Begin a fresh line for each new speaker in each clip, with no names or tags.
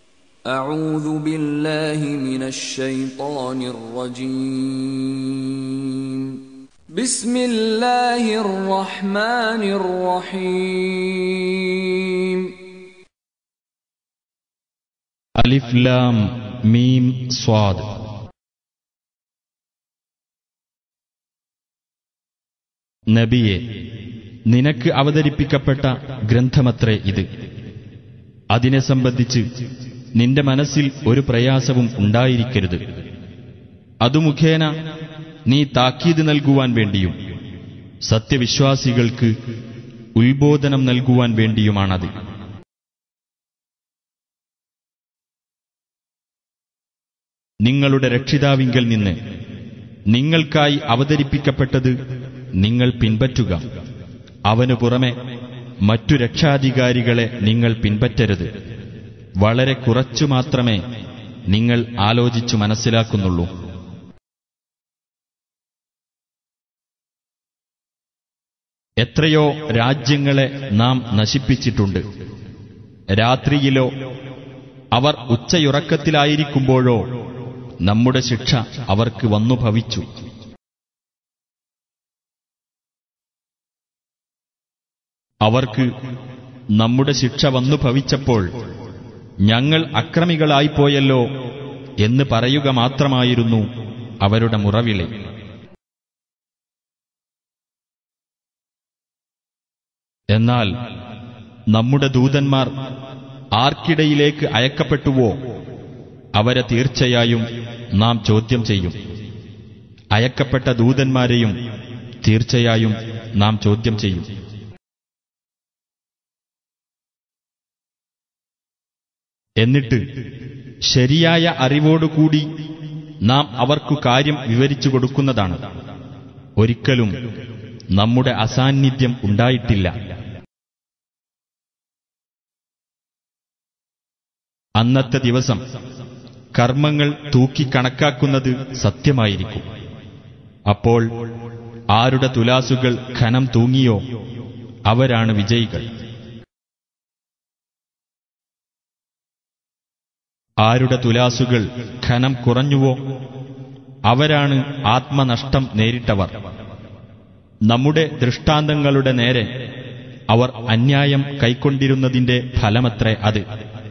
أعوذ بالله من الشيطان الرجيم بسم الله الرحمن الرحيم
അലിഫ് ലാം മീം സ്വാദ് നബിയെ നിനക്ക് അവതരിപ്പിക്കപ്പെട്ട ഗ്രന്ഥമത്രേ ഇത് അതിനെ സംബന്ധിച്ച് നിന്റെ മനസ്സിൽ ഒരു പ്രയാസവും ഉണ്ടായിരിക്കരുത് അതു മുഖേന നീ താക്കീത് നൽകുവാൻ വേണ്ടിയും സത്യവിശ്വാസികൾക്ക് ഉത്ബോധനം നൽകുവാൻ വേണ്ടിയുമാണത് നിങ്ങളുടെ രക്ഷിതാവിങ്കൽ നിന്ന് നിങ്ങൾക്കായി അവതരിപ്പിക്കപ്പെട്ടത് നിങ്ങൾ പിൻപറ്റുക അവനു പുറമെ മറ്റു രക്ഷാധികാരികളെ നിങ്ങൾ പിൻപറ്റരുത് വളരെ കുറച്ചു മാത്രമേ നിങ്ങൾ ആലോചിച്ചു മനസ്സിലാക്കുന്നുള്ളൂ എത്രയോ രാജ്യങ്ങളെ നാം നശിപ്പിച്ചിട്ടുണ്ട് രാത്രിയിലോ അവർ ഉച്ചയുറക്കത്തിലായിരിക്കുമ്പോഴോ നമ്മുടെ ശിക്ഷ അവർക്ക് വന്നു ഭവിച്ചു അവർക്ക് നമ്മുടെ ശിക്ഷ വന്നു ഭവിച്ചപ്പോൾ ഞങ്ങൾ അക്രമികളായിപ്പോയല്ലോ എന്ന് പറയുക മാത്രമായിരുന്നു അവരുടെ മുറവിളി എന്നാൽ നമ്മുടെ ദൂതന്മാർ ആർക്കിടയിലേക്ക് അയക്കപ്പെട്ടുവോ അവരെ തീർച്ചയായും നാം ചോദ്യം ചെയ്യും അയക്കപ്പെട്ട ദൂതന്മാരെയും തീർച്ചയായും നാം ചോദ്യം ചെയ്യും എന്നിട്ട് ശരിയായ അറിവോടുകൂടി നാം അവർക്കു കാര്യം വിവരിച്ചു കൊടുക്കുന്നതാണ് ഒരിക്കലും നമ്മുടെ അസാന്നിധ്യം ഉണ്ടായിട്ടില്ല അന്നത്തെ ദിവസം കർമ്മങ്ങൾ തൂക്കിക്കണക്കാക്കുന്നത് സത്യമായിരിക്കും അപ്പോൾ ആരുടെ തുലാസുകൾ ഖനം തൂങ്ങിയോ അവരാണ് വിജയികൾ ആരുടെ തുലാസുകൾ ഖനം കുറഞ്ഞുവോ അവരാണ് ആത്മനഷ്ടം നേരിട്ടവർ നമ്മുടെ ദൃഷ്ടാന്തങ്ങളുടെ നേരെ അവർ അന്യായം കൈക്കൊണ്ടിരുന്നതിന്റെ ഫലമത്രേ അത്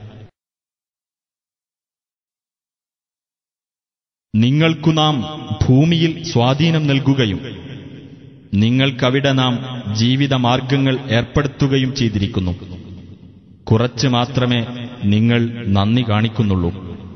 നിങ്ങൾക്കു നാം ഭൂമിയിൽ സ്വാധീനം നൽകുകയും നിങ്ങൾക്കവിടെ നാം ജീവിതമാർഗങ്ങൾ ഏർപ്പെടുത്തുകയും ചെയ്തിരിക്കുന്നു കുറച്ച് മാത്രമേ നിങ്ങൾ നന്ദി കാണിക്കുന്നുള്ളൂ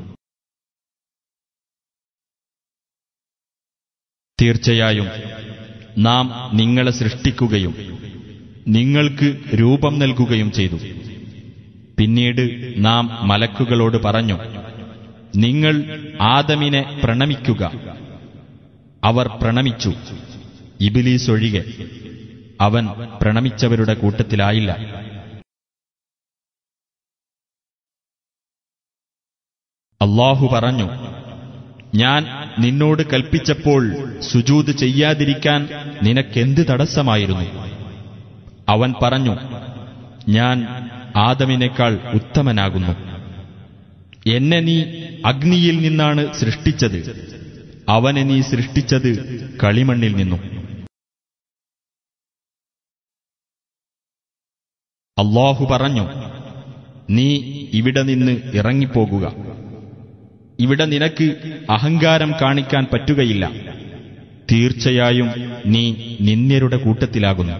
തീർച്ചയായും നാം നിങ്ങളെ സൃഷ്ടിക്കുകയും നിങ്ങൾക്ക് രൂപം നൽകുകയും ചെയ്തു പിന്നീട് നാം മലക്കുകളോട് പറഞ്ഞു നിങ്ങൾ ആദമിനെ പ്രണമിക്കുക അവർ പ്രണമിച്ചു ഇബിലീസ് ഒഴികെ അവൻ പ്രണമിച്ചവരുടെ കൂട്ടത്തിലായില്ല അള്ളാഹു പറഞ്ഞു ഞാൻ നിന്നോട് കൽപ്പിച്ചപ്പോൾ സുജൂത് ചെയ്യാതിരിക്കാൻ നിനക്കെന്ത് തടസ്സമായിരുന്നു അവൻ പറഞ്ഞു ഞാൻ ആദമിനേക്കാൾ ഉത്തമനാകുന്നു എന്നെ നീ അഗ്നിയിൽ നിന്നാണ് സൃഷ്ടിച്ചത് അവനെ നീ സൃഷ്ടിച്ചത് കളിമണ്ണിൽ നിന്നും അള്ളാഹു പറഞ്ഞു നീ ഇവിടെ നിന്ന് ഇറങ്ങിപ്പോകുക ഇവിടെ നിനക്ക് അഹങ്കാരം കാണിക്കാൻ പറ്റുകയില്ല തീർച്ചയായും നീ നിന്ദ്യരുടെ കൂട്ടത്തിലാകുന്നു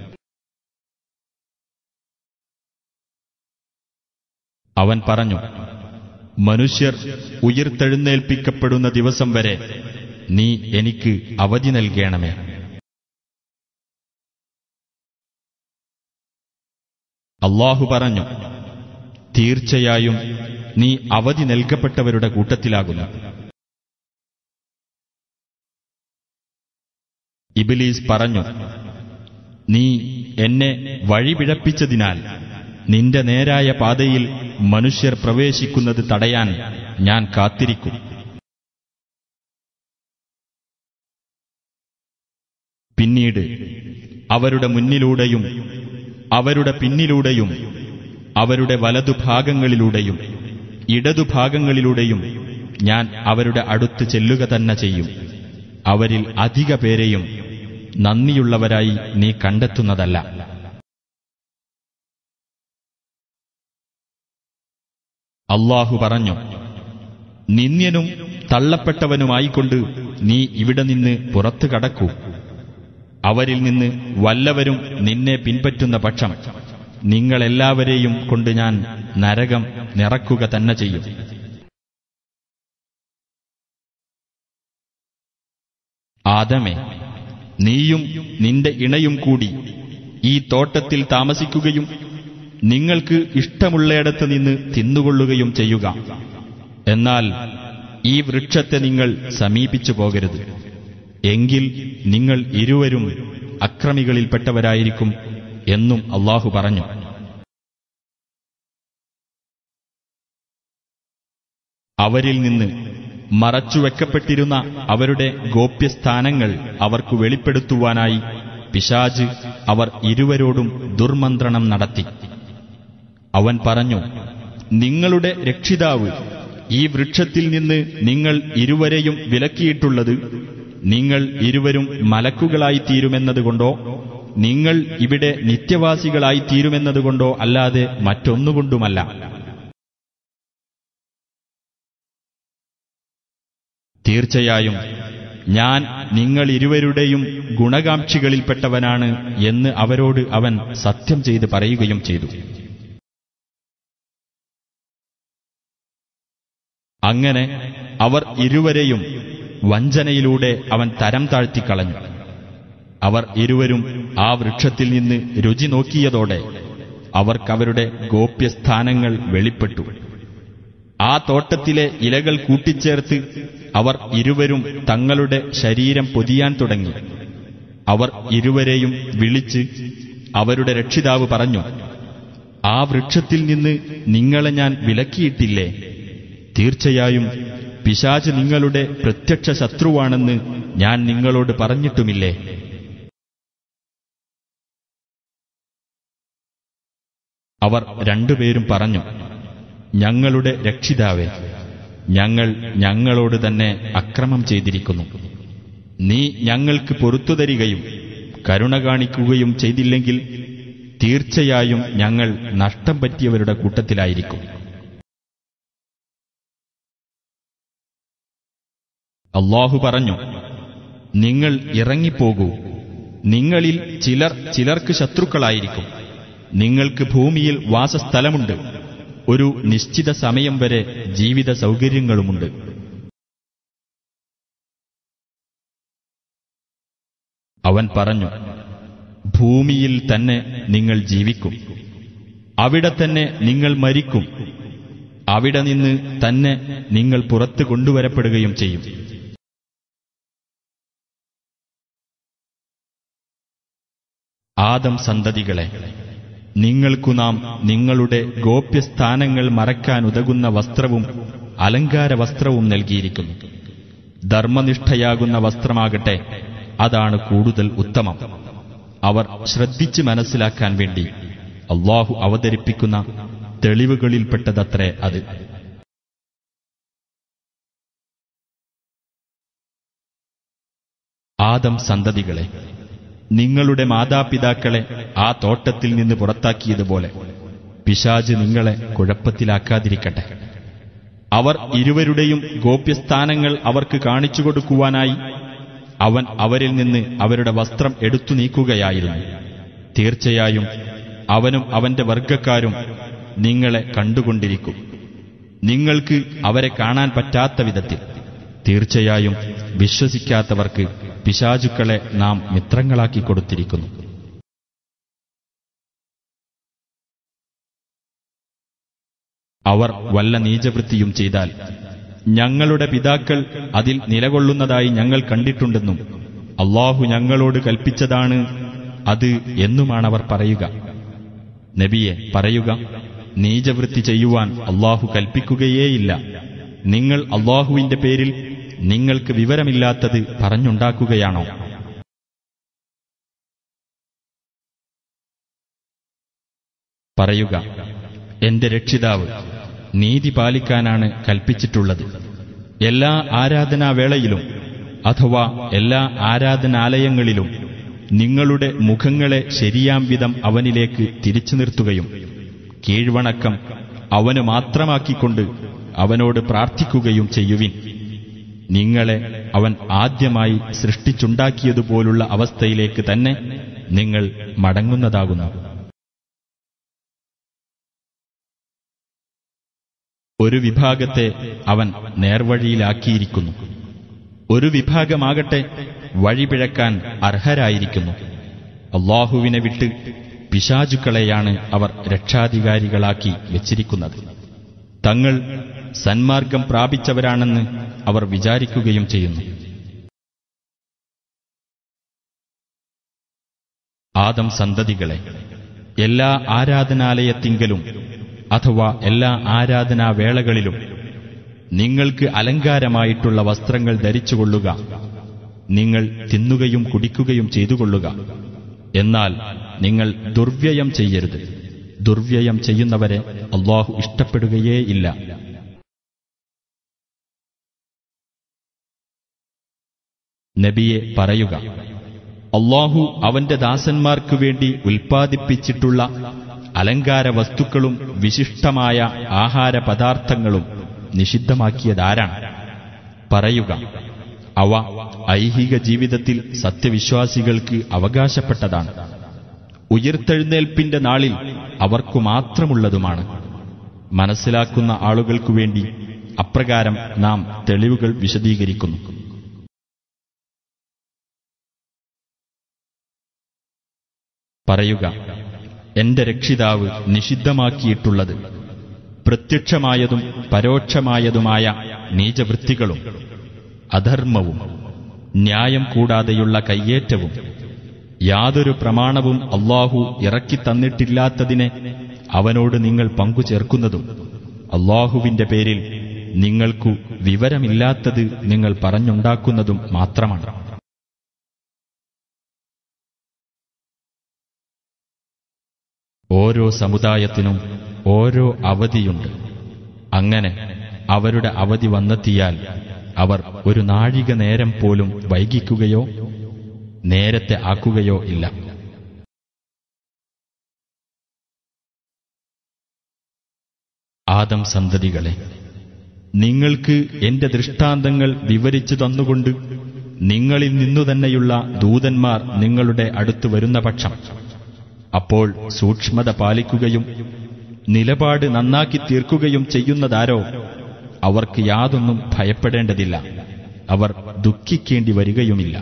അവൻ പറഞ്ഞു മനുഷ്യർ ഉയിർത്തെഴുന്നേൽപ്പിക്കപ്പെടുന്ന ദിവസം വരെ നീ എനിക്ക് അവധി നൽകണമേ അള്ളാഹു പറഞ്ഞു തീർച്ചയായും നീ അവധി നൽകപ്പെട്ടവരുടെ കൂട്ടത്തിലാകുന്നു ഇബിലീസ് പറഞ്ഞു നീ എന്നെ വഴിപിഴപ്പിച്ചതിനാൽ നിന്റെ നേരായ പാതയിൽ മനുഷ്യർ പ്രവേശിക്കുന്നത് തടയാൻ ഞാൻ കാത്തിരിക്കും പിന്നീട് അവരുടെ മുന്നിലൂടെയും അവരുടെ പിന്നിലൂടെയും അവരുടെ വലതുഭാഗങ്ങളിലൂടെയും ഇടതുഭാഗങ്ങളിലൂടെയും ഞാൻ അവരുടെ അടുത്ത് ചെല്ലുക തന്നെ ചെയ്യും അവരിൽ അധിക പേരെയും നന്ദിയുള്ളവരായി നീ കണ്ടെത്തുന്നതല്ല അള്ളാഹു പറഞ്ഞു നിന്ദ്യനും തള്ളപ്പെട്ടവനുമായിക്കൊണ്ട് നീ ഇവിടെ നിന്ന് പുറത്തു കടക്കൂ അവരിൽ നിന്ന് വല്ലവരും നിന്നെ പിൻപറ്റുന്ന പക്ഷം നിങ്ങളെല്ലാവരെയും കൊണ്ട് ഞാൻ നരകം നിറക്കുക തന്നെ ചെയ്യും ആദമേ നീയും നിന്റെ ഇണയും കൂടി ഈ തോട്ടത്തിൽ താമസിക്കുകയും നിങ്ങൾക്ക് ഇഷ്ടമുള്ളയിടത്ത് നിന്ന് തിന്നുകൊള്ളുകയും ചെയ്യുക എന്നാൽ ഈ വൃക്ഷത്തെ നിങ്ങൾ സമീപിച്ചു പോകരുത് എങ്കിൽ നിങ്ങൾ ഇരുവരും അക്രമികളിൽപ്പെട്ടവരായിരിക്കും എന്നും അള്ളാഹു പറഞ്ഞു അവരിൽ നിന്ന് മറച്ചുവെക്കപ്പെട്ടിരുന്ന അവരുടെ ഗോപ്യസ്ഥാനങ്ങൾ അവർക്കു വെളിപ്പെടുത്തുവാനായി പിശാജ് അവർ ഇരുവരോടും ദുർമന്ത്രണം നടത്തി അവൻ പറഞ്ഞു നിങ്ങളുടെ രക്ഷിതാവ് ഈ വൃക്ഷത്തിൽ നിന്ന് നിങ്ങൾ ഇരുവരെയും വിലക്കിയിട്ടുള്ളത് നിങ്ങൾ ഇരുവരും മലക്കുകളായിത്തീരുമെന്നതുകൊണ്ടോ നിങ്ങൾ ഇവിടെ നിത്യവാസികളായിത്തീരുമെന്നതുകൊണ്ടോ അല്ലാതെ മറ്റൊന്നുകൊണ്ടുമല്ല തീർച്ചയായും ഞാൻ നിങ്ങളിരുവരുടെയും ഗുണകാംക്ഷികളിൽപ്പെട്ടവനാണ് എന്ന് അവരോട് അവൻ സത്യം ചെയ്ത് പറയുകയും ചെയ്തു അങ്ങനെ അവർ ഇരുവരെയും വഞ്ചനയിലൂടെ അവൻ തരം താഴ്ത്തിക്കളഞ്ഞു അവർ ഇരുവരും ആ വൃക്ഷത്തിൽ നിന്ന് രുചി നോക്കിയതോടെ അവർക്കവരുടെ ഗോപ്യസ്ഥാനങ്ങൾ വെളിപ്പെട്ടു ആ തോട്ടത്തിലെ ഇലകൾ കൂട്ടിച്ചേർത്ത് അവർ ഇരുവരും തങ്ങളുടെ ശരീരം പൊതിയാൻ തുടങ്ങി അവർ ഇരുവരെയും വിളിച്ച് അവരുടെ രക്ഷിതാവ് പറഞ്ഞു ആ വൃക്ഷത്തിൽ നിന്ന് നിങ്ങളെ ഞാൻ വിലക്കിയിട്ടില്ലേ തീർച്ചയായും പിശാച് നിങ്ങളുടെ പ്രത്യക്ഷ ശത്രുവാണെന്ന് ഞാൻ നിങ്ങളോട് പറഞ്ഞിട്ടുമില്ലേ അവർ രണ്ടുപേരും പറഞ്ഞു ഞങ്ങളുടെ രക്ഷിതാവേ ഞങ്ങൾ ഞങ്ങളോട് തന്നെ അക്രമം ചെയ്തിരിക്കുന്നു നീ ഞങ്ങൾക്ക് പൊറത്തു തരികയും കരുണ കാണിക്കുകയും ചെയ്തില്ലെങ്കിൽ തീർച്ചയായും ഞങ്ങൾ നഷ്ടം പറ്റിയവരുടെ കൂട്ടത്തിലായിരിക്കും അള്ളാഹു പറഞ്ഞു നിങ്ങൾ ഇറങ്ങിപ്പോകൂ നിങ്ങളിൽ ചിലർ ചിലർക്ക് ശത്രുക്കളായിരിക്കും നിങ്ങൾക്ക് ഭൂമിയിൽ വാസസ്ഥലമുണ്ട് ഒരു നിശ്ചിത സമയം വരെ ജീവിത സൗകര്യങ്ങളുമുണ്ട് അവൻ പറഞ്ഞു ഭൂമിയിൽ തന്നെ നിങ്ങൾ ജീവിക്കും അവിടെ തന്നെ നിങ്ങൾ മരിക്കും അവിടെ നിന്ന് തന്നെ നിങ്ങൾ പുറത്തു കൊണ്ടുവരപ്പെടുകയും ചെയ്യും ആദം സന്തതികളെ നിങ്ങൾക്കു നാം നിങ്ങളുടെ ഗോപ്യസ്ഥാനങ്ങൾ മറക്കാൻ ഉതകുന്ന വസ്ത്രവും അലങ്കാര വസ്ത്രവും നൽകിയിരിക്കുന്നു ധർമ്മനിഷ്ഠയാകുന്ന വസ്ത്രമാകട്ടെ അതാണ് കൂടുതൽ ഉത്തമം അവർ ശ്രദ്ധിച്ച് മനസ്സിലാക്കാൻ വേണ്ടി അള്ളാഹു അവതരിപ്പിക്കുന്ന തെളിവുകളിൽപ്പെട്ടതത്രേ അത് ആദം സന്തതികളെ നിങ്ങളുടെ മാതാപിതാക്കളെ ആ തോട്ടത്തിൽ നിന്ന് പുറത്താക്കിയതുപോലെ പിശാജ് നിങ്ങളെ കുഴപ്പത്തിലാക്കാതിരിക്കട്ടെ അവർ ഇരുവരുടെയും ഗോപ്യസ്ഥാനങ്ങൾ അവർക്ക് കാണിച്ചു കൊടുക്കുവാനായി അവൻ അവരിൽ നിന്ന് അവരുടെ വസ്ത്രം എടുത്തു നീക്കുകയായിരുന്നു തീർച്ചയായും അവനും അവന്റെ വർഗക്കാരും നിങ്ങളെ കണ്ടുകൊണ്ടിരിക്കും നിങ്ങൾക്ക് അവരെ കാണാൻ പറ്റാത്ത വിധത്തിൽ തീർച്ചയായും വിശ്വസിക്കാത്തവർക്ക് പിശാചുക്കളെ നാം മിത്രങ്ങളാക്കി കൊടുത്തിരിക്കുന്നു അവർ വല്ല നീചവൃത്തിയും ചെയ്താൽ ഞങ്ങളുടെ പിതാക്കൾ അതിൽ നിലകൊള്ളുന്നതായി ഞങ്ങൾ കണ്ടിട്ടുണ്ടെന്നും അള്ളാഹു ഞങ്ങളോട് കൽപ്പിച്ചതാണ് അത് എന്നുമാണവർ പറയുക നബിയെ പറയുക നീചവൃത്തി ചെയ്യുവാൻ അള്ളാഹു കൽപ്പിക്കുകയേയില്ല നിങ്ങൾ അള്ളാഹുവിന്റെ പേരിൽ നിങ്ങൾക്ക് വിവരമില്ലാത്തത് പറഞ്ഞുണ്ടാക്കുകയാണോ പറയുക എന്റെ രക്ഷിതാവ് നീതി പാലിക്കാനാണ് കൽപ്പിച്ചിട്ടുള്ളത് എല്ലാ ആരാധനാവേളയിലും അഥവാ എല്ലാ ആരാധനാലയങ്ങളിലും നിങ്ങളുടെ മുഖങ്ങളെ ശരിയാം വിധം അവനിലേക്ക് തിരിച്ചു നിർത്തുകയും കീഴ്വണക്കം അവന് മാത്രമാക്കിക്കൊണ്ട് അവനോട് പ്രാർത്ഥിക്കുകയും ചെയ്യുവിൻ നിങ്ങളെ അവൻ ആദ്യമായി സൃഷ്ടിച്ചുണ്ടാക്കിയതുപോലുള്ള അവസ്ഥയിലേക്ക് തന്നെ നിങ്ങൾ മടങ്ങുന്നതാകുന്നു ഒരു വിഭാഗത്തെ അവൻ നേർവഴിയിലാക്കിയിരിക്കുന്നു ഒരു വിഭാഗമാകട്ടെ വഴിപിഴക്കാൻ അർഹരായിരിക്കുന്നു അള്ളാഹുവിനെ വിട്ട് പിശാചുക്കളെയാണ് അവർ രക്ഷാധികാരികളാക്കി വച്ചിരിക്കുന്നത് തങ്ങൾ സന്മാർഗം പ്രാപിച്ചവരാണെന്ന് അവർ വിചാരിക്കുകയും ചെയ്യുന്നു ആദം സന്തതികളെ എല്ലാ ആരാധനാലയത്തിങ്കലും അഥവാ എല്ലാ ആരാധനാവേളകളിലും നിങ്ങൾക്ക് അലങ്കാരമായിട്ടുള്ള വസ്ത്രങ്ങൾ ധരിച്ചുകൊള്ളുക നിങ്ങൾ തിന്നുകയും കുടിക്കുകയും ചെയ്തുകൊള്ളുക എന്നാൽ നിങ്ങൾ ദുർവ്യയം ചെയ്യരുത് ദുർവ്യയം ചെയ്യുന്നവരെ അള്ളാഹു ഇഷ്ടപ്പെടുകയേ ഇല്ല നബിയെ പറയുക അള്ളാഹു അവന്റെ ദാസന്മാർക്കു വേണ്ടി ഉൽപ്പാദിപ്പിച്ചിട്ടുള്ള അലങ്കാര വസ്തുക്കളും വിശിഷ്ടമായ ആഹാര പദാർത്ഥങ്ങളും നിഷിദ്ധമാക്കിയതാരാണ് പറയുക അവ ഐഹിക ജീവിതത്തിൽ സത്യവിശ്വാസികൾക്ക് അവകാശപ്പെട്ടതാണ് ഉയർത്തെഴുന്നേൽപ്പിന്റെ നാളിൽ അവർക്കു മാത്രമുള്ളതുമാണ് മനസ്സിലാക്കുന്ന ആളുകൾക്കു വേണ്ടി അപ്രകാരം നാം തെളിവുകൾ വിശദീകരിക്കുന്നു പറയുക എന്റെ രക്ഷിതാവ് നിഷിദ്ധമാക്കിയിട്ടുള്ളത് പ്രത്യക്ഷമായതും പരോക്ഷമായതുമായ നീചവൃത്തികളും അധർമ്മവും ന്യായം കൂടാതെയുള്ള കയ്യേറ്റവും യാതൊരു പ്രമാണവും അള്ളാഹു ഇറക്കിത്തന്നിട്ടില്ലാത്തതിനെ അവനോട് നിങ്ങൾ പങ്കുചേർക്കുന്നതും അള്ളാഹുവിന്റെ പേരിൽ നിങ്ങൾക്കു വിവരമില്ലാത്തത് നിങ്ങൾ പറഞ്ഞുണ്ടാക്കുന്നതും മാത്രമാണ് ഓരോ സമുദായത്തിനും ഓരോ അവധിയുണ്ട് അങ്ങനെ അവരുടെ അവധി വന്നെത്തിയാൽ അവർ ഒരു നാഴിക നേരം പോലും വൈകിക്കുകയോ നേരത്തെ ആക്കുകയോ ഇല്ല ആദം സന്തതികളെ നിങ്ങൾക്ക് എന്റെ ദൃഷ്ടാന്തങ്ങൾ വിവരിച്ചു തന്നുകൊണ്ട് നിങ്ങളിൽ നിന്നു തന്നെയുള്ള ദൂതന്മാർ നിങ്ങളുടെ അടുത്ത് വരുന്ന പക്ഷം അപ്പോൾ സൂക്ഷ്മത പാലിക്കുകയും നിലപാട് നന്നാക്കി തീർക്കുകയും ചെയ്യുന്നതാരോ അവർക്ക് യാതൊന്നും ഭയപ്പെടേണ്ടതില്ല അവർ ദുഃഖിക്കേണ്ടി വരികയുമില്ല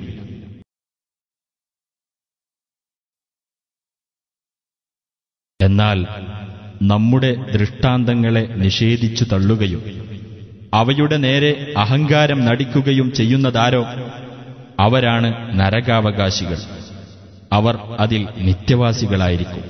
എന്നാൽ നമ്മുടെ ദൃഷ്ടാന്തങ്ങളെ നിഷേധിച്ചു തള്ളുകയും അവയുടെ നേരെ അഹങ്കാരം നടിക്കുകയും ചെയ്യുന്നതാരോ അവരാണ് നരകാവകാശികൾ അവർ അതിൽ നിത്യവാസികളായിരിക്കും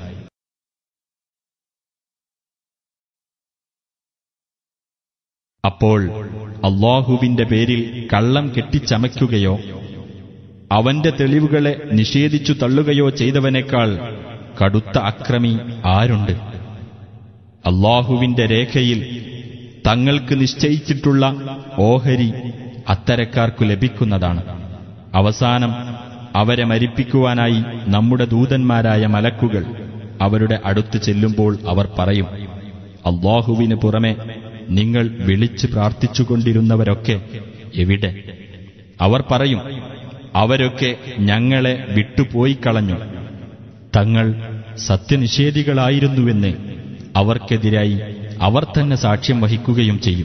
അപ്പോൾ അള്ളാഹുവിന്റെ പേരിൽ കള്ളം കെട്ടിച്ചമയ്ക്കുകയോ അവന്റെ തെളിവുകളെ നിഷേധിച്ചു തള്ളുകയോ ചെയ്തവനേക്കാൾ കടുത്ത അക്രമി ആരുണ്ട് അള്ളാഹുവിന്റെ രേഖയിൽ തങ്ങൾക്ക് നിശ്ചയിച്ചിട്ടുള്ള ഓഹരി അത്തരക്കാർക്കു ലഭിക്കുന്നതാണ് അവസാനം അവരെ മരിപ്പിക്കുവാനായി നമ്മുടെ ദൂതന്മാരായ മലക്കുകൾ അവരുടെ അടുത്ത് ചെല്ലുമ്പോൾ അവർ പറയും അള്ളാഹുവിന് പുറമെ നിങ്ങൾ വിളിച്ച് പ്രാർത്ഥിച്ചുകൊണ്ടിരുന്നവരൊക്കെ എവിടെ അവർ പറയും അവരൊക്കെ ഞങ്ങളെ വിട്ടുപോയി കളഞ്ഞു തങ്ങൾ സത്യനിഷേധികളായിരുന്നുവെന്ന് അവർക്കെതിരായി അവർ തന്നെ സാക്ഷ്യം വഹിക്കുകയും ചെയ്യും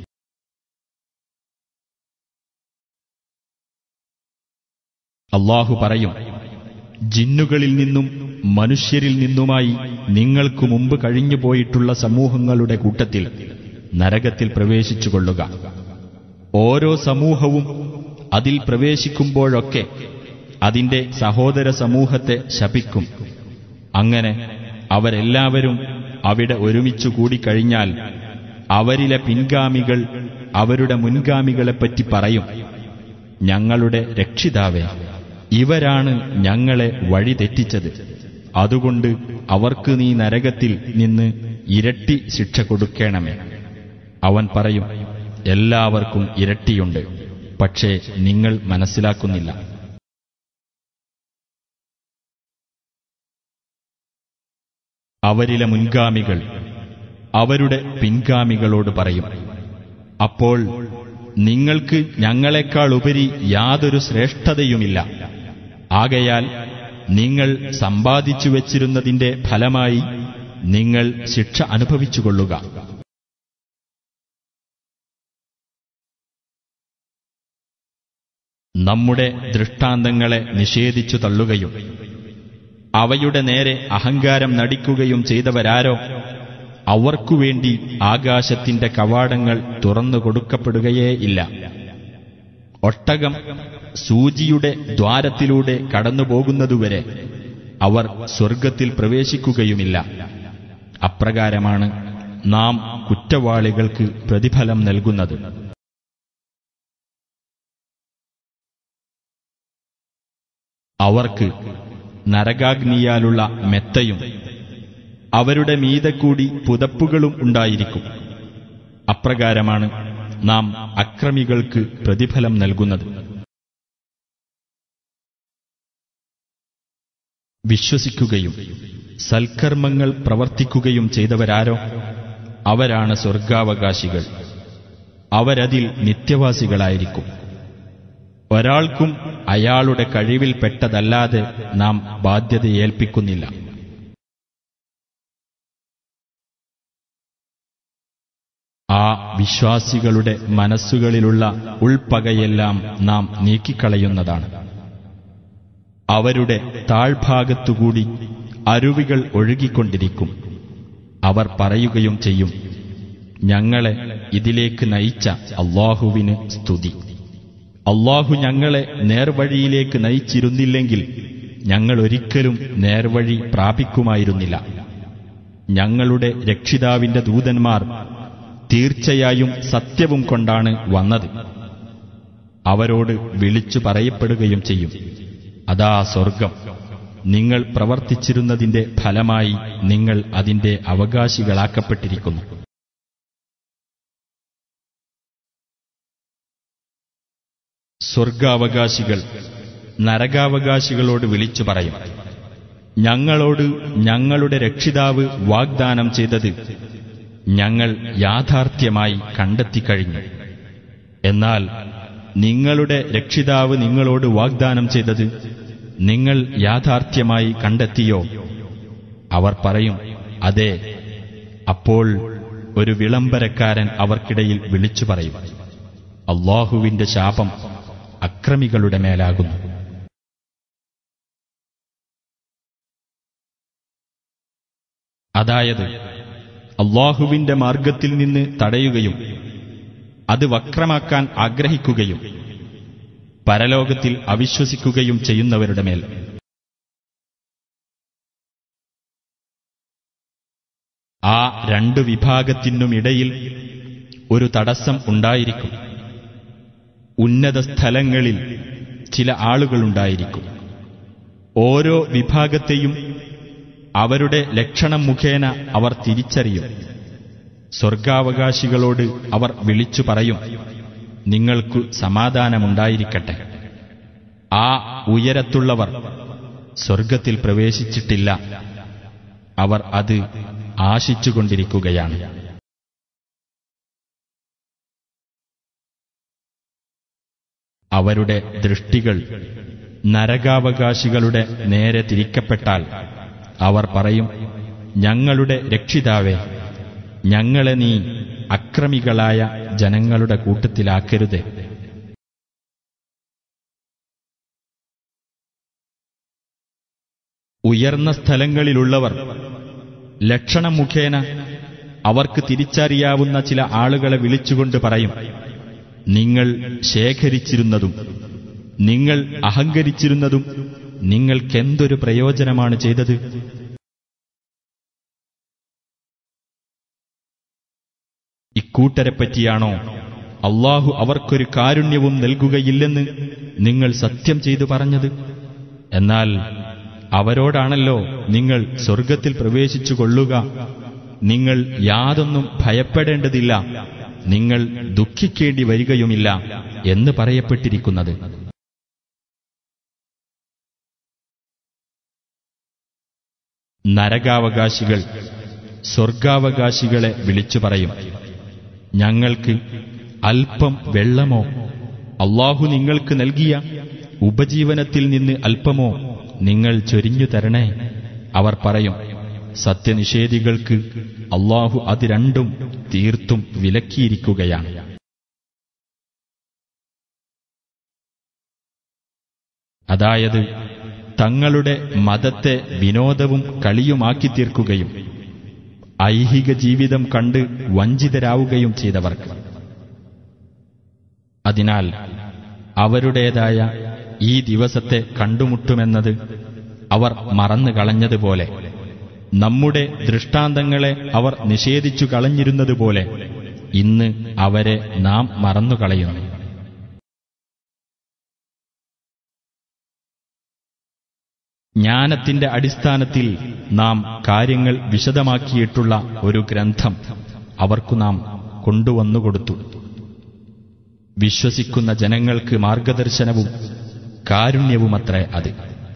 അള്ളാഹു പറയും ജിന്നുകളിൽ നിന്നും മനുഷ്യരിൽ നിന്നുമായി നിങ്ങൾക്കു മുമ്പ് കഴിഞ്ഞുപോയിട്ടുള്ള സമൂഹങ്ങളുടെ കൂട്ടത്തിൽ നരകത്തിൽ പ്രവേശിച്ചുകൊള്ളുക ഓരോ സമൂഹവും അതിൽ പ്രവേശിക്കുമ്പോഴൊക്കെ അതിന്റെ സഹോദര സമൂഹത്തെ ശപിക്കും അങ്ങനെ അവരെല്ലാവരും അവിടെ ഒരുമിച്ചു കൂടിക്കഴിഞ്ഞാൽ അവരിലെ പിൻഗാമികൾ അവരുടെ മുൻഗാമികളെപ്പറ്റി പറയും ഞങ്ങളുടെ രക്ഷിതാവേ ഇവരാണ് ഞങ്ങളെ വഴിതെറ്റിച്ചത് അതുകൊണ്ട് അവർക്ക് നീ നരകത്തിൽ നിന്ന് ഇരട്ടി ശിക്ഷ കൊടുക്കണമേ അവൻ പറയും എല്ലാവർക്കും ഇരട്ടിയുണ്ട് പക്ഷേ നിങ്ങൾ മനസ്സിലാക്കുന്നില്ല അവരിലെ മുൻഗാമികൾ അവരുടെ പിൻഗാമികളോട് പറയും അപ്പോൾ നിങ്ങൾക്ക് ഞങ്ങളെക്കാൾ ഉപരി യാതൊരു ശ്രേഷ്ഠതയുമില്ല ആകയാൽ നിങ്ങൾ സമ്പാദിച്ചു വച്ചിരുന്നതിന്റെ ഫലമായി നിങ്ങൾ ശിക്ഷ അനുഭവിച്ചുകൊള്ളുക നമ്മുടെ ദൃഷ്ടാന്തങ്ങളെ നിഷേധിച്ചു തള്ളുകയും അവയുടെ നേരെ അഹങ്കാരം നടിക്കുകയും ചെയ്തവരാരോ അവർക്കുവേണ്ടി ആകാശത്തിന്റെ കവാടങ്ങൾ തുറന്നു കൊടുക്കപ്പെടുകയേ ഇല്ല ഒട്ടകം സൂചിയുടെ ദ്വാരത്തിലൂടെ കടന്നുപോകുന്നതുവരെ അവർ സ്വർഗത്തിൽ പ്രവേശിക്കുകയുമില്ല അപ്രകാരമാണ് നാം കുറ്റവാളികൾക്ക് പ്രതിഫലം നൽകുന്നത് അവർക്ക് നരകാഗ്നിയാലുള്ള മെത്തയും അവരുടെ മീതെ കൂടി പുതപ്പുകളും ഉണ്ടായിരിക്കും അപ്രകാരമാണ് നാം അക്രമികൾക്ക് പ്രതിഫലം നൽകുന്നത് വിശ്വസിക്കുകയും സൽക്കർമ്മങ്ങൾ പ്രവർത്തിക്കുകയും ചെയ്തവരാരോ അവരാണ് സ്വർഗാവകാശികൾ അവരതിൽ നിത്യവാസികളായിരിക്കും ഒരാൾക്കും അയാളുടെ കഴിവിൽപ്പെട്ടതല്ലാതെ നാം ബാധ്യത ഏൽപ്പിക്കുന്നില്ല ആ വിശ്വാസികളുടെ മനസ്സുകളിലുള്ള ഉൾപ്പകയെല്ലാം നാം നീക്കിക്കളയുന്നതാണ് അവരുടെ താഴ്ഭാഗത്തുകൂടി അരുവികൾ ഒഴുകിക്കൊണ്ടിരിക്കും അവർ പറയുകയും ചെയ്യും ഞങ്ങളെ ഇതിലേക്ക് നയിച്ച അള്ളാഹുവിന് സ്തുതി അള്ളാഹു ഞങ്ങളെ നേർവഴിയിലേക്ക് നയിച്ചിരുന്നില്ലെങ്കിൽ ഞങ്ങൾ ഒരിക്കലും നേർവഴി പ്രാപിക്കുമായിരുന്നില്ല ഞങ്ങളുടെ രക്ഷിതാവിന്റെ ദൂതന്മാർ തീർച്ചയായും സത്യവും കൊണ്ടാണ് വന്നത് അവരോട് വിളിച്ചു പറയപ്പെടുകയും ചെയ്യും അതാ സ്വർഗം നിങ്ങൾ പ്രവർത്തിച്ചിരുന്നതിന്റെ ഫലമായി നിങ്ങൾ അതിന്റെ അവകാശികളാക്കപ്പെട്ടിരിക്കുന്നു സ്വർഗാവകാശികൾ നരകാവകാശികളോട് വിളിച്ചു പറയും ഞങ്ങളോട് ഞങ്ങളുടെ രക്ഷിതാവ് വാഗ്ദാനം ചെയ്തത് ഞങ്ങൾ യാഥാർത്ഥ്യമായി കണ്ടെത്തിക്കഴിഞ്ഞു എന്നാൽ നിങ്ങളുടെ രക്ഷിതാവ് നിങ്ങളോട് വാഗ്ദാനം ചെയ്തത് നിങ്ങൾ യാഥാർത്ഥ്യമായി കണ്ടെത്തിയോ അവർ പറയും അതെ അപ്പോൾ ഒരു വിളംബരക്കാരൻ അവർക്കിടയിൽ വിളിച്ചു പറയും അള്ളാഹുവിന്റെ ശാപം അക്രമികളുടെ മേലാകുന്നു അതായത് അള്ളാഹുവിന്റെ മാർഗത്തിൽ നിന്ന് തടയുകയും അത് വക്രമാക്കാൻ ആഗ്രഹിക്കുകയും പരലോകത്തിൽ അവിശ്വസിക്കുകയും ചെയ്യുന്നവരുടെ മേൽ ആ രണ്ടു വിഭാഗത്തിനുമിടയിൽ ഒരു തടസ്സം ഉണ്ടായിരിക്കും ഉന്നത സ്ഥലങ്ങളിൽ ചില ആളുകളുണ്ടായിരിക്കും ഓരോ വിഭാഗത്തെയും അവരുടെ ലക്ഷണം മുഖേന അവർ തിരിച്ചറിയും സ്വർഗാവകാശികളോട് അവർ വിളിച്ചു പറയും നിങ്ങൾക്കു സമാധാനമുണ്ടായിരിക്കട്ടെ ആ ഉയരത്തുള്ളവർ സ്വർഗത്തിൽ പ്രവേശിച്ചിട്ടില്ല അവർ അത് ആശിച്ചുകൊണ്ടിരിക്കുകയാണ് അവരുടെ ദൃഷ്ടികൾ നരകാവകാശികളുടെ നേരെ തിരിക്കപ്പെട്ടാൽ അവർ പറയും ഞങ്ങളുടെ രക്ഷിതാവേ ഞങ്ങളെ നീ അക്രമികളായ ജനങ്ങളുടെ കൂട്ടത്തിലാക്കരുതേ ഉയർന്ന സ്ഥലങ്ങളിലുള്ളവർ ലക്ഷണം മുഖേന അവർക്ക് തിരിച്ചറിയാവുന്ന ചില ആളുകളെ വിളിച്ചുകൊണ്ട് പറയും നിങ്ങൾ ശേഖരിച്ചിരുന്നതും നിങ്ങൾ അഹങ്കരിച്ചിരുന്നതും നിങ്ങൾക്കെന്തൊരു പ്രയോജനമാണ് ചെയ്തത് ഇക്കൂട്ടരെപ്പറ്റിയാണോ അള്ളാഹു അവർക്കൊരു കാരുണ്യവും നൽകുകയില്ലെന്ന് നിങ്ങൾ സത്യം ചെയ്തു പറഞ്ഞത് എന്നാൽ അവരോടാണല്ലോ നിങ്ങൾ സ്വർഗത്തിൽ പ്രവേശിച്ചു കൊള്ളുക നിങ്ങൾ യാതൊന്നും ഭയപ്പെടേണ്ടതില്ല നിങ്ങൾ ദുഃഖിക്കേണ്ടി വരികയുമില്ല എന്ന് പറയപ്പെട്ടിരിക്കുന്നത് നരകാവകാശികൾ സ്വർഗാവകാശികളെ വിളിച്ചു പറയും ഞങ്ങൾക്ക് അല്പം വെള്ളമോ അള്ളാഹു നിങ്ങൾക്ക് നൽകിയ ഉപജീവനത്തിൽ നിന്ന് അല്പമോ നിങ്ങൾ ചൊരിഞ്ഞു തരണേ അവർ പറയും സത്യനിഷേധികൾക്ക് അള്ളാഹു അത് രണ്ടും തീർത്തും വിലക്കിയിരിക്കുകയാണ് അതായത് തങ്ങളുടെ മതത്തെ വിനോദവും കളിയുമാക്കി തീർക്കുകയും ഐഹിക ജീവിതം കണ്ട് വഞ്ചിതരാവുകയും ചെയ്തവർക്ക് അതിനാൽ അവരുടേതായ ഈ ദിവസത്തെ കണ്ടുമുട്ടുമെന്നത് അവർ മറന്നു കളഞ്ഞതുപോലെ നമ്മുടെ ദൃഷ്ടാന്തങ്ങളെ അവർ നിഷേധിച്ചു കളഞ്ഞിരുന്നതുപോലെ ഇന്ന് അവരെ നാം മറന്നുകളയുന്നു ജ്ഞാനത്തിന്റെ അടിസ്ഥാനത്തിൽ നാം കാര്യങ്ങൾ വിശദമാക്കിയിട്ടുള്ള ഒരു ഗ്രന്ഥം അവർക്കു നാം കൊണ്ടുവന്നുകൊടുത്തു വിശ്വസിക്കുന്ന ജനങ്ങൾക്ക് മാർഗദർശനവും കാരുണ്യവുമത്രേ അത്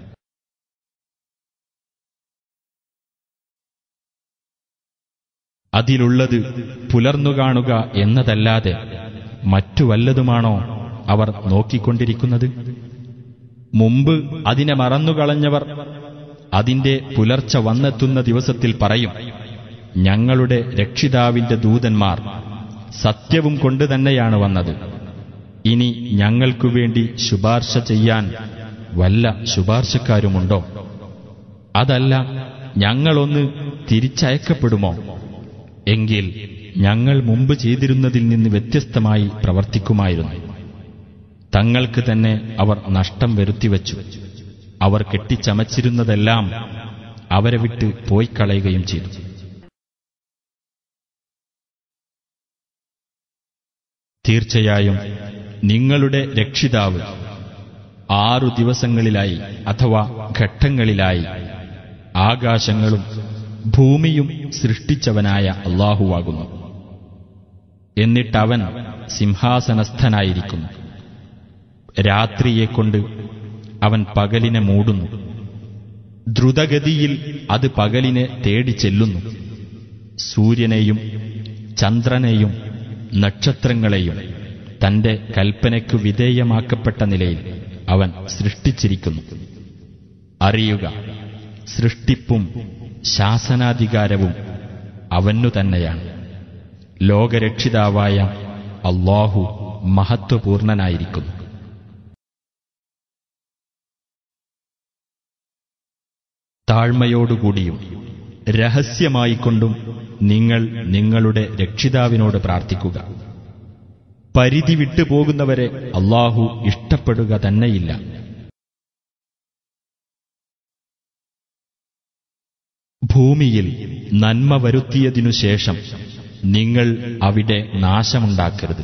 അതിലുള്ളത് പുലർന്നുകാണുക എന്നതല്ലാതെ മറ്റു വല്ലതുമാണോ അവർ നോക്കിക്കൊണ്ടിരിക്കുന്നത് മുമ്പ് അതിനെ മറന്നുകളഞ്ഞവർ അതിന്റെ പുലർച്ച വന്നെത്തുന്ന ദിവസത്തിൽ പറയും ഞങ്ങളുടെ രക്ഷിതാവിന്റെ ദൂതന്മാർ സത്യവും കൊണ്ട് തന്നെയാണ് വന്നത് ഇനി ഞങ്ങൾക്കു വേണ്ടി ശുപാർശ ചെയ്യാൻ വല്ല ശുപാർശക്കാരുമുണ്ടോ അതല്ല ഞങ്ങളൊന്ന് തിരിച്ചയക്കപ്പെടുമോ എങ്കിൽ ഞങ്ങൾ മുമ്പ് ചെയ്തിരുന്നതിൽ നിന്ന് വ്യത്യസ്തമായി പ്രവർത്തിക്കുമായിരുന്നു തങ്ങൾക്ക് തന്നെ അവർ നഷ്ടം വരുത്തിവച്ചു അവർ കെട്ടിച്ചമച്ചിരുന്നതെല്ലാം അവരെ വിട്ട് പോയിക്കളയുകയും ചെയ്തു തീർച്ചയായും നിങ്ങളുടെ രക്ഷിതാവ് ആറു ദിവസങ്ങളിലായി അഥവാ ഘട്ടങ്ങളിലായി ആകാശങ്ങളും ഭൂമിയും സൃഷ്ടിച്ചവനായ അള്ളാഹുവാകുന്നു എന്നിട്ടവൻ സിംഹാസനസ്ഥനായിരിക്കുന്നു രാത്രിയെക്കൊണ്ട് അവൻ പകലിനെ മൂടുന്നു ദ്രുതഗതിയിൽ അത് പകലിനെ തേടി ചെല്ലുന്നു സൂര്യനെയും ചന്ദ്രനെയും നക്ഷത്രങ്ങളെയും തന്റെ കൽപ്പനയ്ക്കു വിധേയമാക്കപ്പെട്ട നിലയിൽ അവൻ സൃഷ്ടിച്ചിരിക്കുന്നു അറിയുക സൃഷ്ടിപ്പും ശാസനാധികാരവും അവനു തന്നെയാണ് ലോകരക്ഷിതാവായ അള്ളാഹു മഹത്വപൂർണനായിരിക്കുന്നു താഴ്മയോടുകൂടിയും രഹസ്യമായിക്കൊണ്ടും നിങ്ങൾ നിങ്ങളുടെ രക്ഷിതാവിനോട് പ്രാർത്ഥിക്കുക പരിധി വിട്ടുപോകുന്നവരെ അള്ളാഹു ഇഷ്ടപ്പെടുക തന്നെയില്ല ഭൂമിയിൽ നന്മ വരുത്തിയതിനു ശേഷം നിങ്ങൾ അവിടെ നാശമുണ്ടാക്കരുത്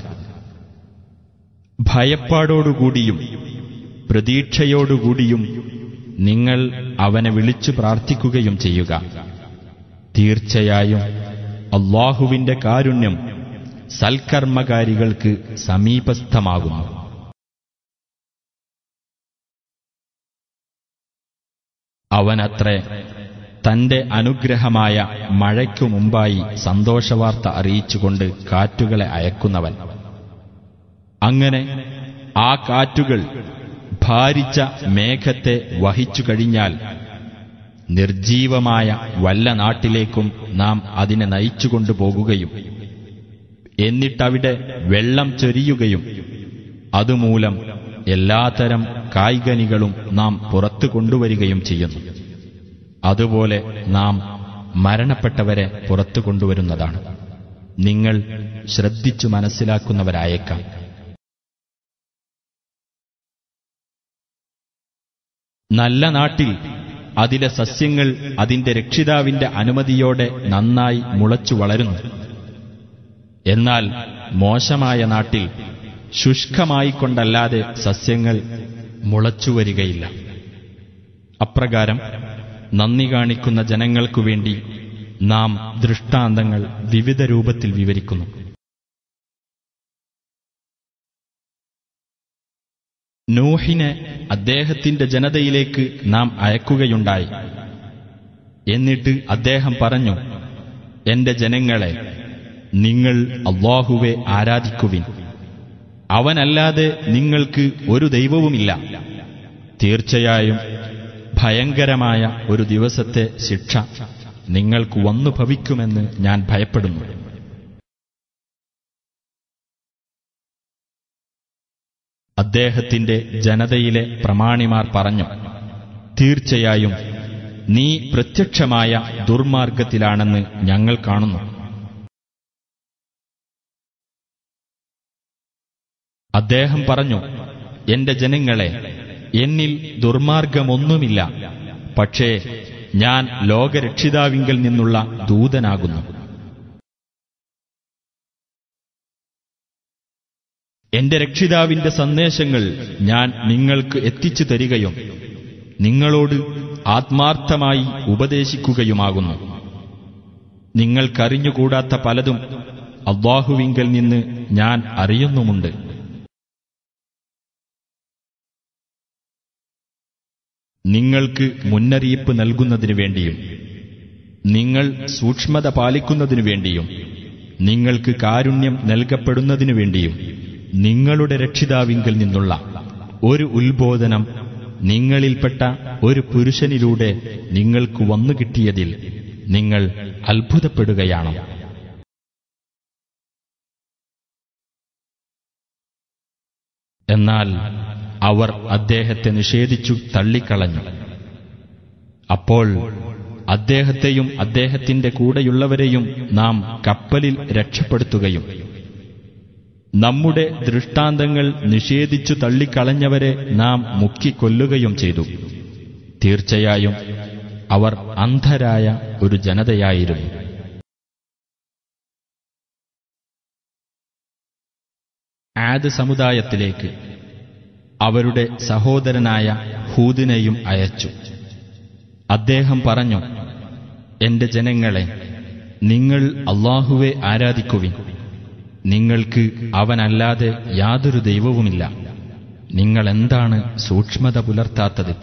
ഭയപ്പാടോടുകൂടിയും പ്രതീക്ഷയോടുകൂടിയും നിങ്ങൾ അവനെ വിളിച്ചു പ്രാർത്ഥിക്കുകയും ചെയ്യുക തീർച്ചയായും അള്ളാഹുവിന്റെ കാരുണ്യം സൽക്കർമ്മകാരികൾക്ക് സമീപസ്ഥമാകുന്നു അവനത്രേ തന്റെ അനുഗ്രഹമായ മഴയ്ക്കു മുമ്പായി സന്തോഷവാർത്ത അറിയിച്ചുകൊണ്ട് കാറ്റുകളെ അയക്കുന്നവൻ അങ്ങനെ ആ കാറ്റുകൾ ഭാരിച്ച മേഘത്തെ വഹിച്ചു കഴിഞ്ഞാൽ നിർജീവമായ വല്ല നാട്ടിലേക്കും നാം അതിനെ നയിച്ചുകൊണ്ടുപോകുകയും എന്നിട്ടവിടെ വെള്ളം ചൊരിയുകയും അതുമൂലം എല്ലാത്തരം കായ്കനികളും നാം പുറത്തു കൊണ്ടുവരികയും ചെയ്യുന്നു അതുപോലെ നാം മരണപ്പെട്ടവരെ പുറത്തു കൊണ്ടുവരുന്നതാണ് നിങ്ങൾ ശ്രദ്ധിച്ചു മനസ്സിലാക്കുന്നവരായേക്കാം നല്ല നാട്ടിൽ അതിലെ സസ്യങ്ങൾ അതിന്റെ രക്ഷിതാവിന്റെ അനുമതിയോടെ നന്നായി മുളച്ചു വളരുന്നു എന്നാൽ മോശമായ നാട്ടിൽ ശുഷ്കമായിക്കൊണ്ടല്ലാതെ സസ്യങ്ങൾ മുളച്ചുവരികയില്ല അപ്രകാരം നന്ദി കാണിക്കുന്ന ജനങ്ങൾക്കു വേണ്ടി നാം ദൃഷ്ടാന്തങ്ങൾ വിവിധ രൂപത്തിൽ വിവരിക്കുന്നു നൂഹിനെ അദ്ദേഹത്തിന്റെ ജനതയിലേക്ക് നാം അയക്കുകയുണ്ടായി എന്നിട്ട് അദ്ദേഹം പറഞ്ഞു എന്റെ ജനങ്ങളെ നിങ്ങൾ അള്ളാഹുവെ ആരാധിക്കുവിൻ അവനല്ലാതെ നിങ്ങൾക്ക് ഒരു ദൈവവുമില്ല തീർച്ചയായും ഭയങ്കരമായ ഒരു ദിവസത്തെ ശിക്ഷ നിങ്ങൾക്ക് വന്നു ഭവിക്കുമെന്ന് ഞാൻ ഭയപ്പെടുന്നു അദ്ദേഹത്തിന്റെ ജനതയിലെ പ്രമാണിമാർ പറഞ്ഞു തീർച്ചയായും നീ പ്രത്യക്ഷമായ ദുർമാർഗത്തിലാണെന്ന് ഞങ്ങൾ കാണുന്നു അദ്ദേഹം പറഞ്ഞു എന്റെ ജനങ്ങളെ എന്നിൽ ദുർമാർഗമൊന്നുമില്ല പക്ഷേ ഞാൻ ലോകരക്ഷിതാവിങ്കിൽ നിന്നുള്ള ദൂതനാകുന്നു എന്റെ രക്ഷിതാവിന്റെ സന്ദേശങ്ങൾ ഞാൻ നിങ്ങൾക്ക് എത്തിച്ചു തരികയും നിങ്ങളോട് ആത്മാർത്ഥമായി ഉപദേശിക്കുകയുമാകുന്നു നിങ്ങൾക്കറിഞ്ഞുകൂടാത്ത പലതും അള്ളാഹുവിങ്കൽ നിന്ന് ഞാൻ അറിയുന്നുമുണ്ട് നിങ്ങൾക്ക് മുന്നറിയിപ്പ് നൽകുന്നതിനു വേണ്ടിയും നിങ്ങൾ സൂക്ഷ്മത പാലിക്കുന്നതിനു വേണ്ടിയും നിങ്ങൾക്ക് കാരുണ്യം നൽകപ്പെടുന്നതിനു വേണ്ടിയും നിങ്ങളുടെ രക്ഷിതാവിങ്കിൽ നിന്നുള്ള ഒരു ഉത്ബോധനം നിങ്ങളിൽപ്പെട്ട ഒരു പുരുഷനിലൂടെ നിങ്ങൾക്ക് വന്നു കിട്ടിയതിൽ നിങ്ങൾ അത്ഭുതപ്പെടുകയാണ് എന്നാൽ അവർ അദ്ദേഹത്തെ നിഷേധിച്ചു തള്ളിക്കളഞ്ഞു അപ്പോൾ അദ്ദേഹത്തെയും അദ്ദേഹത്തിന്റെ കൂടെയുള്ളവരെയും നാം കപ്പലിൽ രക്ഷപ്പെടുത്തുകയും നമ്മുടെ ദൃഷ്ടാന്തങ്ങൾ നിഷേധിച്ചു തള്ളിക്കളഞ്ഞവരെ നാം മുക്കിക്കൊല്ലുകയും ചെയ്തു തീർച്ചയായും അവർ അന്ധരായ ഒരു ജനതയായിരുന്നു ആദ് സമുദായത്തിലേക്ക് അവരുടെ സഹോദരനായ ഹൂദിനെയും അയച്ചു അദ്ദേഹം പറഞ്ഞു എന്റെ ജനങ്ങളെ നിങ്ങൾ അള്ളാഹുവെ ആരാധിക്കുവിൻ നിങ്ങൾക്ക് അവനല്ലാതെ യാതൊരു ദൈവവുമില്ല നിങ്ങൾ എന്താണ് സൂക്ഷ്മത പുലർത്താത്തത്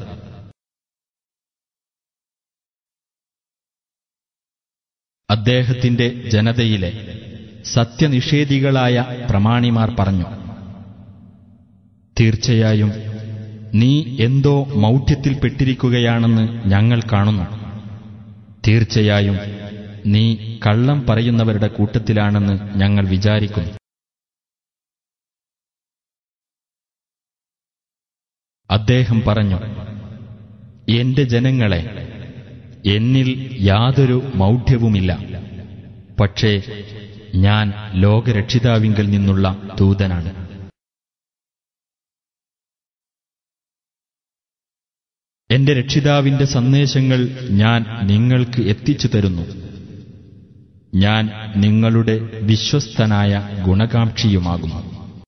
അദ്ദേഹത്തിന്റെ ജനതയിലെ സത്യനിഷേധികളായ പ്രമാണിമാർ പറഞ്ഞു തീർച്ചയായും നീ എന്തോ മൗഢ്യത്തിൽപ്പെട്ടിരിക്കുകയാണെന്ന് ഞങ്ങൾ കാണുന്നു തീർച്ചയായും നീ കള്ളം പറയുന്നവരുടെ കൂട്ടത്തിലാണെന്ന് ഞങ്ങൾ വിചാരിക്കുന്നു അദ്ദേഹം പറഞ്ഞു എന്റെ ജനങ്ങളെ എന്നിൽ യാതൊരു മൗഢ്യവുമില്ല പക്ഷേ ഞാൻ ലോകരക്ഷിതാവിങ്കൽ നിന്നുള്ള ദൂതനാണ് എന്റെ രക്ഷിതാവിന്റെ സന്ദേശങ്ങൾ ഞാൻ നിങ്ങൾക്ക് എത്തിച്ചു തരുന്നു ഞാൻ നിങ്ങളുടെ വിശ്വസ്തനായ ഗുണകാംക്ഷിയുമാകുന്നു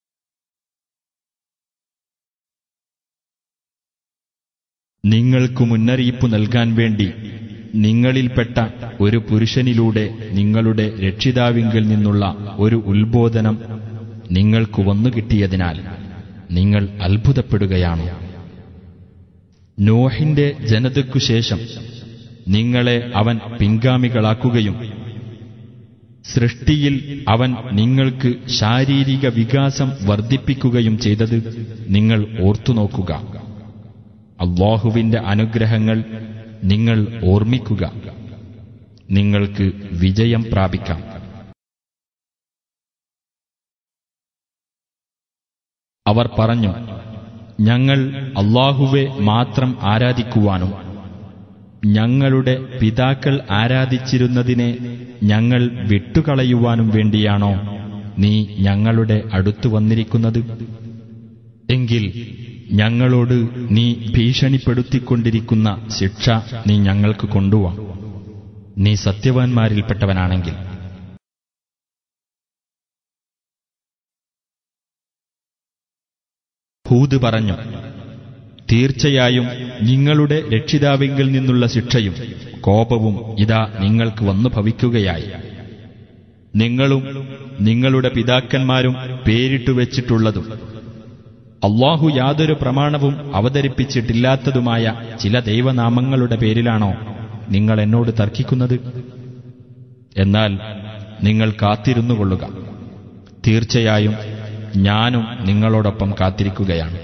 നിങ്ങൾക്കു മുന്നറിയിപ്പ് നൽകാൻ വേണ്ടി നിങ്ങളിൽപ്പെട്ട ഒരു പുരുഷനിലൂടെ നിങ്ങളുടെ രക്ഷിതാവിങ്കിൽ നിന്നുള്ള ഒരു ഉത്ബോധനം നിങ്ങൾക്ക് വന്നുകിട്ടിയതിനാൽ നിങ്ങൾ അത്ഭുതപ്പെടുകയാണ് നോഹിന്റെ ജനതയ്ക്കു ശേഷം നിങ്ങളെ അവൻ പിൻഗാമികളാക്കുകയും സൃഷ്ടിയിൽ അവൻ നിങ്ങൾക്ക് ശാരീരിക വികാസം വർദ്ധിപ്പിക്കുകയും ചെയ്തത് നിങ്ങൾ ഓർത്തുനോക്കുക അള്ളാഹുവിന്റെ അനുഗ്രഹങ്ങൾ നിങ്ങൾ ഓർമ്മിക്കുക നിങ്ങൾക്ക് വിജയം പ്രാപിക്കാം അവർ പറഞ്ഞു ഞങ്ങൾ അള്ളാഹുവെ മാത്രം ആരാധിക്കുവാനും ഞങ്ങളുടെ പിതാക്കൾ ആരാധിച്ചിരുന്നതിനെ ഞങ്ങൾ വിട്ടുകളയുവാനും വേണ്ടിയാണോ നീ ഞങ്ങളുടെ അടുത്തു വന്നിരിക്കുന്നത് എങ്കിൽ ഞങ്ങളോട് നീ ഭീഷണിപ്പെടുത്തിക്കൊണ്ടിരിക്കുന്ന ശിക്ഷ നീ ഞങ്ങൾക്ക് കൊണ്ടുവാ നീ സത്യവാൻമാരിൽപ്പെട്ടവനാണെങ്കിൽ ഹൂദ് പറഞ്ഞു തീർച്ചയായും നിങ്ങളുടെ രക്ഷിതാവിങ്കിൽ നിന്നുള്ള ശിക്ഷയും കോപവും ഇതാ നിങ്ങൾക്ക് വന്നു ഭവിക്കുകയായി നിങ്ങളും നിങ്ങളുടെ പിതാക്കന്മാരും പേരിട്ടു വെച്ചിട്ടുള്ളതും അള്ളാഹു യാതൊരു പ്രമാണവും അവതരിപ്പിച്ചിട്ടില്ലാത്തതുമായ ചില ദൈവനാമങ്ങളുടെ പേരിലാണോ നിങ്ങൾ എന്നോട് തർക്കിക്കുന്നത് എന്നാൽ നിങ്ങൾ കാത്തിരുന്നുകൊള്ളുക തീർച്ചയായും ഞാനും നിങ്ങളോടൊപ്പം കാത്തിരിക്കുകയാണ്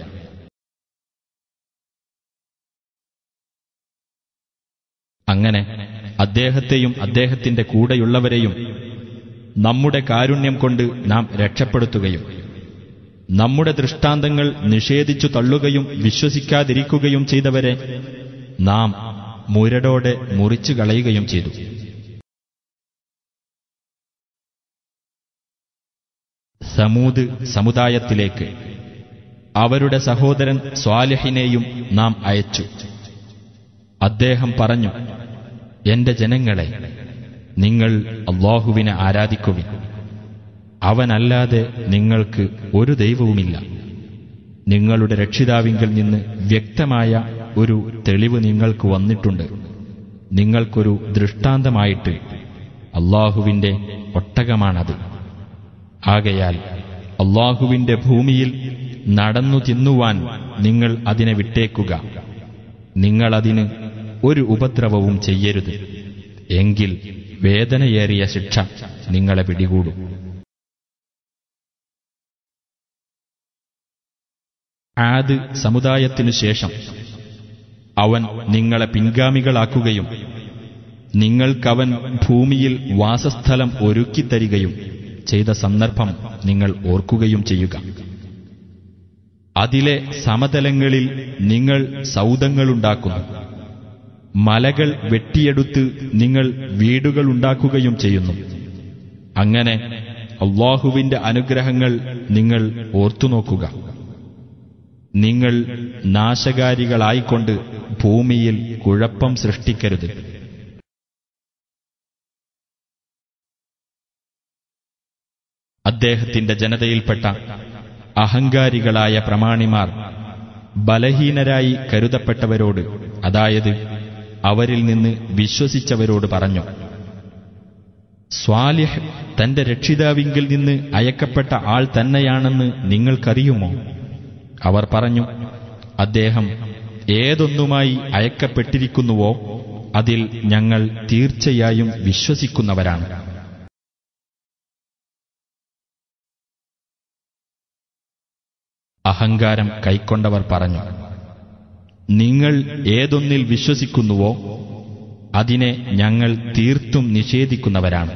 അങ്ങനെ അദ്ദേഹത്തെയും അദ്ദേഹത്തിന്റെ കൂടെയുള്ളവരെയും നമ്മുടെ കാരുണ്യം കൊണ്ട് നാം രക്ഷപ്പെടുത്തുകയും നമ്മുടെ ദൃഷ്ടാന്തങ്ങൾ നിഷേധിച്ചു തള്ളുകയും വിശ്വസിക്കാതിരിക്കുകയും ചെയ്തവരെ നാം മുരടോടെ മുറിച്ചു കളയുകയും ചെയ്തു സമൂത് സമുദായത്തിലേക്ക് അവരുടെ സഹോദരൻ സ്വാലിഹിനെയും നാം അയച്ചു അദ്ദേഹം പറഞ്ഞു എന്റെ ജനങ്ങളെ നിങ്ങൾ അള്ളാഹുവിനെ ആരാധിക്കുവിൻ അവനല്ലാതെ നിങ്ങൾക്ക് ഒരു ദൈവവുമില്ല നിങ്ങളുടെ രക്ഷിതാവിങ്കിൽ നിന്ന് വ്യക്തമായ ഒരു തെളിവ് നിങ്ങൾക്ക് വന്നിട്ടുണ്ട് നിങ്ങൾക്കൊരു ദൃഷ്ടാന്തമായിട്ട് അള്ളാഹുവിന്റെ ഒട്ടകമാണത് ആകയാൽ അള്ളാഹുവിന്റെ ഭൂമിയിൽ നടന്നു തിന്നുവാൻ നിങ്ങൾ അതിനെ വിട്ടേക്കുക നിങ്ങളതിന് ഒരു ഉപദ്രവവും ചെയ്യരുത് എങ്കിൽ വേദനയേറിയ ശിക്ഷ നിങ്ങളെ പിടികൂടും ആദ് സമുദായത്തിനു ശേഷം അവൻ നിങ്ങളെ പിൻഗാമികളാക്കുകയും നിങ്ങൾക്കവൻ ഭൂമിയിൽ വാസസ്ഥലം ഒരുക്കിത്തരികയും ചെയ്ത സന്ദർഭം നിങ്ങൾ ഓർക്കുകയും ചെയ്യുക അതിലെ സമതലങ്ങളിൽ നിങ്ങൾ സൗദങ്ങളുണ്ടാക്കുന്നു മലകൾ വെട്ടിയെടുത്ത് നിങ്ങൾ വീടുകളുണ്ടാക്കുകയും ചെയ്യുന്നു അങ്ങനെ അള്ളാഹുവിന്റെ അനുഗ്രഹങ്ങൾ നിങ്ങൾ ഓർത്തുനോക്കുക നിങ്ങൾ നാശകാരികളായിക്കൊണ്ട് ഭൂമിയിൽ കുഴപ്പം സൃഷ്ടിക്കരുത് അദ്ദേഹത്തിന്റെ ജനതയിൽപ്പെട്ട അഹങ്കാരികളായ പ്രമാണിമാർ ബലഹീനരായി കരുതപ്പെട്ടവരോട് അതായത് അവരിൽ നിന്ന് വിശ്വസിച്ചവരോട് പറഞ്ഞു സ്വാലിഹ് തന്റെ രക്ഷിതാവിങ്കിൽ നിന്ന് അയക്കപ്പെട്ട ആൾ തന്നെയാണെന്ന് നിങ്ങൾക്കറിയുമോ അവർ പറഞ്ഞു അദ്ദേഹം ഏതൊന്നുമായി അയക്കപ്പെട്ടിരിക്കുന്നുവോ അതിൽ ഞങ്ങൾ തീർച്ചയായും വിശ്വസിക്കുന്നവരാണ് അഹങ്കാരം കൈക്കൊണ്ടവർ പറഞ്ഞു നിങ്ങൾ ഏതൊന്നിൽ വിശ്വസിക്കുന്നുവോ അതിനെ ഞങ്ങൾ തീർത്തും നിഷേധിക്കുന്നവരാണ്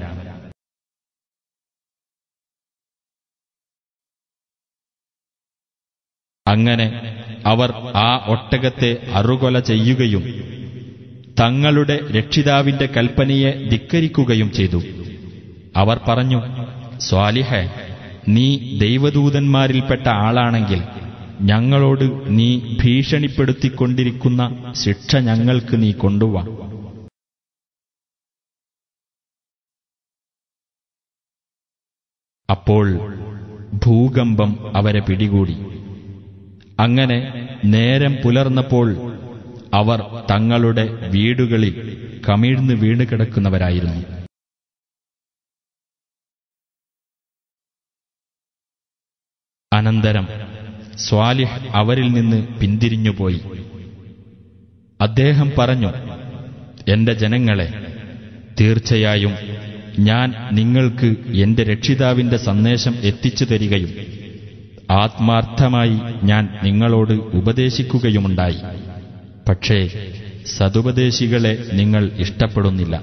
അങ്ങനെ അവർ ആ ഒട്ടകത്തെ അറുകൊല ചെയ്യുകയും തങ്ങളുടെ രക്ഷിതാവിന്റെ കൽപ്പനയെ ധിക്കരിക്കുകയും ചെയ്തു അവർ പറഞ്ഞു സ്വാലിഹെ നീ ദൈവദൂതന്മാരിൽപ്പെട്ട ആളാണെങ്കിൽ ഞങ്ങളോട് നീ ഭീഷണിപ്പെടുത്തിക്കൊണ്ടിരിക്കുന്ന ശിക്ഷ ഞങ്ങൾക്ക് നീ കൊണ്ടുവാ അപ്പോൾ ഭൂകമ്പം അവരെ പിടികൂടി അങ്ങനെ നേരം പുലർന്നപ്പോൾ അവർ തങ്ങളുടെ വീടുകളിൽ കമിഴ്ന്ന് വീണ് കിടക്കുന്നവരായിരുന്നു അനന്തരം സ്വാലിഹ് അവരിൽ നിന്ന് പിന്തിരിഞ്ഞുപോയി അദ്ദേഹം പറഞ്ഞു എന്റെ ജനങ്ങളെ തീർച്ചയായും ഞാൻ നിങ്ങൾക്ക് എന്റെ രക്ഷിതാവിന്റെ സന്ദേശം എത്തിച്ചു തരികയും ആത്മാർത്ഥമായി ഞാൻ നിങ്ങളോട് ഉപദേശിക്കുകയുമുണ്ടായി പക്ഷേ സതുപദേശികളെ നിങ്ങൾ ഇഷ്ടപ്പെടുന്നില്ല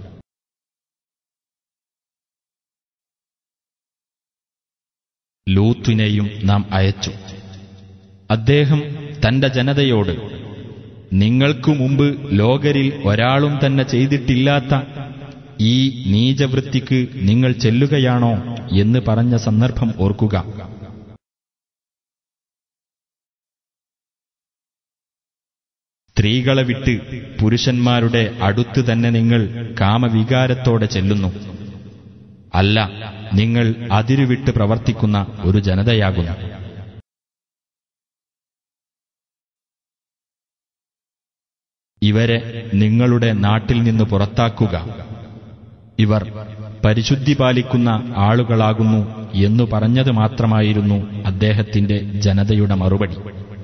ലൂത്തിനെയും നാം അയച്ചു അദ്ദേഹം തന്റെ ജനതയോട് നിങ്ങൾക്കു മുമ്പ് ലോകരിൽ ഒരാളും തന്നെ ചെയ്തിട്ടില്ലാത്ത ഈ നീചവൃത്തിക്ക് നിങ്ങൾ ചെല്ലുകയാണോ എന്ന് പറഞ്ഞ സന്ദർഭം ഓർക്കുക സ്ത്രീകളെ വിട്ട് പുരുഷന്മാരുടെ അടുത്ത് തന്നെ നിങ്ങൾ കാമവികാരത്തോടെ ചെല്ലുന്നു അല്ല നിങ്ങൾ അതിരുവിട്ട് പ്രവർത്തിക്കുന്ന ഒരു ജനതയാകുന്നു ഇവരെ നിങ്ങളുടെ നാട്ടിൽ നിന്ന് പുറത്താക്കുക ഇവർ പരിശുദ്ധി പാലിക്കുന്ന ആളുകളാകുന്നു എന്നു പറഞ്ഞത് മാത്രമായിരുന്നു അദ്ദേഹത്തിന്റെ ജനതയുടെ മറുപടി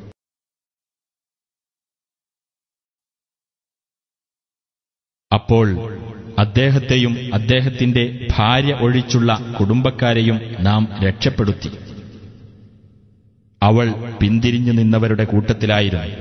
അപ്പോൾ അദ്ദേഹത്തെയും അദ്ദേഹത്തിന്റെ ഭാര്യ ഒഴിച്ചുള്ള കുടുംബക്കാരെയും നാം രക്ഷപ്പെടുത്തി അവൾ പിന്തിരിഞ്ഞു നിന്നവരുടെ കൂട്ടത്തിലായിരുന്നു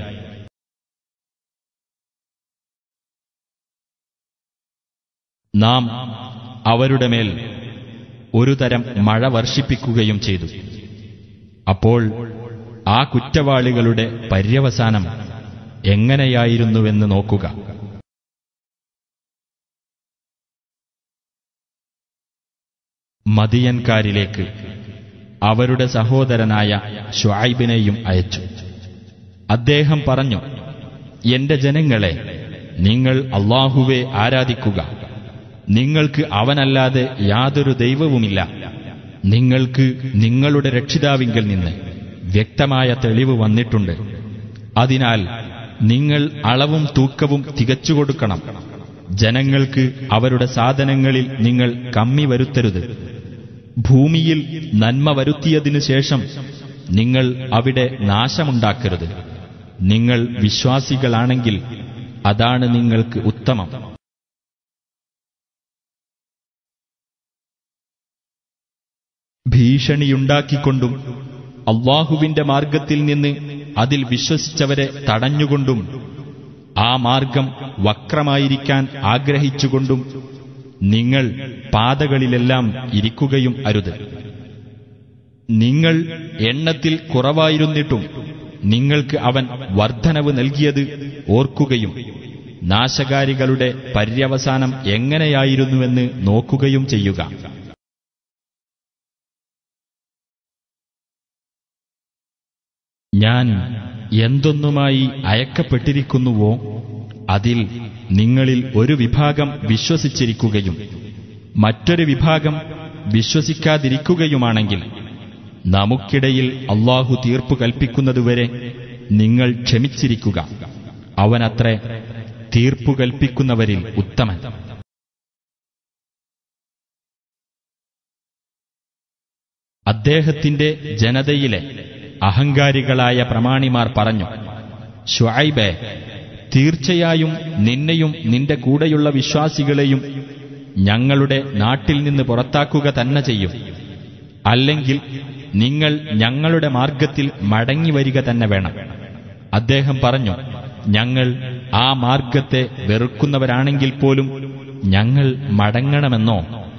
നാം അവരുടെ മേൽ ഒരു തരം മഴ വർഷിപ്പിക്കുകയും ചെയ്തു അപ്പോൾ ആ കുറ്റവാളികളുടെ പര്യവസാനം എങ്ങനെയായിരുന്നുവെന്ന് നോക്കുക മദിയൻകാരിലേക്ക് അവരുടെ സഹോദരനായ ഷുഐബിനെയും അയച്ചു അദ്ദേഹം പറഞ്ഞു എന്റെ ജനങ്ങളെ നിങ്ങൾ അള്ളാഹുവെ ആരാധിക്കുക നിങ്ങൾക്ക് അവനല്ലാതെ യാതൊരു ദൈവവുമില്ല നിങ്ങൾക്ക് നിങ്ങളുടെ രക്ഷിതാവിങ്കിൽ നിന്ന് വ്യക്തമായ തെളിവ് വന്നിട്ടുണ്ട് അതിനാൽ നിങ്ങൾ അളവും തൂക്കവും തികച്ചു കൊടുക്കണം ജനങ്ങൾക്ക് അവരുടെ സാധനങ്ങളിൽ നിങ്ങൾ കമ്മി വരുത്തരുത് ഭൂമിയിൽ നന്മ വരുത്തിയതിനു ശേഷം നിങ്ങൾ അവിടെ നാശമുണ്ടാക്കരുത് നിങ്ങൾ വിശ്വാസികളാണെങ്കിൽ അതാണ് നിങ്ങൾക്ക് ഉത്തമം ഭീഷണിയുണ്ടാക്കിക്കൊണ്ടും അള്ളാഹുവിന്റെ മാർഗത്തിൽ നിന്ന് അതിൽ വിശ്വസിച്ചവരെ തടഞ്ഞുകൊണ്ടും ആ മാർഗം വക്രമായിരിക്കാൻ ആഗ്രഹിച്ചുകൊണ്ടും നിങ്ങൾ പാതകളിലെല്ലാം ഇരിക്കുകയും അരുത് നിങ്ങൾ എണ്ണത്തിൽ കുറവായിരുന്നിട്ടും നിങ്ങൾക്ക് അവൻ വർധനവ് നൽകിയത് ഓർക്കുകയും നാശകാരികളുടെ പര്യവസാനം എങ്ങനെയായിരുന്നുവെന്ന് നോക്കുകയും ചെയ്യുക ഞാൻ എന്തൊന്നുമായി അയക്കപ്പെട്ടിരിക്കുന്നുവോ അതിൽ നിങ്ങളിൽ ഒരു വിഭാഗം വിശ്വസിച്ചിരിക്കുകയും മറ്റൊരു വിഭാഗം വിശ്വസിക്കാതിരിക്കുകയുമാണെങ്കിൽ നമുക്കിടയിൽ അള്ളാഹു തീർപ്പു കൽപ്പിക്കുന്നതുവരെ നിങ്ങൾ ക്ഷമിച്ചിരിക്കുക അവനത്രേ തീർപ്പു കൽപ്പിക്കുന്നവരിൽ ഉത്തമൻ അദ്ദേഹത്തിന്റെ ജനതയിലെ അഹങ്കാരികളായ പ്രമാണിമാർ പറഞ്ഞു ഷുഐബെ തീർച്ചയായും നിന്നെയും നിന്റെ കൂടെയുള്ള വിശ്വാസികളെയും ഞങ്ങളുടെ നാട്ടിൽ നിന്ന് പുറത്താക്കുക തന്നെ ചെയ്യും അല്ലെങ്കിൽ നിങ്ങൾ ഞങ്ങളുടെ മാർഗത്തിൽ മടങ്ങി വരിക തന്നെ വേണം അദ്ദേഹം പറഞ്ഞു ഞങ്ങൾ ആ മാർഗത്തെ വെറുക്കുന്നവരാണെങ്കിൽ പോലും ഞങ്ങൾ മടങ്ങണമെന്നോ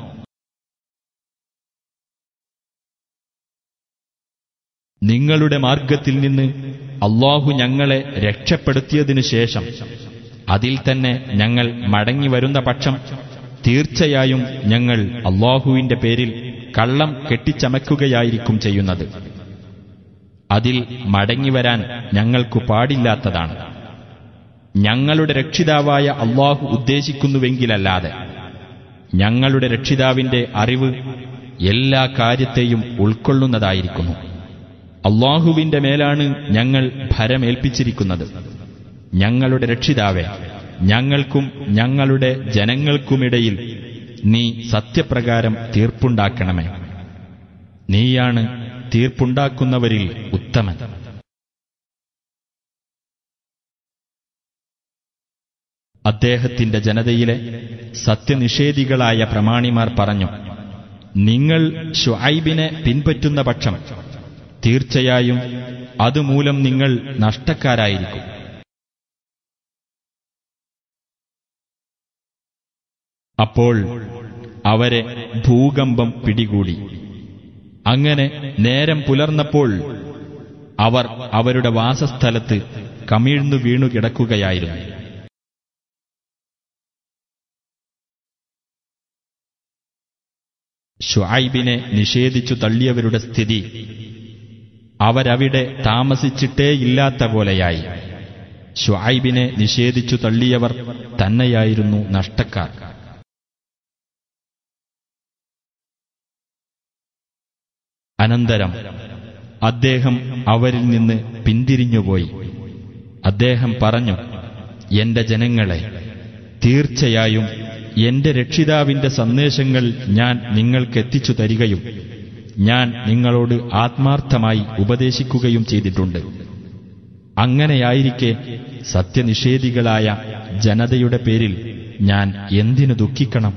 നിങ്ങളുടെ മാർഗത്തിൽ നിന്ന് അള്ളാഹു ഞങ്ങളെ രക്ഷപ്പെടുത്തിയതിനു ശേഷം അതിൽ തന്നെ ഞങ്ങൾ മടങ്ങി വരുന്ന പക്ഷം തീർച്ചയായും ഞങ്ങൾ അള്ളാഹുവിന്റെ പേരിൽ കള്ളം കെട്ടിച്ചമക്കുകയായിരിക്കും ചെയ്യുന്നത് അതിൽ മടങ്ങിവരാൻ ഞങ്ങൾക്കു പാടില്ലാത്തതാണ് ഞങ്ങളുടെ രക്ഷിതാവായ അള്ളാഹു ഉദ്ദേശിക്കുന്നുവെങ്കിലല്ലാതെ ഞങ്ങളുടെ രക്ഷിതാവിന്റെ അറിവ് എല്ലാ കാര്യത്തെയും ഉൾക്കൊള്ളുന്നതായിരിക്കുന്നു അള്ളാഹുവിന്റെ മേലാണ് ഞങ്ങൾ ഭരമേൽപ്പിച്ചിരിക്കുന്നത് ഞങ്ങളുടെ രക്ഷിതാവെ ഞങ്ങൾക്കും ഞങ്ങളുടെ ജനങ്ങൾക്കുമിടയിൽ നീ സത്യപ്രകാരം തീർപ്പുണ്ടാക്കണമേ നീയാണ് തീർപ്പുണ്ടാക്കുന്നവരിൽ ഉത്തമൻ അദ്ദേഹത്തിന്റെ ജനതയിലെ സത്യനിഷേധികളായ പ്രമാണിമാർ പറഞ്ഞു നിങ്ങൾ ഷുഐബിനെ പിൻപറ്റുന്ന പക്ഷം തീർച്ചയായും അതുമൂലം നിങ്ങൾ നഷ്ടക്കാരായിരിക്കും അപ്പോൾ അവരെ ഭൂകമ്പം പിടികൂടി അങ്ങനെ നേരം പുലർന്നപ്പോൾ അവർ അവരുടെ വാസസ്ഥലത്ത് കമിഴ്ന്നു വീണു കിടക്കുകയായിരുന്നു ഷുഐബിനെ നിഷേധിച്ചു തള്ളിയവരുടെ സ്ഥിതി അവരവിടെ താമസിച്ചിട്ടേയില്ലാത്ത പോലെയായി ഷുഐബിനെ നിഷേധിച്ചു തള്ളിയവർ തന്നെയായിരുന്നു നഷ്ടക്കാർ അനന്തരം അദ്ദേഹം അവരിൽ നിന്ന് പിന്തിരിഞ്ഞുപോയി അദ്ദേഹം പറഞ്ഞു എന്റെ ജനങ്ങളെ തീർച്ചയായും എന്റെ രക്ഷിതാവിന്റെ സന്ദേശങ്ങൾ ഞാൻ നിങ്ങൾക്കെത്തിച്ചു തരികയും ഞാൻ നിങ്ങളോട് ആത്മാർത്ഥമായി ഉപദേശിക്കുകയും ചെയ്തിട്ടുണ്ട് അങ്ങനെയായിരിക്കെ സത്യനിഷേധികളായ ജനതയുടെ പേരിൽ ഞാൻ എന്തിനു ദുഃഖിക്കണം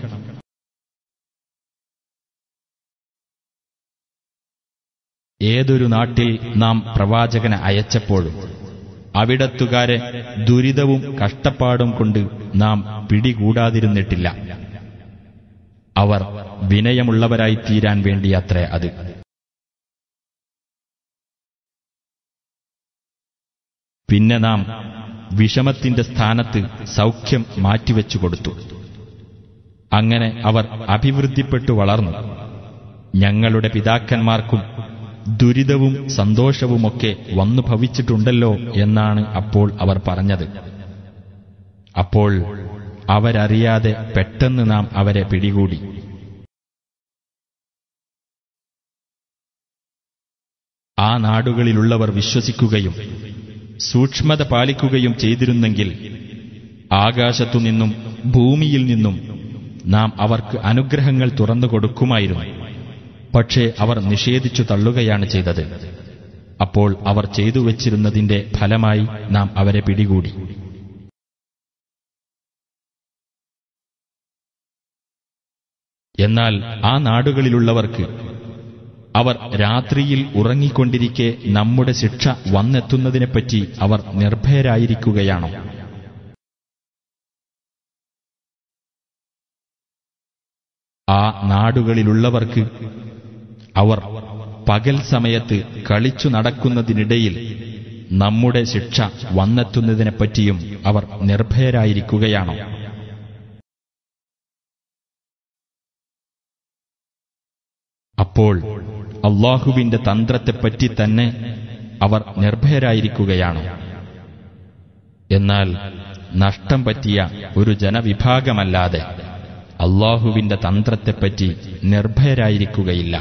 ഏതൊരു നാട്ടിൽ നാം പ്രവാചകനെ അയച്ചപ്പോഴും അവിടത്തുകാരെ ദുരിതവും കഷ്ടപ്പാടും കൊണ്ട് നാം പിടികൂടാതിരുന്നിട്ടില്ല അവർ വിനയമുള്ളവരായി തീരാൻ വേണ്ടിയത്രേ അത് പിന്നെ നാം വിഷമത്തിന്റെ സ്ഥാനത്ത് സൗഖ്യം മാറ്റിവെച്ചു കൊടുത്തു അങ്ങനെ അവർ അഭിവൃദ്ധിപ്പെട്ടു വളർന്നു ഞങ്ങളുടെ പിതാക്കന്മാർക്കും ദുരിതവും സന്തോഷവുമൊക്കെ വന്നു ഭവിച്ചിട്ടുണ്ടല്ലോ എന്നാണ് അപ്പോൾ അവർ പറഞ്ഞത് അപ്പോൾ അവരറിയാതെ പെട്ടെന്ന് നാം അവരെ പിടികൂടി ആ നാടുകളിലുള്ളവർ വിശ്വസിക്കുകയും സൂക്ഷ്മത പാലിക്കുകയും ചെയ്തിരുന്നെങ്കിൽ ആകാശത്തുനിന്നും ഭൂമിയിൽ നിന്നും നാം അവർക്ക് അനുഗ്രഹങ്ങൾ തുറന്നു കൊടുക്കുമായിരുന്നു പക്ഷേ അവർ നിഷേധിച്ചു തള്ളുകയാണ് ചെയ്തത് അപ്പോൾ അവർ ചെയ്തു വച്ചിരുന്നതിന്റെ ഫലമായി നാം അവരെ പിടികൂടി എന്നാൽ ആ നാടുകളിലുള്ളവർക്ക് അവർ രാത്രിയിൽ ഉറങ്ങിക്കൊണ്ടിരിക്കെ നമ്മുടെ ശിക്ഷ വന്നെത്തുന്നതിനെപ്പറ്റി അവർ നിർഭയരായിരിക്കുകയാണോ ആ നാടുകളിലുള്ളവർക്ക് അവർ പകൽ സമയത്ത് കളിച്ചു നടക്കുന്നതിനിടയിൽ നമ്മുടെ ശിക്ഷ വന്നെത്തുന്നതിനെപ്പറ്റിയും അവർ നിർഭയരായിരിക്കുകയാണോ അപ്പോൾ അള്ളാഹുവിന്റെ തന്ത്രത്തെപ്പറ്റി തന്നെ അവർ നിർഭയരായിരിക്കുകയാണ് എന്നാൽ നഷ്ടം പറ്റിയ ഒരു ജനവിഭാഗമല്ലാതെ അള്ളാഹുവിന്റെ തന്ത്രത്തെപ്പറ്റി നിർഭയരായിരിക്കുകയില്ല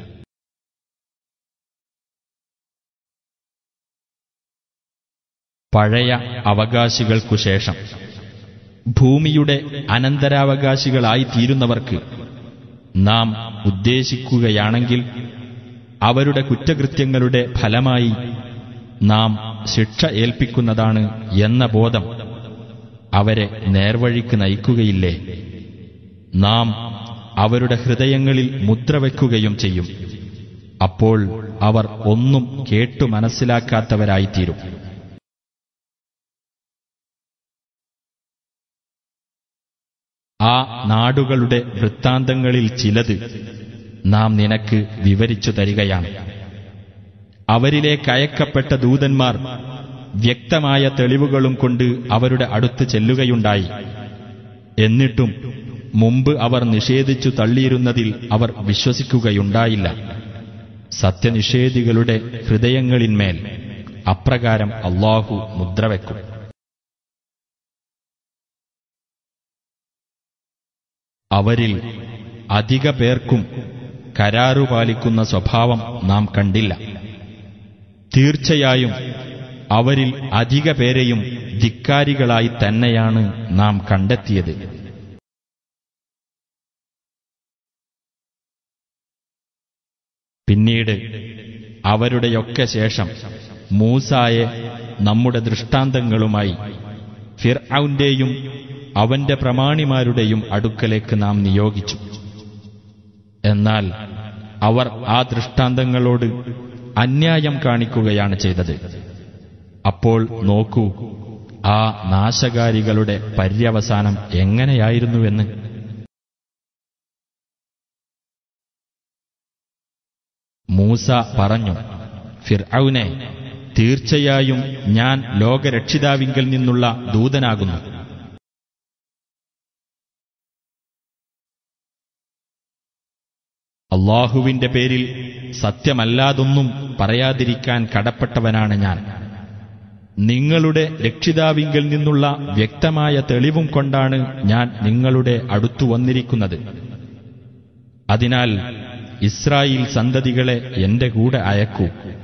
പഴയ അവകാശികൾക്കു ശേഷം ഭൂമിയുടെ അനന്തരാവകാശികളായി തീരുന്നവർക്ക് നാം ഉദ്ദേശിക്കുകയാണെങ്കിൽ അവരുടെ കുറ്റകൃത്യങ്ങളുടെ ഫലമായി നാം ശിക്ഷ ഏൽപ്പിക്കുന്നതാണ് എന്ന ബോധം അവരെ നേർവഴിക്ക് നയിക്കുകയില്ലേ നാം അവരുടെ ഹൃദയങ്ങളിൽ മുദ്രവെക്കുകയും ചെയ്യും അപ്പോൾ അവർ ഒന്നും കേട്ടു മനസ്സിലാക്കാത്തവരായിത്തീരും ആ നാടുകളുടെ വൃത്താന്തങ്ങളിൽ ചിലത് നാം നിനക്ക് വിവരിച്ചു തരികയാണ് അവരിലേക്ക് അയക്കപ്പെട്ട ദൂതന്മാർ വ്യക്തമായ തെളിവുകളും കൊണ്ട് അവരുടെ അടുത്ത് ചെല്ലുകയുണ്ടായി എന്നിട്ടും മുമ്പ് അവർ നിഷേധിച്ചു തള്ളിയിരുന്നതിൽ അവർ വിശ്വസിക്കുകയുണ്ടായില്ല സത്യനിഷേധികളുടെ ഹൃദയങ്ങളിന്മേൽ അപ്രകാരം അള്ളാഹു മുദ്രവെക്കും അവരിൽ അധിക പേർക്കും കരാറു പാലിക്കുന്ന സ്വഭാവം നാം കണ്ടില്ല തീർച്ചയായും അവരിൽ അധിക പേരെയും ധിക്കാരികളായി തന്നെയാണ് നാം കണ്ടെത്തിയത് പിന്നീട് അവരുടെയൊക്കെ ശേഷം മൂസായെ നമ്മുടെ ദൃഷ്ടാന്തങ്ങളുമായി ഫിർഔന്റെയും അവന്റെ പ്രമാണിമാരുടെയും അടുക്കലേക്ക് നാം നിയോഗിച്ചു എന്നാൽ അവർ ആ ദൃഷ്ടാന്തങ്ങളോട് അന്യായം കാണിക്കുകയാണ് ചെയ്തത് അപ്പോൾ നോക്കൂ ആ നാശകാരികളുടെ പര്യവസാനം എങ്ങനെയായിരുന്നുവെന്ന് മൂസ പറഞ്ഞു ഫിർഔനെ തീർച്ചയായും ഞാൻ ലോകരക്ഷിതാവിങ്കൽ നിന്നുള്ള ദൂതനാകുന്നു അള്ളാഹുവിന്റെ പേരിൽ സത്യമല്ലാതൊന്നും പറയാതിരിക്കാൻ കടപ്പെട്ടവനാണ് ഞാൻ നിങ്ങളുടെ രക്ഷിതാവിങ്കൽ നിന്നുള്ള വ്യക്തമായ തെളിവും കൊണ്ടാണ് ഞാൻ നിങ്ങളുടെ അടുത്തു വന്നിരിക്കുന്നത് അതിനാൽ ഇസ്രായേൽ സന്തതികളെ എന്റെ കൂടെ അയക്കൂ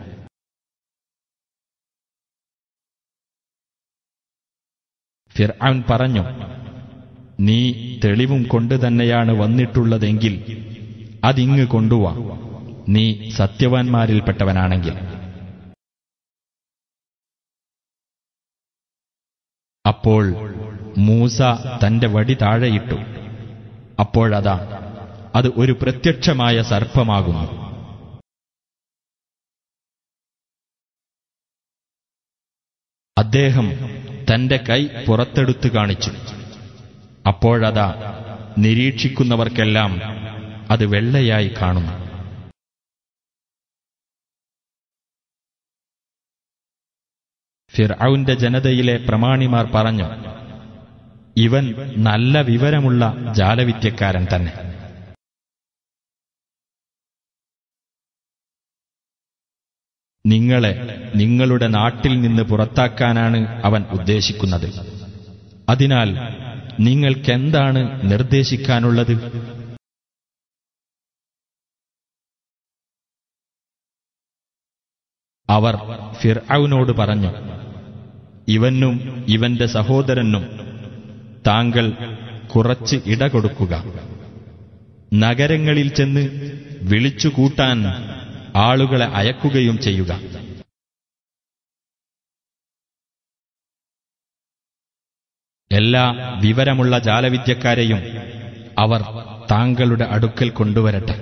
ഫിർആൻ പറഞ്ഞു നീ തെളിവും കൊണ്ട് തന്നെയാണ് വന്നിട്ടുള്ളതെങ്കിൽ അതിങ്ങ് കൊണ്ടുവാ നീ സത്യവാൻമാരിൽപ്പെട്ടവനാണെങ്കിൽ അപ്പോൾ മൂസ തന്റെ വടി താഴെയിട്ടു അപ്പോഴതാ അത് ഒരു പ്രത്യക്ഷമായ സർപ്പമാകുന്നു അദ്ദേഹം തന്റെ കൈ പുറത്തെടുത്തു കാണിച്ചു അപ്പോഴതാ നിരീക്ഷിക്കുന്നവർക്കെല്ലാം അത് വെള്ളയായി കാണുന്നു ഫിർഔന്റെ ജനതയിലെ പ്രമാണിമാർ പറഞ്ഞു ഇവൻ നല്ല വിവരമുള്ള ജാലവിദ്യക്കാരൻ തന്നെ നിങ്ങളെ നിങ്ങളുടെ നാട്ടിൽ നിന്ന് പുറത്താക്കാനാണ് അവൻ ഉദ്ദേശിക്കുന്നത് അതിനാൽ നിങ്ങൾക്കെന്താണ് നിർദ്ദേശിക്കാനുള്ളത് അവർ ഫിർഔനോട് പറഞ്ഞു ഇവനും ഇവന്റെ സഹോദരനും താങ്കൾ കുറച്ച് ഇട കൊടുക്കുക നഗരങ്ങളിൽ ചെന്ന് വിളിച്ചുകൂട്ടാൻ ആളുകളെ അയക്കുകയും ചെയ്യുക എല്ലാ വിവരമുള്ള ജാലവിദ്യക്കാരെയും അവർ താങ്കളുടെ അടുക്കൽ കൊണ്ടുവരട്ടെ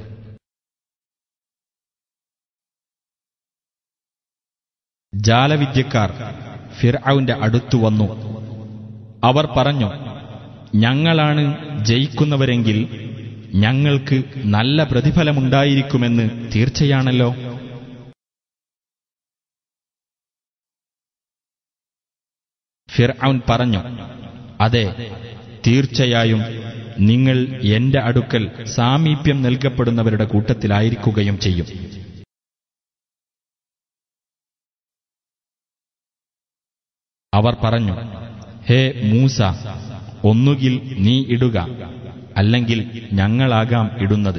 ജാലവിദ്യക്കാർ ഫിർഔന്റെ അടുത്തു വന്നു അവർ പറഞ്ഞു ഞങ്ങളാണ് ജയിക്കുന്നവരെങ്കിൽ ഞങ്ങൾക്ക് നല്ല പ്രതിഫലമുണ്ടായിരിക്കുമെന്ന് തീർച്ചയാണല്ലോ ഫിർഔൻ പറഞ്ഞു അതെ തീർച്ചയായും നിങ്ങൾ എന്റെ അടുക്കൽ സാമീപ്യം നൽകപ്പെടുന്നവരുടെ കൂട്ടത്തിലായിരിക്കുകയും ചെയ്യും അവർ പറഞ്ഞു ഹേ മൂസ ഒന്നുകിൽ നീ ഇടുക അല്ലെങ്കിൽ ഞങ്ങളാകാം ഇടുന്നത്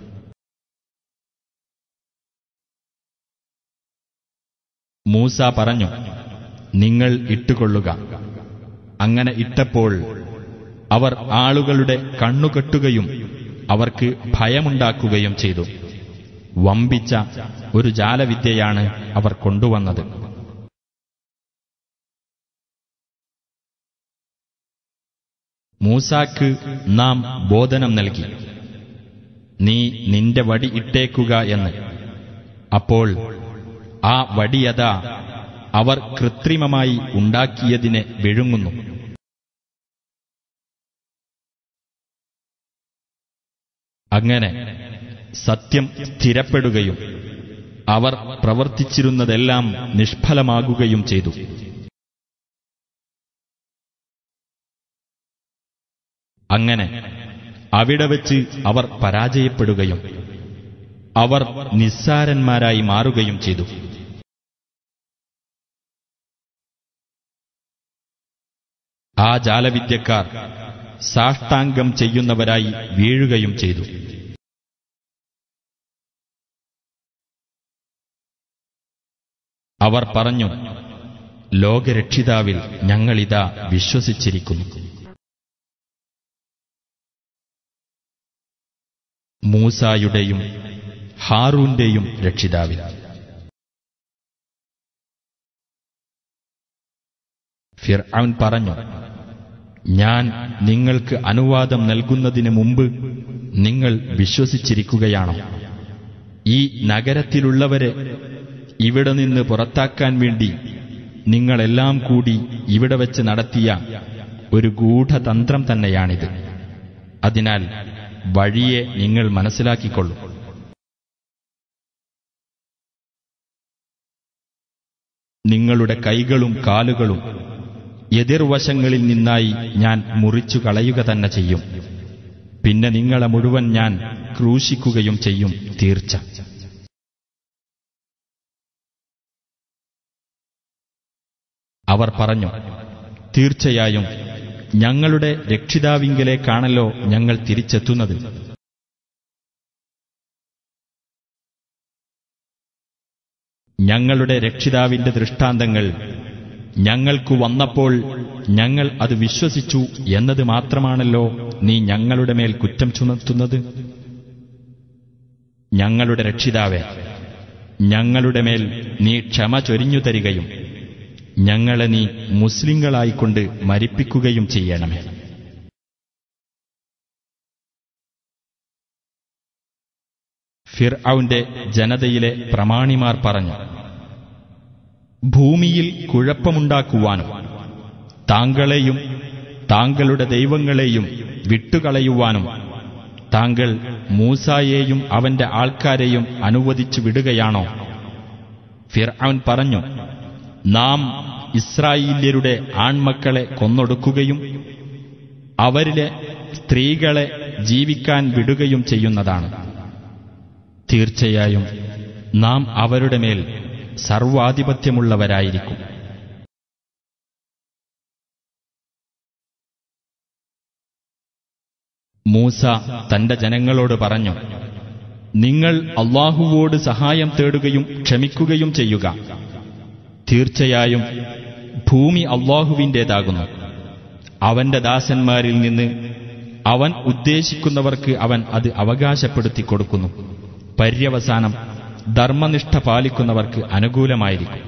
മൂസ പറഞ്ഞു നിങ്ങൾ ഇട്ടുകൊള്ളുക അങ്ങനെ ഇട്ടപ്പോൾ അവർ ആളുകളുടെ കണ്ണുകെട്ടുകയും അവർക്ക് ഭയമുണ്ടാക്കുകയും ചെയ്തു വമ്പിച്ച ഒരു ജാലവിദ്യയാണ് അവർ കൊണ്ടുവന്നത് മൂസാക്ക് നാം ബോധനം നൽകി നീ നിന്റെ വടി ഇട്ടേക്കുക എന്ന് അപ്പോൾ ആ വടിയതാ അവർ കൃത്രിമമായി ഉണ്ടാക്കിയതിനെ വിഴുങ്ങുന്നു അങ്ങനെ സത്യം സ്ഥിരപ്പെടുകയും അവർ പ്രവർത്തിച്ചിരുന്നതെല്ലാം നിഷ്ഫലമാകുകയും ചെയ്തു അങ്ങനെ അവിടെ വച്ച് അവർ പരാജയപ്പെടുകയും അവർ നിസ്സാരന്മാരായി മാറുകയും ചെയ്തു ആ ജാലവിദ്യക്കാർ സാഷ്ടാംഗം ചെയ്യുന്നവരായി വീഴുകയും ചെയ്തു അവർ പറഞ്ഞു ലോകരക്ഷിതാവിൽ ഞങ്ങളിതാ വിശ്വസിച്ചിരിക്കുന്നു മൂസായുടെയും ഹാറൂന്റെയും രക്ഷിതാവിൽ ഫിർഔൻ പറഞ്ഞു ഞാൻ നിങ്ങൾക്ക് അനുവാദം നൽകുന്നതിന് മുമ്പ് നിങ്ങൾ വിശ്വസിച്ചിരിക്കുകയാണോ ഈ നഗരത്തിലുള്ളവരെ ഇവിടെ നിന്ന് പുറത്താക്കാൻ വേണ്ടി നിങ്ങളെല്ലാം കൂടി ഇവിടെ വെച്ച് നടത്തിയ ഒരു ഗൂഢതന്ത്രം തന്നെയാണിത് അതിനാൽ വഴിയെ നിങ്ങൾ മനസ്സിലാക്കിക്കൊള്ളൂ നിങ്ങളുടെ കൈകളും കാലുകളും എതിർവശങ്ങളിൽ നിന്നായി ഞാൻ മുറിച്ചു കളയുക തന്നെ ചെയ്യും പിന്നെ നിങ്ങളെ മുഴുവൻ ഞാൻ ക്രൂശിക്കുകയും ചെയ്യും തീർച്ച അവർ പറഞ്ഞു തീർച്ചയായും ഞങ്ങളുടെ രക്ഷിതാവിങ്കലേക്കാണല്ലോ ഞങ്ങൾ തിരിച്ചെത്തുന്നത് ഞങ്ങളുടെ രക്ഷിതാവിന്റെ ദൃഷ്ടാന്തങ്ങൾ ഞങ്ങൾക്കു വന്നപ്പോൾ ഞങ്ങൾ അത് വിശ്വസിച്ചു എന്നത് മാത്രമാണല്ലോ നീ ഞങ്ങളുടെ മേൽ കുറ്റം ചുമത്തുന്നത് ഞങ്ങളുടെ രക്ഷിതാവേ ഞങ്ങളുടെ മേൽ നീ ക്ഷമ ചൊരിഞ്ഞു തരികയും ഞങ്ങളെ നീ മുസ്ലിങ്ങളായിക്കൊണ്ട് മരിപ്പിക്കുകയും ചെയ്യണമേ ഫിർഔന്റെ ജനതയിലെ പ്രമാണിമാർ പറഞ്ഞു ഭൂമിയിൽ കുഴപ്പമുണ്ടാക്കുവാനും താങ്കളെയും താങ്കളുടെ ദൈവങ്ങളെയും വിട്ടുകളയുവാനും താങ്കൾ മൂസായെയും അവന്റെ ആൾക്കാരെയും അനുവദിച്ചു വിടുകയാണോ ഫിർഔൻ പറഞ്ഞു നാം ഇസ്രായേല്യരുടെ ആൺമക്കളെ കൊന്നൊടുക്കുകയും അവരിലെ സ്ത്രീകളെ ജീവിക്കാൻ വിടുകയും ചെയ്യുന്നതാണ് തീർച്ചയായും നാം അവരുടെ മേൽ സർവാധിപത്യമുള്ളവരായിരിക്കും മൂസ തന്റെ ജനങ്ങളോട് പറഞ്ഞു നിങ്ങൾ അള്ളാഹുവോട് സഹായം തേടുകയും ക്ഷമിക്കുകയും ചെയ്യുക തീർച്ചയായും ഭൂമി അള്ളാഹുവിൻ്റേതാകുന്നു അവന്റെ ദാസന്മാരിൽ നിന്ന് അവൻ ഉദ്ദേശിക്കുന്നവർക്ക് അവൻ അത് അവകാശപ്പെടുത്തി കൊടുക്കുന്നു പര്യവസാനം ധർമ്മനിഷ്ഠ പാലിക്കുന്നവർക്ക് അനുകൂലമായിരിക്കും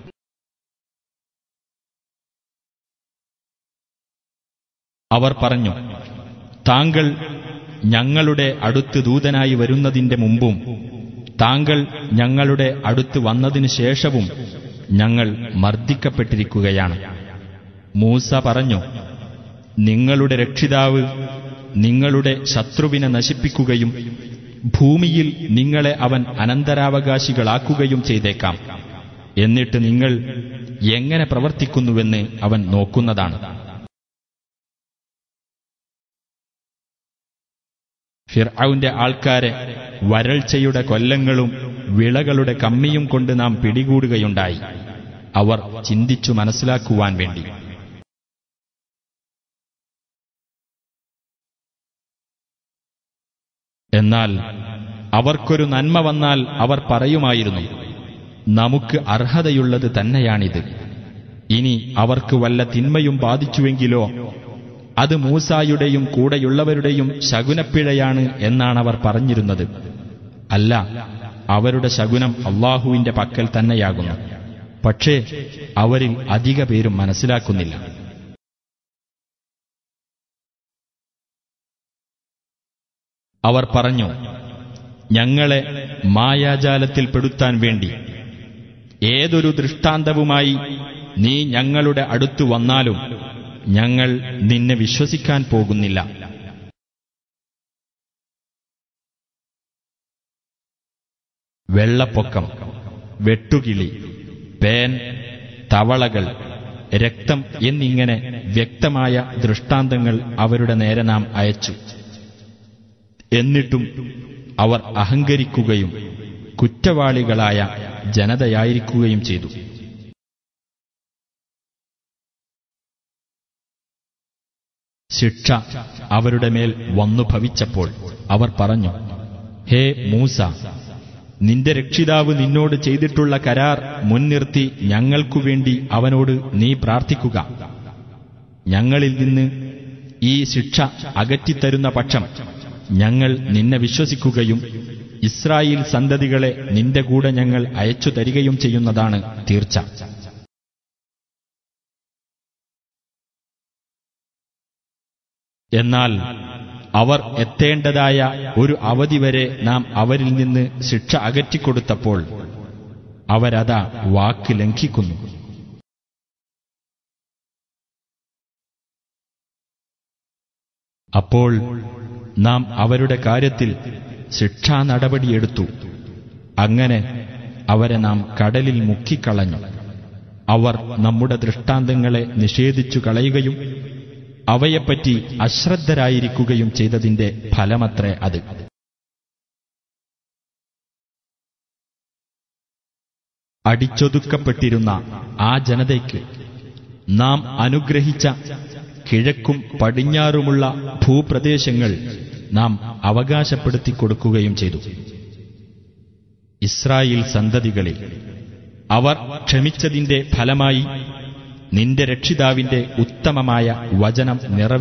അവർ പറഞ്ഞു താങ്കൾ ഞങ്ങളുടെ അടുത്ത് ദൂതനായി വരുന്നതിന്റെ മുമ്പും താങ്കൾ ഞങ്ങളുടെ അടുത്ത് വന്നതിനു ശേഷവും ഞങ്ങൾ മർദ്ദിക്കപ്പെട്ടിരിക്കുകയാണ് മൂസ പറഞ്ഞു നിങ്ങളുടെ രക്ഷിതാവ് നിങ്ങളുടെ ശത്രുവിനെ നശിപ്പിക്കുകയും ഭൂമിയിൽ നിങ്ങളെ അവൻ അനന്തരാവകാശികളാക്കുകയും ചെയ്തേക്കാം എന്നിട്ട് നിങ്ങൾ എങ്ങനെ പ്രവർത്തിക്കുന്നുവെന്ന് അവൻ നോക്കുന്നതാണ് ഫിർഔന്റെ ആൾക്കാരെ വരൾച്ചയുടെ കൊല്ലങ്ങളും വിളകളുടെ കമ്മിയും കൊണ്ട് നാം പിടികൂടുകയുണ്ടായി അവർ ചിന്തിച്ചു മനസ്സിലാക്കുവാൻ വേണ്ടി എന്നാൽ അവർക്കൊരു നന്മ വന്നാൽ അവർ പറയുമായിരുന്നു നമുക്ക് അർഹതയുള്ളത് തന്നെയാണിത് ഇനി അവർക്ക് വല്ല തിന്മയും ബാധിച്ചുവെങ്കിലോ അത് മൂസായുടെയും കൂടെയുള്ളവരുടെയും ശകുനപ്പിഴയാണ് എന്നാണവർ പറഞ്ഞിരുന്നത് അല്ല അവരുടെ ശകുനം അള്ളാഹുവിന്റെ പക്കൽ തന്നെയാകുന്നു പക്ഷേ അവരിൽ അധിക പേരും മനസ്സിലാക്കുന്നില്ല അവർ പറഞ്ഞു ഞങ്ങളെ മായാജാലത്തിൽ പെടുത്താൻ വേണ്ടി ഏതൊരു ദൃഷ്ടാന്തവുമായി നീ ഞങ്ങളുടെ അടുത്തു വന്നാലും ഞങ്ങൾ നിന്നെ വിശ്വസിക്കാൻ പോകുന്നില്ല വെള്ളപ്പൊക്കം വെട്ടുകിളി പേൻ തവളകൾ രക്തം എന്നിങ്ങനെ വ്യക്തമായ ദൃഷ്ടാന്തങ്ങൾ അവരുടെ നേരെ നാം അയച്ചു എന്നിട്ടും അവർ അഹങ്കരിക്കുകയും കുറ്റവാളികളായ ജനതയായിരിക്കുകയും ചെയ്തു ശിക്ഷ അവരുടെ മേൽ വന്നു ഭവിച്ചപ്പോൾ അവർ പറഞ്ഞു ഹേ മൂസ നിന്റെ രക്ഷിതാവ് നിന്നോട് ചെയ്തിട്ടുള്ള കരാർ മുൻനിർത്തി ഞങ്ങൾക്കു വേണ്ടി അവനോട് നീ പ്രാർത്ഥിക്കുക ഞങ്ങളിൽ നിന്ന് ഈ ശിക്ഷ അകറ്റിത്തരുന്ന പക്ഷം ഞങ്ങൾ നിന്നെ വിശ്വസിക്കുകയും ഇസ്രായേൽ സന്തതികളെ നിന്റെ കൂടെ ഞങ്ങൾ അയച്ചു തരികയും ചെയ്യുന്നതാണ് തീർച്ച എന്നാൽ അവർ എത്തേണ്ടതായ ഒരു അവധി വരെ നാം അവരിൽ നിന്ന് ശിക്ഷ അകറ്റിക്കൊടുത്തപ്പോൾ അവരതാ വാക്ക് ലംഘിക്കുന്നു അപ്പോൾ നാം അവരുടെ കാര്യത്തിൽ ശിക്ഷാ നടപടിയെടുത്തു അങ്ങനെ അവരെ നാം കടലിൽ മുക്കിക്കളഞ്ഞു അവർ നമ്മുടെ ദൃഷ്ടാന്തങ്ങളെ നിഷേധിച്ചു കളയുകയും അവയെപ്പറ്റി അശ്രദ്ധരായിരിക്കുകയും ചെയ്തതിന്റെ ഫലമത്രേ അത് അടിച്ചൊതുക്കപ്പെട്ടിരുന്ന ആ ജനതയ്ക്ക് നാം അനുഗ്രഹിച്ച കിഴക്കും പടിഞ്ഞാറുമുള്ള ഭൂപ്രദേശങ്ങൾ നാം അവകാശപ്പെടുത്തി കൊടുക്കുകയും ചെയ്തു ഇസ്രായേൽ സന്തതികളിൽ അവർ ക്ഷമിച്ചതിന്റെ ഫലമായി നിന്റെ രക്ഷിതാവിന്റെ ഉത്തമമായ വചനം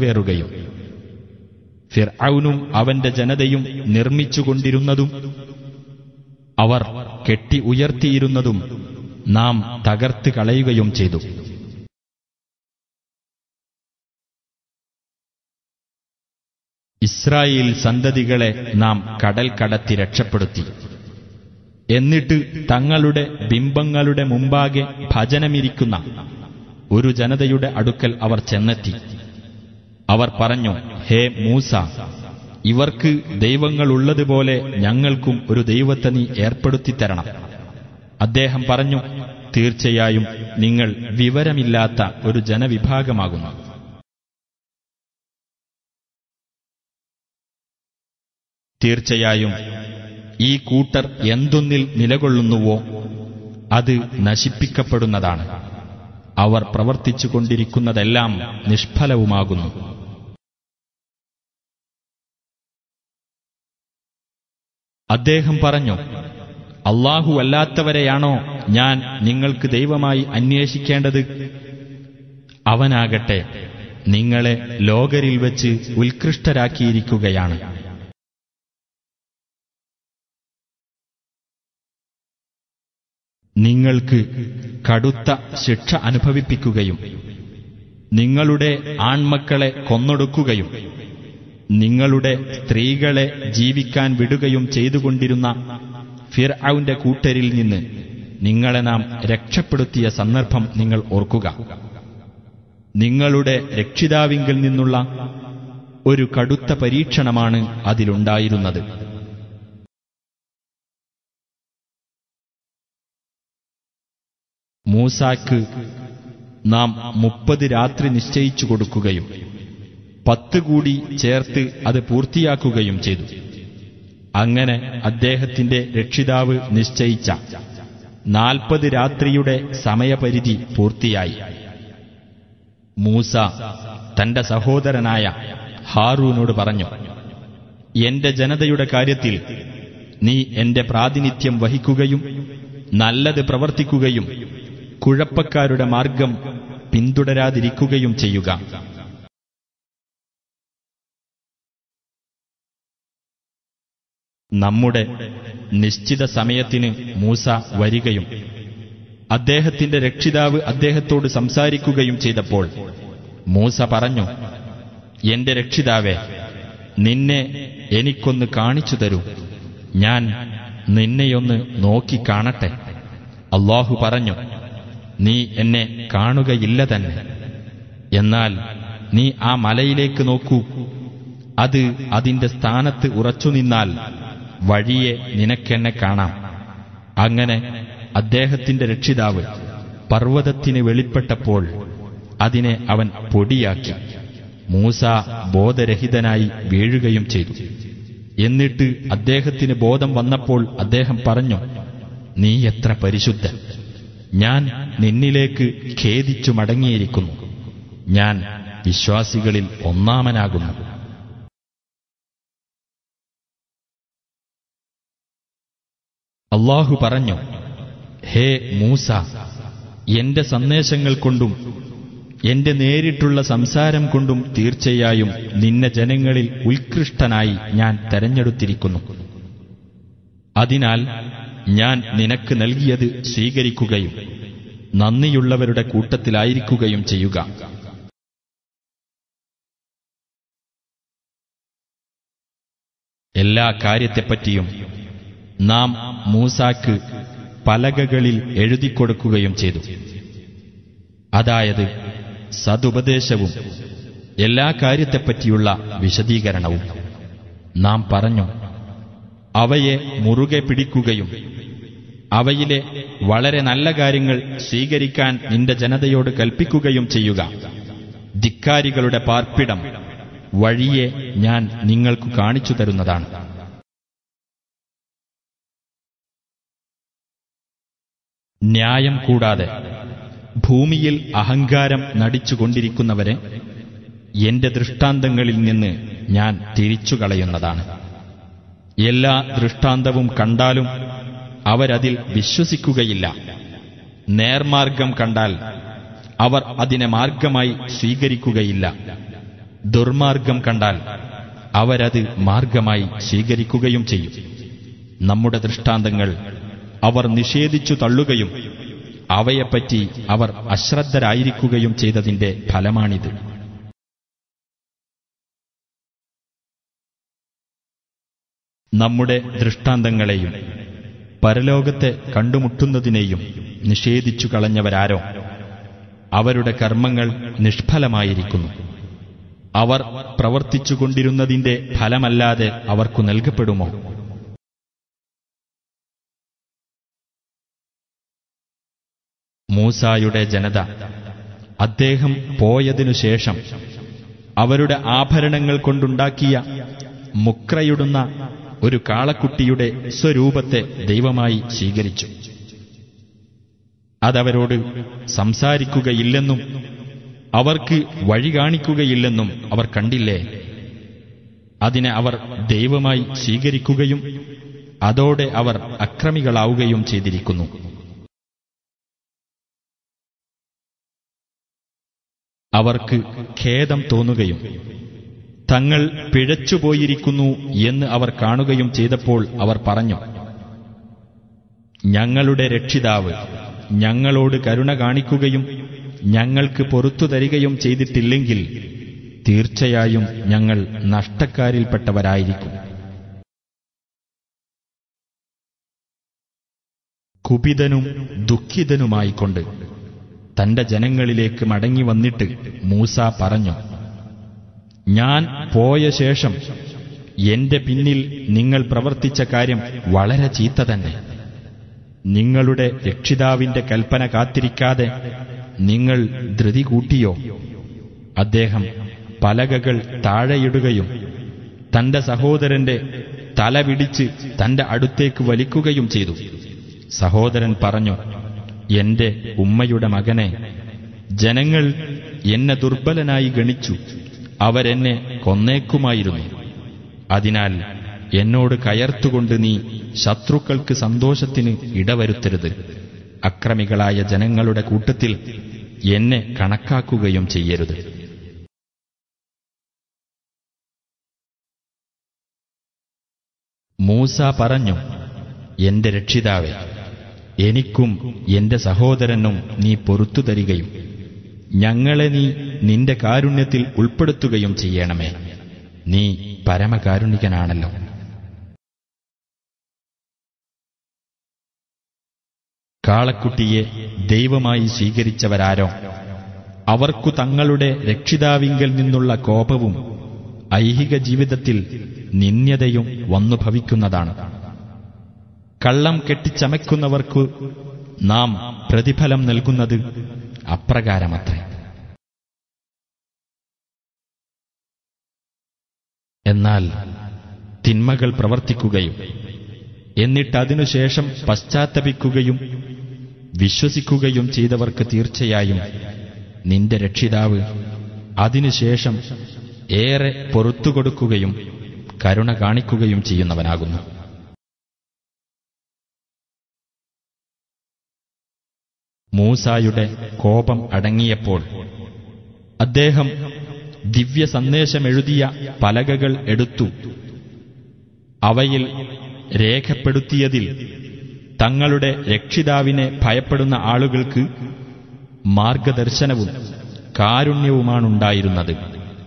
നിറവേറുകയും ഫിർഔനും അവന്റെ ജനതയും നിർമ്മിച്ചുകൊണ്ടിരുന്നതും അവർ കെട്ടി ഉയർത്തിയിരുന്നതും നാം തകർത്ത് കളയുകയും ചെയ്തു ഇസ്രായേൽ സന്തതികളെ നാം കടൽ കടത്തി രക്ഷപ്പെടുത്തി എന്നിട്ട് തങ്ങളുടെ ബിംബങ്ങളുടെ മുമ്പാകെ ഭജനമിരിക്കുന്ന ഒരു ജനതയുടെ അടുക്കൽ അവർ ചെന്നെത്തി അവർ പറഞ്ഞു ഹേ മൂസ ഇവർക്ക് ദൈവങ്ങളുള്ളതുപോലെ ഞങ്ങൾക്കും ഒരു ദൈവത്തെ നീ ഏർപ്പെടുത്തിത്തരണം അദ്ദേഹം പറഞ്ഞു തീർച്ചയായും നിങ്ങൾ വിവരമില്ലാത്ത ഒരു ജനവിഭാഗമാകുന്നു തീർച്ചയായും ഈ കൂട്ടർ എന്തൊന്നിൽ നിലകൊള്ളുന്നുവോ അത് നശിപ്പിക്കപ്പെടുന്നതാണ് അവർ പ്രവർത്തിച്ചുകൊണ്ടിരിക്കുന്നതെല്ലാം നിഷ്ഫലവുമാകുന്നു അദ്ദേഹം പറഞ്ഞു അള്ളാഹു അല്ലാത്തവരെയാണോ ഞാൻ നിങ്ങൾക്ക് ദൈവമായി അന്വേഷിക്കേണ്ടത് അവനാകട്ടെ നിങ്ങളെ ലോകരിൽ വെച്ച് ഉത്കൃഷ്ടരാക്കിയിരിക്കുകയാണ് നിങ്ങൾക്ക് കടുത്ത ശിക്ഷ അനുഭവിപ്പിക്കുകയും നിങ്ങളുടെ ആൺമക്കളെ കൊന്നൊടുക്കുകയും നിങ്ങളുടെ സ്ത്രീകളെ ജീവിക്കാൻ വിടുകയും ചെയ്തുകൊണ്ടിരുന്ന ഫിർഔന്റെ കൂട്ടരിൽ നിന്ന് നിങ്ങളെ നാം രക്ഷപ്പെടുത്തിയ സന്ദർഭം നിങ്ങൾ ഓർക്കുക നിങ്ങളുടെ രക്ഷിതാവിങ്കിൽ നിന്നുള്ള ഒരു കടുത്ത പരീക്ഷണമാണ് അതിലുണ്ടായിരുന്നത് മൂസാക്ക് നാം മുപ്പത് രാത്രി നിശ്ചയിച്ചു കൊടുക്കുകയും പത്ത് കൂടി ചേർത്ത് അത് പൂർത്തിയാക്കുകയും ചെയ്തു അങ്ങനെ അദ്ദേഹത്തിന്റെ രക്ഷിതാവ് നിശ്ചയിച്ച നാൽപ്പത് രാത്രിയുടെ സമയപരിധി പൂർത്തിയായി മൂസ തന്റെ സഹോദരനായ ഹാറൂനോട് പറഞ്ഞു എന്റെ ജനതയുടെ കാര്യത്തിൽ നീ എന്റെ പ്രാതിനിധ്യം വഹിക്കുകയും നല്ലത് പ്രവർത്തിക്കുകയും കുഴപ്പക്കാരുടെ മാർഗം പിന്തുടരാതിരിക്കുകയും ചെയ്യുക നമ്മുടെ നിശ്ചിത സമയത്തിന് മൂസ വരികയും അദ്ദേഹത്തിന്റെ രക്ഷിതാവ് അദ്ദേഹത്തോട് സംസാരിക്കുകയും ചെയ്തപ്പോൾ മൂസ പറഞ്ഞു എന്റെ രക്ഷിതാവേ നിന്നെ എനിക്കൊന്ന് കാണിച്ചു തരൂ ഞാൻ നിന്നെയൊന്ന് നോക്കിക്കാണട്ടെ അള്ളാഹു പറഞ്ഞു നീ എന്നെ കാണുകയില്ല തന്നെ എന്നാൽ നീ ആ മലയിലേക്ക് നോക്കൂ അത് അതിന്റെ സ്ഥാനത്ത് ഉറച്ചുനിന്നാൽ വഴിയെ നിനക്കെന്നെ കാണാം അങ്ങനെ അദ്ദേഹത്തിന്റെ രക്ഷിതാവ് പർവ്വതത്തിന് വെളിപ്പെട്ടപ്പോൾ അതിനെ അവൻ പൊടിയാക്കി മൂസ ബോധരഹിതനായി വീഴുകയും ചെയ്തു എന്നിട്ട് അദ്ദേഹത്തിന് ബോധം വന്നപ്പോൾ അദ്ദേഹം പറഞ്ഞു നീ എത്ര പരിശുദ്ധൻ ഞാൻ നിന്നിലേക്ക് ഖേദിച്ചു മടങ്ങിയിരിക്കുന്നു ഞാൻ വിശ്വാസികളിൽ ഒന്നാമനാകുന്നു അള്ളാഹു പറഞ്ഞു ഹേ മൂസ എന്റെ സന്ദേശങ്ങൾ കൊണ്ടും എന്റെ നേരിട്ടുള്ള സംസാരം കൊണ്ടും തീർച്ചയായും നിന്നെ ജനങ്ങളിൽ ഉത്കൃഷ്ടനായി ഞാൻ തെരഞ്ഞെടുത്തിരിക്കുന്നു അതിനാൽ ഞാൻ നിനക്ക് നൽകിയത് സ്വീകരിക്കുകയും നന്ദിയുള്ളവരുടെ കൂട്ടത്തിലായിരിക്കുകയും ചെയ്യുക എല്ലാ കാര്യത്തെപ്പറ്റിയും നാം മൂസാക്ക് പലകകളിൽ എഴുതിക്കൊടുക്കുകയും ചെയ്തു അതായത് സതുപദേശവും എല്ലാ കാര്യത്തെപ്പറ്റിയുള്ള വിശദീകരണവും നാം പറഞ്ഞു അവയെ മുറുകെ പിടിക്കുകയും അവയിലെ വളരെ നല്ല കാര്യങ്ങൾ സ്വീകരിക്കാൻ നിന്റെ ജനതയോട് കൽപ്പിക്കുകയും ചെയ്യുക ധിക്കാരികളുടെ പാർപ്പിടം വഴിയെ ഞാൻ നിങ്ങൾക്ക് കാണിച്ചു തരുന്നതാണ് ന്യായം കൂടാതെ ഭൂമിയിൽ അഹങ്കാരം നടിച്ചുകൊണ്ടിരിക്കുന്നവരെ എന്റെ ദൃഷ്ടാന്തങ്ങളിൽ നിന്ന് ഞാൻ തിരിച്ചുകളയുന്നതാണ് എല്ലാ ദൃഷ്ടാന്തവും കണ്ടാലും അവരതിൽ വിശ്വസിക്കുകയില്ല നേർമാർഗം കണ്ടാൽ അവർ അതിനെ മാർഗമായി സ്വീകരിക്കുകയില്ല ദുർമാർഗം കണ്ടാൽ അവരത് മാർഗമായി സ്വീകരിക്കുകയും ചെയ്യും നമ്മുടെ ദൃഷ്ടാന്തങ്ങൾ അവർ നിഷേധിച്ചു തള്ളുകയും അവയെപ്പറ്റി അവർ അശ്രദ്ധരായിരിക്കുകയും ചെയ്തതിന്റെ ഫലമാണിത് നമ്മുടെ ദൃഷ്ടാന്തങ്ങളെയും പരലോകത്തെ കണ്ടുമുട്ടുന്നതിനെയും നിഷേധിച്ചു കളഞ്ഞവരാരോ അവരുടെ കർമ്മങ്ങൾ നിഷ്ഫലമായിരിക്കുന്നു അവർ പ്രവർത്തിച്ചുകൊണ്ടിരുന്നതിന്റെ ഫലമല്ലാതെ അവർക്കു നൽകപ്പെടുമോ മൂസായുടെ ജനത അദ്ദേഹം പോയതിനു ശേഷം അവരുടെ ആഭരണങ്ങൾ കൊണ്ടുണ്ടാക്കിയ മുക്രയിടുന്ന ഒരു കാളക്കുട്ടിയുടെ സ്വരൂപത്തെ ദൈവമായി സ്വീകരിച്ചു അതവരോട് സംസാരിക്കുകയില്ലെന്നും അവർക്ക് വഴി കാണിക്കുകയില്ലെന്നും അവർ കണ്ടില്ലേ അതിനെ അവർ ദൈവമായി സ്വീകരിക്കുകയും അതോടെ അവർ അക്രമികളാവുകയും ചെയ്തിരിക്കുന്നു അവർക്ക് ഖേദം തോന്നുകയും തങ്ങൾ പിഴച്ചുപോയിരിക്കുന്നു എന്ന് അവർ കാണുകയും ചെയ്തപ്പോൾ അവർ പറഞ്ഞു ഞങ്ങളുടെ രക്ഷിതാവ് ഞങ്ങളോട് കരുണ കാണിക്കുകയും ഞങ്ങൾക്ക് പൊറത്തു തരികയും ചെയ്തിട്ടില്ലെങ്കിൽ തീർച്ചയായും ഞങ്ങൾ നഷ്ടക്കാരിൽപ്പെട്ടവരായിരിക്കും കുപിതനും ദുഃഖിതനുമായിക്കൊണ്ട് തന്റെ ജനങ്ങളിലേക്ക് മടങ്ങി വന്നിട്ട് മൂസ പറഞ്ഞു ഞാൻ പോയ ശേഷം എന്റെ പിന്നിൽ നിങ്ങൾ പ്രവർത്തിച്ച കാര്യം വളരെ ചീത്ത തന്നെ നിങ്ങളുടെ രക്ഷിതാവിന്റെ കൽപ്പന കാത്തിരിക്കാതെ നിങ്ങൾ ധൃതി കൂട്ടിയോ അദ്ദേഹം പലകകൾ താഴെയിടുകയും തന്റെ സഹോദരന്റെ തല പിടിച്ച് തന്റെ അടുത്തേക്ക് വലിക്കുകയും ചെയ്തു സഹോദരൻ പറഞ്ഞു എന്റെ ഉമ്മയുടെ മകനെ ജനങ്ങൾ എന്നെ ദുർബലനായി ഗണിച്ചു അവരെന്നെ കൊന്നേക്കുമായിരുന്നു അതിനാൽ എന്നോട് കയർത്തുകൊണ്ട് നീ ശത്രുക്കൾക്ക് സന്തോഷത്തിന് ഇടവരുത്തരുത് അക്രമികളായ ജനങ്ങളുടെ കൂട്ടത്തിൽ എന്നെ കണക്കാക്കുകയും ചെയ്യരുത് മൂസ പറഞ്ഞു എന്റെ രക്ഷിതാവേ എനിക്കും എന്റെ സഹോദരനും നീ പൊറത്തു തരികയും ഞങ്ങളെ നീ നിന്റെ കാരുണ്യത്തിൽ ഉൾപ്പെടുത്തുകയും ചെയ്യണമേ നീ പരമകാരുണികനാണല്ലോ കാളക്കുട്ടിയെ ദൈവമായി സ്വീകരിച്ചവരാരോ അവർക്കു തങ്ങളുടെ രക്ഷിതാവിങ്കൽ നിന്നുള്ള കോപവും ഐഹിക ജീവിതത്തിൽ നിന്ദ്യതയും വന്നു ഭവിക്കുന്നതാണ് കള്ളം കെട്ടിച്ചമയ്ക്കുന്നവർക്ക് നാം പ്രതിഫലം നൽകുന്നത് അപ്രകാരമത്രേ എന്നാൽ തിന്മകൾ പ്രവർത്തിക്കുകയും എന്നിട്ടതിനുശേഷം പശ്ചാത്തപിക്കുകയും വിശ്വസിക്കുകയും ചെയ്തവർക്ക് തീർച്ചയായും നിന്റെ രക്ഷിതാവ് അതിനുശേഷം ഏറെ പൊറത്തുകൊടുക്കുകയും കരുണ കാണിക്കുകയും ചെയ്യുന്നവനാകുന്നു മൂസായുടെ കോപം അടങ്ങിയപ്പോൾ അദ്ദേഹം ദിവ്യ സന്ദേശമെഴുതിയ പലകകൾ എടുത്തു അവയിൽ രേഖപ്പെടുത്തിയതിൽ തങ്ങളുടെ രക്ഷിതാവിനെ ഭയപ്പെടുന്ന ആളുകൾക്ക് മാർഗദർശനവും കാരുണ്യവുമാണുണ്ടായിരുന്നത്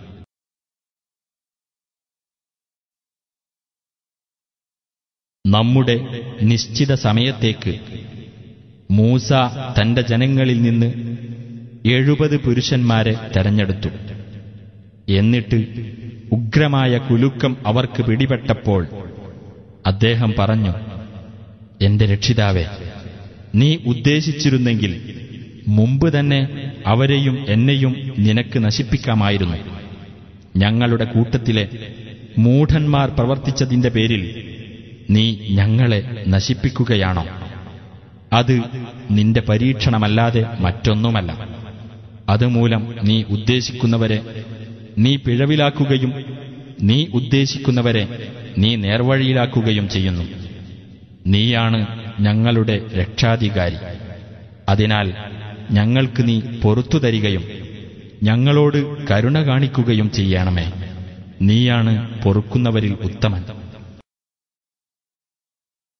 നമ്മുടെ നിശ്ചിത സമയത്തേക്ക് മൂസ തന്റെ ജനങ്ങളിൽ നിന്ന് എഴുപത് പുരുഷന്മാരെ തെരഞ്ഞെടുത്തു എന്നിട്ട് ഉഗ്രമായ കുലുക്കം അവർക്ക് പിടിപെട്ടപ്പോൾ അദ്ദേഹം പറഞ്ഞു എന്റെ രക്ഷിതാവേ നീ ഉദ്ദേശിച്ചിരുന്നെങ്കിൽ മുമ്പ് തന്നെ അവരെയും എന്നെയും നിനക്ക് നശിപ്പിക്കാമായിരുന്നു ഞങ്ങളുടെ കൂട്ടത്തിലെ മൂഢന്മാർ പ്രവർത്തിച്ചതിന്റെ പേരിൽ നീ ഞങ്ങളെ നശിപ്പിക്കുകയാണോ അത് നിന്റെ പരീക്ഷണമല്ലാതെ മറ്റൊന്നുമല്ല അതുമൂലം നീ ഉദ്ദേശിക്കുന്നവരെ നീ പിഴവിലാക്കുകയും നീ ഉദ്ദേശിക്കുന്നവരെ നീ നേർവഴിയിലാക്കുകയും ചെയ്യുന്നു നീയാണ് ഞങ്ങളുടെ രക്ഷാധികാരി അതിനാൽ ഞങ്ങൾക്ക് നീ പൊറത്തു തരികയും ഞങ്ങളോട് കരുണ കാണിക്കുകയും ചെയ്യണമേ നീയാണ് പൊറുക്കുന്നവരിൽ ഉത്തമൻ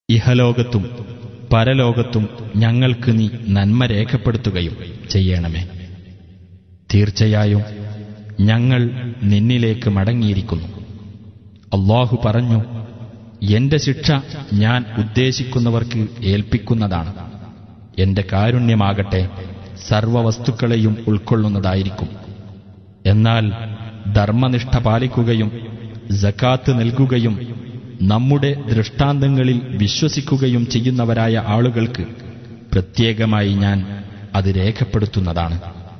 ഇഹലോകത്തും പരലോകത്തും ഞങ്ങൾക്ക് നീ നന്മ രേഖപ്പെടുത്തുകയും ചെയ്യണമേ തീർച്ചയായും ഞങ്ങൾ നിന്നിലേക്ക് മടങ്ങിയിരിക്കുന്നു അള്ളാഹു പറഞ്ഞു എന്റെ ശിക്ഷ ഞാൻ ഉദ്ദേശിക്കുന്നവർക്ക് ഏൽപ്പിക്കുന്നതാണ് എന്റെ കാരുണ്യമാകട്ടെ സർവവസ്തുക്കളെയും ഉൾക്കൊള്ളുന്നതായിരിക്കും എന്നാൽ ധർമ്മനിഷ്ഠ പാലിക്കുകയും ജക്കാത്ത് നൽകുകയും നമ്മുടെ ദൃഷ്ടാന്തങ്ങളിൽ വിശ്വസിക്കുകയും ചെയ്യുന്നവരായ ആളുകൾക്ക് പ്രത്യേകമായി ഞാൻ അത് രേഖപ്പെടുത്തുന്നതാണ്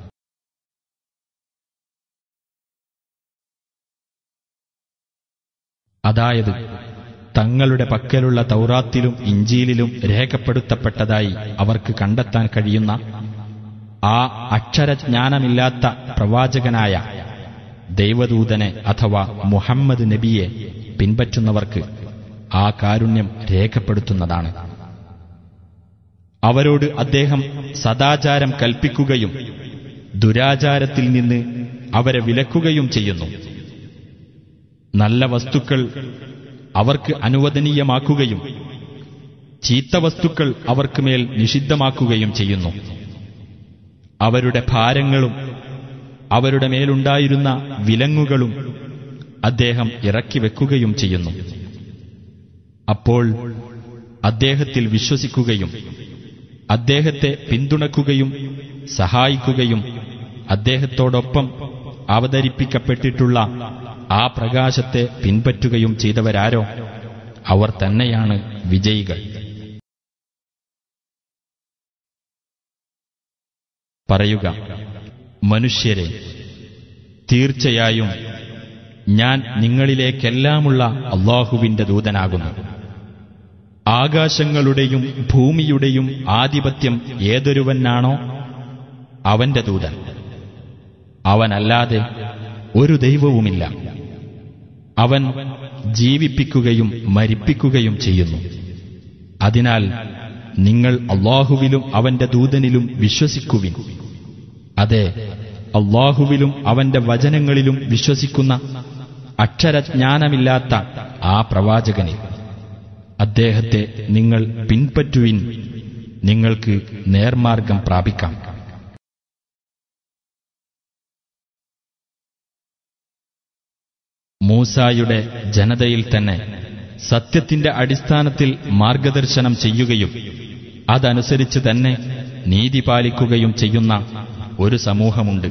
അതായത് തങ്ങളുടെ പക്കലുള്ള തൗറാത്തിലും ഇഞ്ചിയിലും രേഖപ്പെടുത്തപ്പെട്ടതായി അവർക്ക് കണ്ടെത്താൻ കഴിയുന്ന ആ അക്ഷരജ്ഞാനമില്ലാത്ത പ്രവാചകനായ ദൈവദൂതനെ അഥവാ മുഹമ്മദ് നബിയെ പിൻപറ്റുന്നവർക്ക് ആ കാരുണ്യം രേഖപ്പെടുത്തുന്നതാണ് അവരോട് അദ്ദേഹം സദാചാരം കൽപ്പിക്കുകയും ദുരാചാരത്തിൽ നിന്ന് അവരെ വിലക്കുകയും ചെയ്യുന്നു നല്ല വസ്തുക്കൾ അവർക്ക് അനുവദനീയമാക്കുകയും ചീത്ത വസ്തുക്കൾ അവർക്ക് മേൽ നിഷിദ്ധമാക്കുകയും ചെയ്യുന്നു അവരുടെ ഭാരങ്ങളും അവരുടെ മേലുണ്ടായിരുന്ന വിലങ്ങുകളും അദ്ദേഹം ഇറക്കി വെക്കുകയും ചെയ്യുന്നു അപ്പോൾ അദ്ദേഹത്തിൽ വിശ്വസിക്കുകയും അദ്ദേഹത്തെ പിന്തുണക്കുകയും സഹായിക്കുകയും അദ്ദേഹത്തോടൊപ്പം അവതരിപ്പിക്കപ്പെട്ടിട്ടുള്ള ആ പ്രകാശത്തെ പിൻപറ്റുകയും ചെയ്തവരാരോ അവർ തന്നെയാണ് വിജയികൾ പറയുക മനുഷ്യരെ തീർച്ചയായും ഞാൻ നിങ്ങളിലേക്കെല്ലാമുള്ള അള്ളാഹുവിന്റെ ദൂതനാകുന്നു ആകാശങ്ങളുടെയും ഭൂമിയുടെയും ആധിപത്യം ഏതൊരുവനാണോ അവന്റെ ദൂതൻ അവനല്ലാതെ ഒരു ദൈവവുമില്ല അവൻ ജീവിപ്പിക്കുകയും മരിപ്പിക്കുകയും ചെയ്യുന്നു അതിനാൽ നിങ്ങൾ അള്ളാഹുവിലും അവന്റെ ദൂതനിലും വിശ്വസിക്കുവിൻ അതെ അള്ളാഹുവിലും അവന്റെ വചനങ്ങളിലും വിശ്വസിക്കുന്ന അക്ഷരജ്ഞാനമില്ലാത്ത ആ പ്രവാചകനെ അദ്ദേഹത്തെ നിങ്ങൾ പിൻപറ്റുവിൻ നിങ്ങൾക്ക് നേർമാർഗം പ്രാപിക്കാം മൂസായുടെ ജനതയിൽ തന്നെ സത്യത്തിന്റെ അടിസ്ഥാനത്തിൽ മാർഗദർശനം ചെയ്യുകയും അതനുസരിച്ച് തന്നെ നീതി പാലിക്കുകയും ചെയ്യുന്ന ഒരു സമൂഹമുണ്ട്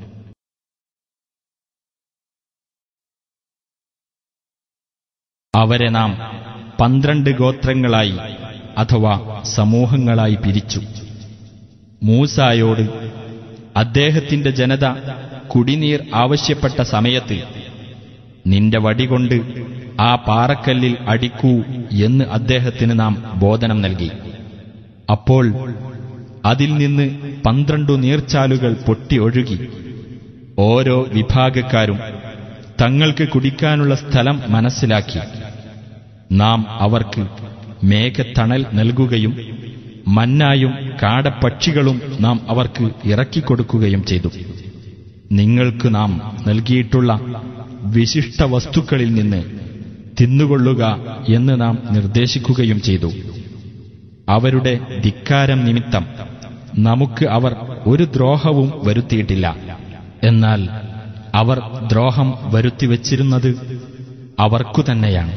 അവരെ നാം പന്ത്രണ്ട് ഗോത്രങ്ങളായി അഥവാ സമൂഹങ്ങളായി പിരിച്ചു മൂസായോട് അദ്ദേഹത്തിന്റെ ജനത കുടിനീർ ആവശ്യപ്പെട്ട സമയത്ത് നിന്റെ വടികൊണ്ട് ആ പാറക്കല്ലിൽ അടിക്കൂ എന്ന് അദ്ദേഹത്തിന് നാം ബോധനം നൽകി അപ്പോൾ അതിൽ നിന്ന് പന്ത്രണ്ടു നീർച്ചാലുകൾ പൊട്ടി ഒഴുകി ഓരോ വിഭാഗക്കാരും തങ്ങൾക്ക് കുടിക്കാനുള്ള സ്ഥലം മനസ്സിലാക്കി നാം അവർക്ക് മേഘത്തണൽ നൽകുകയും മന്നായും കാടപ്പക്ഷികളും നാം അവർക്ക് ഇറക്കിക്കൊടുക്കുകയും ചെയ്തു നിങ്ങൾക്ക് നാം നൽകിയിട്ടുള്ള വിശിഷ്ട വസ്തുക്കളിൽ നിന്ന് തിന്നുകൊള്ളുക എന്ന് നാം നിർദ്ദേശിക്കുകയും ചെയ്തു അവരുടെ ധിക്കാരം നിമിത്തം നമുക്ക് അവർ ഒരു ദ്രോഹവും വരുത്തിയിട്ടില്ല എന്നാൽ അവർ ദ്രോഹം വരുത്തിവച്ചിരുന്നത് അവർക്കു തന്നെയാണ്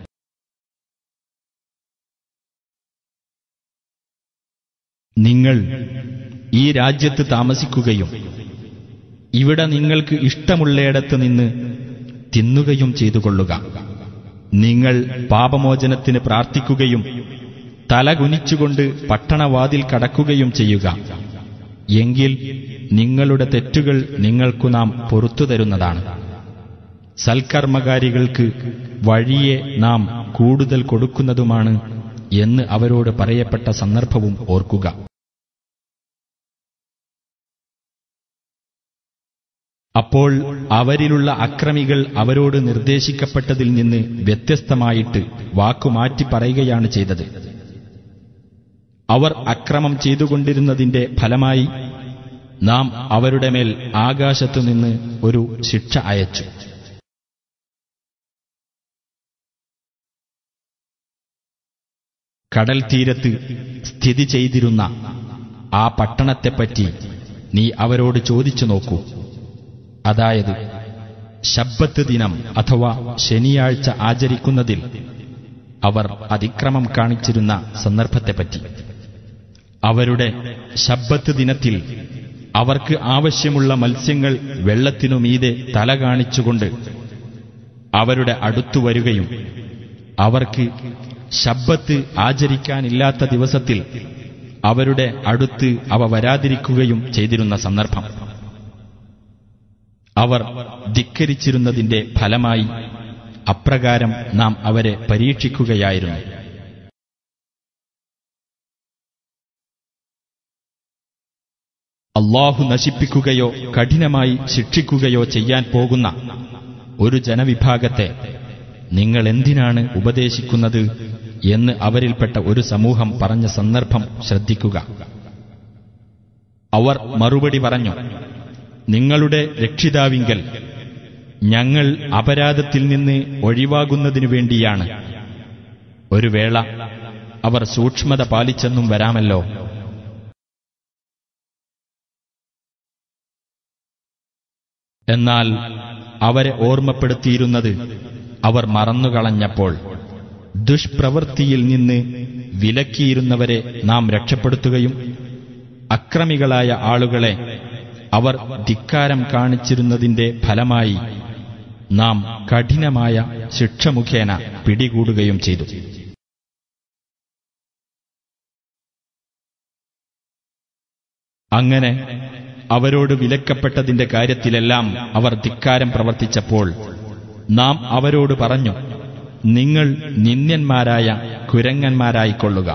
നിങ്ങൾ ഈ രാജ്യത്ത് താമസിക്കുകയും ഇവിടെ നിങ്ങൾക്ക് ഇഷ്ടമുള്ളയിടത്ത് നിന്ന് തിന്നുകയും ചെയ്തുകൊള്ളുക നിങ്ങൾ പാപമോചനത്തിന് പ്രാർത്ഥിക്കുകയും തലകുനിച്ചുകൊണ്ട് പട്ടണവാതിൽ കടക്കുകയും ചെയ്യുക എങ്കിൽ നിങ്ങളുടെ തെറ്റുകൾ നിങ്ങൾക്കു നാം പൊറത്തു തരുന്നതാണ് സൽക്കർമ്മകാരികൾക്ക് വഴിയെ നാം കൂടുതൽ കൊടുക്കുന്നതുമാണ് എന്ന് അവരോട് പറയപ്പെട്ട സന്ദർഭവും ഓർക്കുക അപ്പോൾ അവരിലുള്ള അക്രമികൾ അവരോട് നിർദ്ദേശിക്കപ്പെട്ടതിൽ നിന്ന് വ്യത്യസ്തമായിട്ട് വാക്കുമാറ്റി പറയുകയാണ് ചെയ്തത് അവർ അക്രമം ചെയ്തുകൊണ്ടിരുന്നതിന്റെ ഫലമായി നാം അവരുടെ മേൽ ആകാശത്തുനിന്ന് ഒരു ശിക്ഷ അയച്ചു കടൽ തീരത്ത് സ്ഥിതി ചെയ്തിരുന്ന ആ പട്ടണത്തെപ്പറ്റി നീ അവരോട് ചോദിച്ചു നോക്കൂ അതായത് ശബ്ബത്ത് ദിനം അഥവാ ശനിയാഴ്ച ആചരിക്കുന്നതിൽ അവർ അതിക്രമം കാണിച്ചിരുന്ന സന്ദർഭത്തെപ്പറ്റി അവരുടെ ശബ്ബത്ത് ദിനത്തിൽ അവർക്ക് ആവശ്യമുള്ള മത്സ്യങ്ങൾ വെള്ളത്തിനു മീതെ തല കാണിച്ചുകൊണ്ട് അവരുടെ അടുത്തു വരികയും അവർക്ക് ശബ്ബത്ത് ആചരിക്കാനില്ലാത്ത ദിവസത്തിൽ അവരുടെ അടുത്ത് അവ വരാതിരിക്കുകയും ചെയ്തിരുന്ന സന്ദർഭം അവർ ധിക്കരിച്ചിരുന്നതിന്റെ ഫലമായി അപ്രകാരം നാം അവരെ പരീക്ഷിക്കുകയായിരുന്നു അള്ളാഹു നശിപ്പിക്കുകയോ കഠിനമായി ശിക്ഷിക്കുകയോ ചെയ്യാൻ പോകുന്ന ഒരു ജനവിഭാഗത്തെ നിങ്ങൾ എന്തിനാണ് ഉപദേശിക്കുന്നത് എന്ന് അവരിൽപ്പെട്ട ഒരു സമൂഹം പറഞ്ഞ സന്ദർഭം ശ്രദ്ധിക്കുക അവർ മറുപടി പറഞ്ഞു നിങ്ങളുടെ രക്ഷിതാവിങ്കൽ ഞങ്ങൾ അപരാധത്തിൽ നിന്ന് ഒഴിവാകുന്നതിനു വേണ്ടിയാണ് ഒരു വേള അവർ സൂക്ഷ്മത പാലിച്ചെന്നും വരാമല്ലോ എന്നാൽ അവരെ ഓർമ്മപ്പെടുത്തിയിരുന്നത് അവർ മറന്നുകളഞ്ഞപ്പോൾ ദുഷ്പ്രവൃത്തിയിൽ നിന്ന് വിലക്കിയിരുന്നവരെ നാം രക്ഷപ്പെടുത്തുകയും അക്രമികളായ ആളുകളെ അവർ ധിക്കാരം കാണിച്ചിരുന്നതിന്റെ ഫലമായി നാം കഠിനമായ ശിക്ഷ മുഖേന പിടികൂടുകയും ചെയ്തു അങ്ങനെ അവരോട് വിലക്കപ്പെട്ടതിന്റെ കാര്യത്തിലെല്ലാം അവർ ധിക്കാരം പ്രവർത്തിച്ചപ്പോൾ നാം അവരോട് പറഞ്ഞു നിങ്ങൾ നിന്ദ്യന്മാരായ കുരങ്ങന്മാരായിക്കൊള്ളുക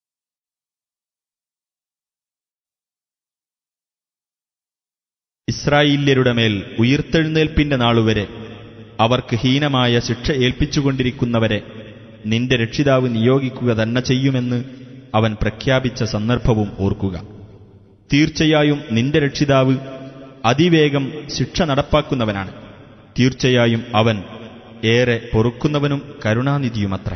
ഇസ്രായേല്യരുടെ മേൽ ഉയിർത്തെഴുന്നേൽപ്പിന്റെ നാളുവരെ അവർക്ക് ഹീനമായ ശിക്ഷ ഏൽപ്പിച്ചുകൊണ്ടിരിക്കുന്നവരെ നിന്റെ രക്ഷിതാവ് നിയോഗിക്കുക തന്നെ ചെയ്യുമെന്ന് അവൻ പ്രഖ്യാപിച്ച സന്ദർഭവും ഓർക്കുക തീർച്ചയായും നിന്റെ രക്ഷിതാവ് അതിവേഗം ശിക്ഷ നടപ്പാക്കുന്നവനാണ് തീർച്ചയായും അവൻ ഏറെ പൊറുക്കുന്നവനും കരുണാനിധിയുമത്രേ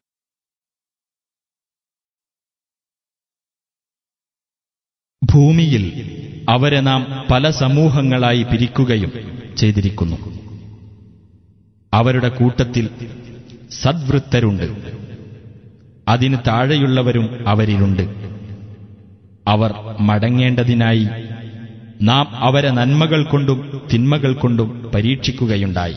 ഭൂമിയിൽ അവരെ നാം പല സമൂഹങ്ങളായി പിരിക്കുകയും ചെയ്തിരിക്കുന്നു അവരുടെ കൂട്ടത്തിൽ സദ്വൃത്തരുണ്ട് അതിന് താഴെയുള്ളവരും അവരിലുണ്ട് അവർ മടങ്ങേണ്ടതിനായി നാം അവരെ നന്മകൾ കൊണ്ടും തിന്മകൾ കൊണ്ടും പരീക്ഷിക്കുകയുണ്ടായി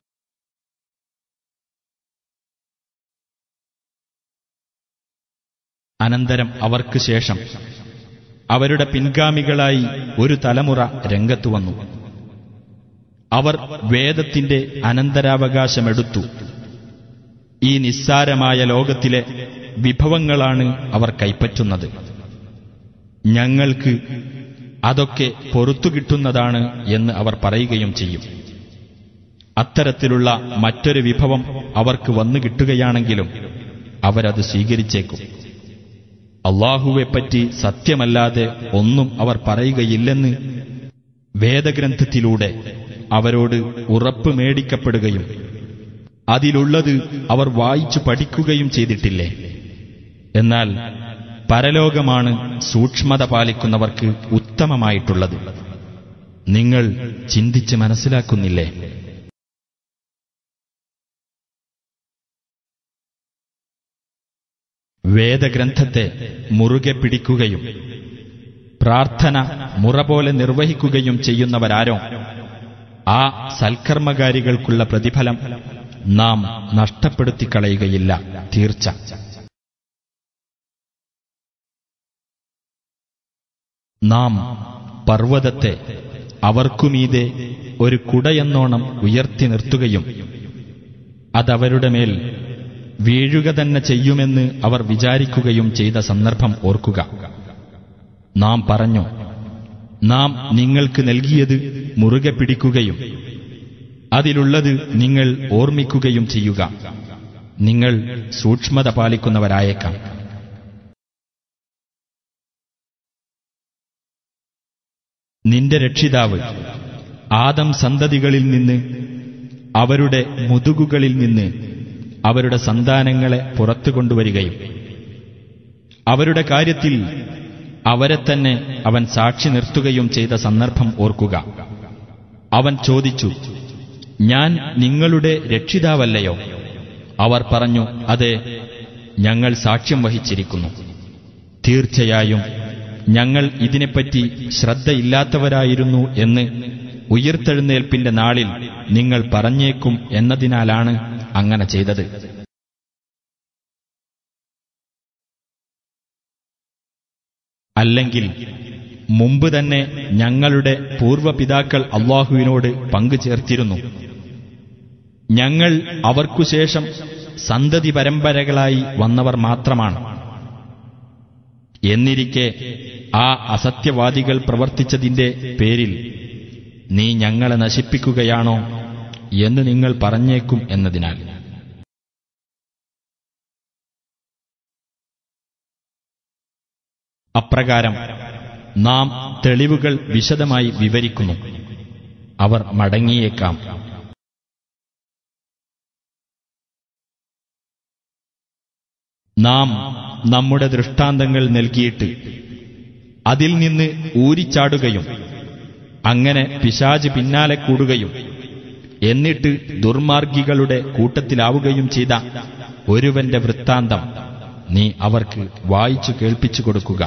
അനന്തരം അവർക്ക് ശേഷം അവരുടെ പിൻഗാമികളായി ഒരു തലമുറ രംഗത്തു വന്നു അവർ വേദത്തിന്റെ അനന്തരാവകാശമെടുത്തു ഈ നിസ്സാരമായ ലോകത്തിലെ വിഭവങ്ങളാണ് അവർ കൈപ്പറ്റുന്നത് ഞങ്ങൾക്ക് അതൊക്കെ പൊറത്തു കിട്ടുന്നതാണ് എന്ന് അവർ പറയുകയും ചെയ്യും അത്തരത്തിലുള്ള മറ്റൊരു വിഭവം അവർക്ക് വന്നു കിട്ടുകയാണെങ്കിലും അവരത് സ്വീകരിച്ചേക്കും അള്ളാഹുവെപ്പറ്റി സത്യമല്ലാതെ ഒന്നും അവർ പറയുകയില്ലെന്ന് വേദഗ്രന്ഥത്തിലൂടെ അവരോട് ഉറപ്പ് മേടിക്കപ്പെടുകയും അതിലുള്ളത് അവർ വായിച്ചു പഠിക്കുകയും ചെയ്തിട്ടില്ലേ എന്നാൽ പരലോകമാണ് സൂക്ഷ്മത പാലിക്കുന്നവർക്ക് ഉത്തമമായിട്ടുള്ളത് നിങ്ങൾ ചിന്തിച്ച് മനസ്സിലാക്കുന്നില്ലേ വേദഗ്രന്ഥത്തെ മുറുകെ പിടിക്കുകയും പ്രാർത്ഥന മുറ പോലെ നിർവഹിക്കുകയും ചെയ്യുന്നവരാരോ ആ സൽക്കർമ്മകാരികൾക്കുള്ള പ്രതിഫലം നാം നഷ്ടപ്പെടുത്തിക്കളയുകയില്ല തീർച്ച നാം പർവ്വതത്തെ അവർക്കുമീതെ ഒരു കുടയെന്നോണം ഉയർത്തി നിർത്തുകയും അതവരുടെ മേൽ വീഴുക തന്നെ ചെയ്യുമെന്ന് അവർ വിചാരിക്കുകയും ചെയ്ത സന്ദർഭം ഓർക്കുക നാം പറഞ്ഞു നാം നിങ്ങൾക്ക് നൽകിയത് മുറുകെ പിടിക്കുകയും അതിലുള്ളത് നിങ്ങൾ ഓർമ്മിക്കുകയും ചെയ്യുക നിങ്ങൾ സൂക്ഷ്മത പാലിക്കുന്നവരായേക്കാം നിന്റെ രക്ഷിതാവ് ആദം സന്തതികളിൽ നിന്ന് അവരുടെ മുതുകുകളിൽ നിന്ന് അവരുടെ സന്താനങ്ങളെ പുറത്തു കൊണ്ടുവരികയും അവരുടെ കാര്യത്തിൽ അവരെ തന്നെ അവൻ സാക്ഷി നിർത്തുകയും ചെയ്ത സന്ദർഭം ഓർക്കുക അവൻ ചോദിച്ചു ഞാൻ നിങ്ങളുടെ രക്ഷിതാവല്ലയോ അവർ പറഞ്ഞു അതെ ഞങ്ങൾ സാക്ഷ്യം വഹിച്ചിരിക്കുന്നു തീർച്ചയായും ഞങ്ങൾ ഇതിനെപ്പറ്റി ശ്രദ്ധയില്ലാത്തവരായിരുന്നു എന്ന് ഉയിർത്തെഴുന്നേൽപ്പിന്റെ നാളിൽ നിങ്ങൾ പറഞ്ഞേക്കും എന്നതിനാലാണ് അങ്ങനെ ചെയ്തത് അല്ലെങ്കിൽ മുമ്പ് തന്നെ ഞങ്ങളുടെ പൂർവപിതാക്കൾ അള്ളാഹുവിനോട് പങ്കു ചേർത്തിരുന്നു ഞങ്ങൾ അവർക്കുശേഷം സന്തതി പരമ്പരകളായി വന്നവർ മാത്രമാണ് എന്നിരിക്കെ ആ അസത്യവാദികൾ പ്രവർത്തിച്ചതിന്റെ പേരിൽ നീ ഞങ്ങളെ നശിപ്പിക്കുകയാണോ എന്ന് നിങ്ങൾ പറഞ്ഞേക്കും എന്നതിനാൽ അപ്രകാരം നാം തെളിവുകൾ വിശദമായി വിവരിക്കുന്നു അവർ മടങ്ങിയേക്കാം നാം നമ്മുടെ ദൃഷ്ടാന്തങ്ങൾ നൽകിയിട്ട് അതിൽ നിന്ന് ഊരിച്ചാടുകയും അങ്ങനെ പിശാജ് പിന്നാലെ കൂടുകയും എന്നിട്ട് ദുർമാർഗികളുടെ കൂട്ടത്തിലാവുകയും ചെയ്ത ഒരുവന്റെ വൃത്താന്തം നീ അവർക്ക് വായിച്ചു കേൾപ്പിച്ചു കൊടുക്കുക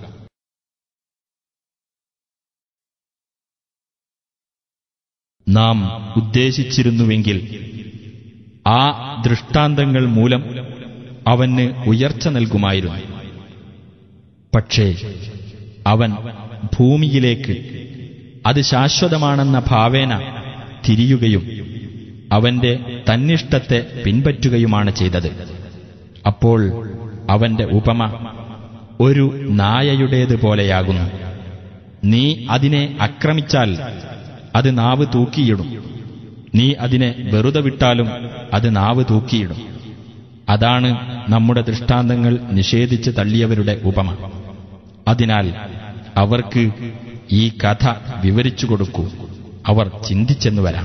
നാം ഉദ്ദേശിച്ചിരുന്നുവെങ്കിൽ ആ ദൃഷ്ടാന്തങ്ങൾ മൂലം അവന് ഉയർച്ച നൽകുമായിരുന്നു പക്ഷേ അവൻ ഭൂമിയിലേക്ക് അത് ശാശ്വതമാണെന്ന ഭാവേന തിരിയുകയും അവന്റെ തന്നിഷ്ടത്തെ പിൻപറ്റുകയുമാണ് ചെയ്തത് അപ്പോൾ അവന്റെ ഉപമ ഒരു നായയുടേതുപോലെയാകുന്നു നീ അതിനെ ആക്രമിച്ചാൽ അത് നാവ് തൂക്കിയിടും നീ അതിനെ വെറുതെ വിട്ടാലും അത് നാവ് തൂക്കിയിടും അതാണ് നമ്മുടെ ദൃഷ്ടാന്തങ്ങൾ നിഷേധിച്ച് തള്ളിയവരുടെ ഉപമ അതിനാൽ അവർക്ക് ഈ കഥ വിവരിച്ചു കൊടുക്കൂ അവർ ചിന്തിച്ചെന്നു വരാം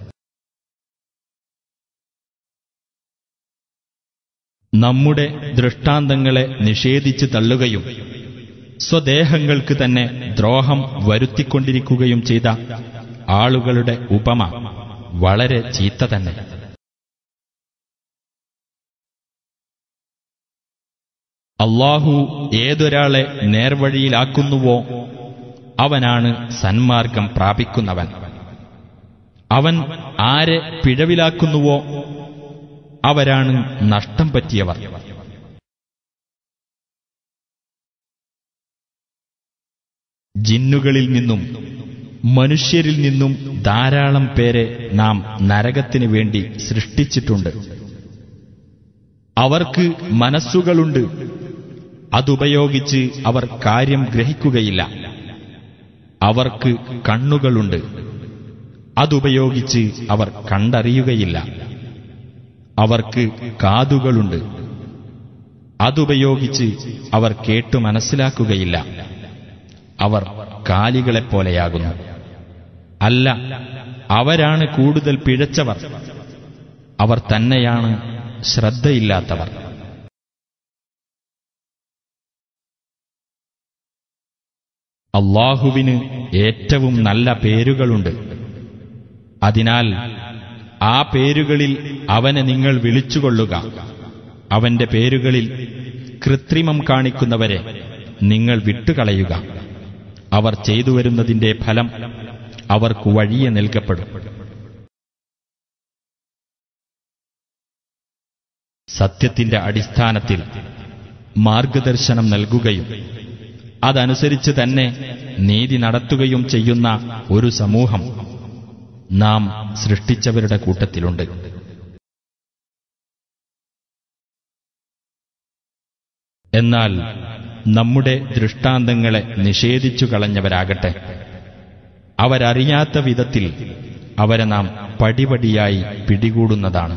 നമ്മുടെ ദൃഷ്ടാന്തങ്ങളെ നിഷേധിച്ച് തള്ളുകയും സ്വദേഹങ്ങൾക്ക് തന്നെ ദ്രോഹം വരുത്തിക്കൊണ്ടിരിക്കുകയും ചെയ്ത ആളുകളുടെ ഉപമ വളരെ ചീത്ത തന്നെ അള്ളാഹു ഏതൊരാളെ നേർവഴിയിലാക്കുന്നുവോ അവനാണ് സന്മാർഗം പ്രാപിക്കുന്നവൻ അവൻ ആരെ പിഴവിലാക്കുന്നുവോ അവരാണ് നഷ്ടം പറ്റിയവർ ജിന്നുകളിൽ നിന്നും മനുഷ്യരിൽ നിന്നും ധാരാളം പേരെ നാം നരകത്തിനു വേണ്ടി സൃഷ്ടിച്ചിട്ടുണ്ട് അവർക്ക് മനസ്സുകളുണ്ട് അതുപയോഗിച്ച് അവർ കാര്യം ഗ്രഹിക്കുകയില്ല അവർക്ക് കണ്ണുകളുണ്ട് അതുപയോഗിച്ച് അവർ കണ്ടറിയുകയില്ല അവർക്ക് കാതുകളുണ്ട് അതുപയോഗിച്ച് അവർ കേട്ടു മനസ്സിലാക്കുകയില്ല അവർ കാലികളെപ്പോലെയാകുന്നു അല്ല അവരാണ് കൂടുതൽ പിഴച്ചവർ അവർ തന്നെയാണ് ശ്രദ്ധയില്ലാത്തവർ അള്ളാഹുവിന് ഏറ്റവും നല്ല പേരുകളുണ്ട് അതിനാൽ ആ പേരുകളിൽ അവനെ നിങ്ങൾ വിളിച്ചുകൊള്ളുക അവന്റെ പേരുകളിൽ കൃത്രിമം കാണിക്കുന്നവരെ നിങ്ങൾ വിട്ടുകളയുക അവർ ചെയ്തു വരുന്നതിന്റെ ഫലം അവർക്ക് വഴിയെ നൽകപ്പെടും സത്യത്തിന്റെ അടിസ്ഥാനത്തിൽ മാർഗദർശനം നൽകുകയും അതനുസരിച്ച് തന്നെ നീതി നടത്തുകയും ചെയ്യുന്ന ഒരു സമൂഹം നാം സൃഷ്ടിച്ചവരുടെ കൂട്ടത്തിലുണ്ട് എന്നാൽ നമ്മുടെ ദൃഷ്ടാന്തങ്ങളെ നിഷേധിച്ചു കളഞ്ഞവരാകട്ടെ അവരറിയാത്ത വിധത്തിൽ അവരെ നാം പടിപടിയായി പിടികൂടുന്നതാണ്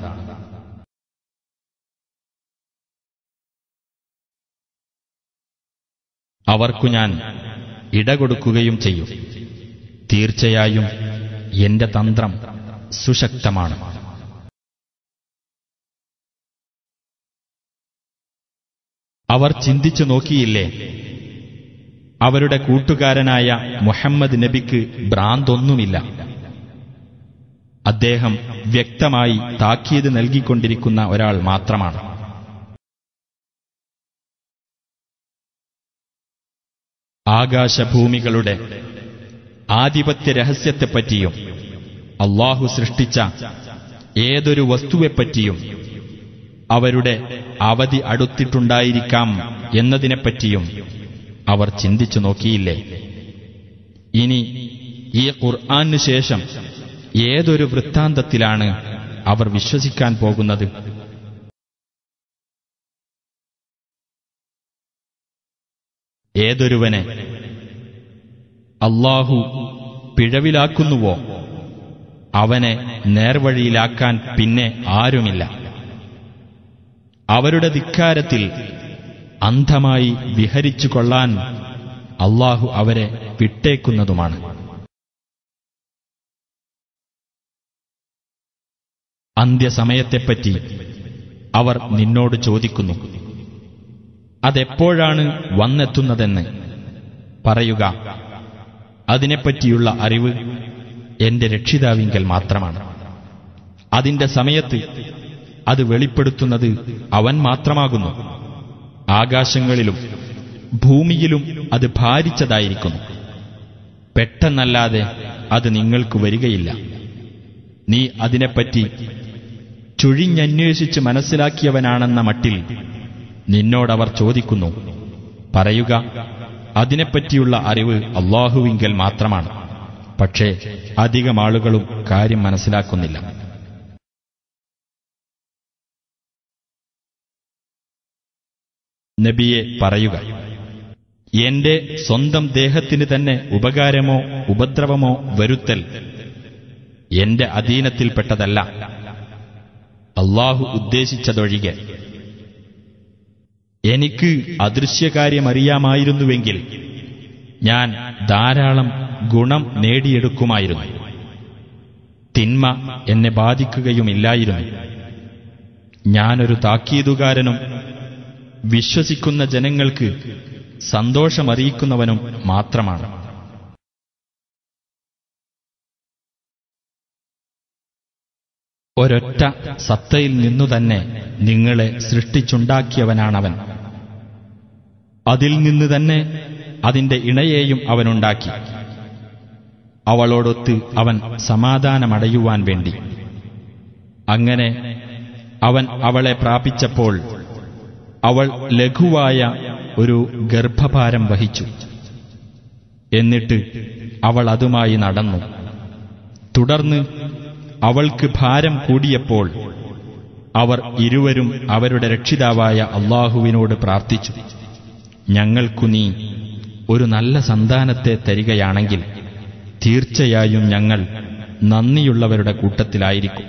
അവർക്കു ഞാൻ ഇടകൊടുക്കുകയും ചെയ്യും തീർച്ചയായും എന്റെ തന്ത്രം സുശക്തമാണ് അവർ ചിന്തിച്ചു നോക്കിയില്ലേ അവരുടെ കൂട്ടുകാരനായ മുഹമ്മദ് നബിക്ക് ഭ്രാന്തൊന്നുമില്ല അദ്ദേഹം വ്യക്തമായി താക്കീത് നൽകിക്കൊണ്ടിരിക്കുന്ന ഒരാൾ മാത്രമാണ് ആകാശഭൂമികളുടെ ആധിപത്യ രഹസ്യത്തെപ്പറ്റിയും അള്ളാഹു സൃഷ്ടിച്ച ഏതൊരു വസ്തുവെപ്പറ്റിയും അവരുടെ അവധി അടുത്തിട്ടുണ്ടായിരിക്കാം എന്നതിനെപ്പറ്റിയും അവർ ചിന്തിച്ചു നോക്കിയില്ലേ ഇനി ഈ ഖുർആാനു ശേഷം ഏതൊരു വൃത്താന്തത്തിലാണ് അവർ വിശ്വസിക്കാൻ പോകുന്നത് ഏതൊരുവനെ അള്ളാഹു പിഴവിലാക്കുന്നുവോ അവനെ നേർവഴിയിലാക്കാൻ പിന്നെ ആരുമില്ല അവരുടെ ധിക്കാരത്തിൽ അന്ധമായി വിഹരിച്ചു കൊള്ളാൻ അള്ളാഹു അവരെ വിട്ടേക്കുന്നതുമാണ് അന്ത്യസമയത്തെപ്പറ്റി അവർ നിന്നോട് ചോദിക്കുന്നു അതെപ്പോഴാണ് വന്നെത്തുന്നതെന്ന് പറയുക അതിനെപ്പറ്റിയുള്ള അറിവ് എന്റെ രക്ഷിതാവിങ്കൽ മാത്രമാണ് അതിന്റെ സമയത്ത് അത് വെളിപ്പെടുത്തുന്നത് അവൻ മാത്രമാകുന്നു ആകാശങ്ങളിലും ഭൂമിയിലും അത് ഭാരിച്ചതായിരിക്കുന്നു പെട്ടെന്നല്ലാതെ അത് നിങ്ങൾക്ക് വരികയില്ല നീ അതിനെപ്പറ്റി ചുഴിഞ്ഞന്വേഷിച്ച് മനസ്സിലാക്കിയവനാണെന്ന മട്ടിൽ നിന്നോടവർ ചോദിക്കുന്നു പറയുക അതിനെപ്പറ്റിയുള്ള അറിവ് അള്ളാഹുവിങ്കൽ മാത്രമാണ് പക്ഷേ അധികം ആളുകളും കാര്യം മനസ്സിലാക്കുന്നില്ല നബിയെ പറയുക എന്റെ സ്വന്തം ദേഹത്തിന് തന്നെ ഉപകാരമോ ഉപദ്രവമോ വരുത്തൽ എന്റെ അധീനത്തിൽപ്പെട്ടതല്ല അള്ളാഹു ഉദ്ദേശിച്ചതൊഴികെ എനിക്ക് അദൃശ്യകാര്യമറിയാമായിരുന്നുവെങ്കിൽ ഞാൻ ധാരാളം ഗുണം നേടിയെടുക്കുമായിരുന്നു തിന്മ എന്നെ ബാധിക്കുകയുമില്ലായിരുന്നു ഞാനൊരു താക്കീതുകാരനും വിശ്വസിക്കുന്ന ജനങ്ങൾക്ക് സന്തോഷമറിയിക്കുന്നവനും മാത്രമാണ് ഒരൊറ്റ സത്തയിൽ നിന്നു തന്നെ നിങ്ങളെ സൃഷ്ടിച്ചുണ്ടാക്കിയവനാണവൻ അതിൽ നിന്ന് തന്നെ അതിന്റെ ഇണയെയും അവനുണ്ടാക്കി അവളോടൊത്ത് അവൻ സമാധാനമടയുവാൻ വേണ്ടി അങ്ങനെ അവൻ അവളെ പ്രാപിച്ചപ്പോൾ അവൾ ലഘുവായ ഒരു ഗർഭഭാരം വഹിച്ചു എന്നിട്ട് അവൾ അതുമായി നടന്നു തുടർന്ന് അവൾക്ക് ഭാരം കൂടിയപ്പോൾ അവർ ഇരുവരും അവരുടെ രക്ഷിതാവായ അള്ളാഹുവിനോട് പ്രാർത്ഥിച്ചു ഞങ്ങൾക്കു നീ ഒരു നല്ല സന്താനത്തെ തരികയാണെങ്കിൽ തീർച്ചയായും ഞങ്ങൾ നന്ദിയുള്ളവരുടെ കൂട്ടത്തിലായിരിക്കും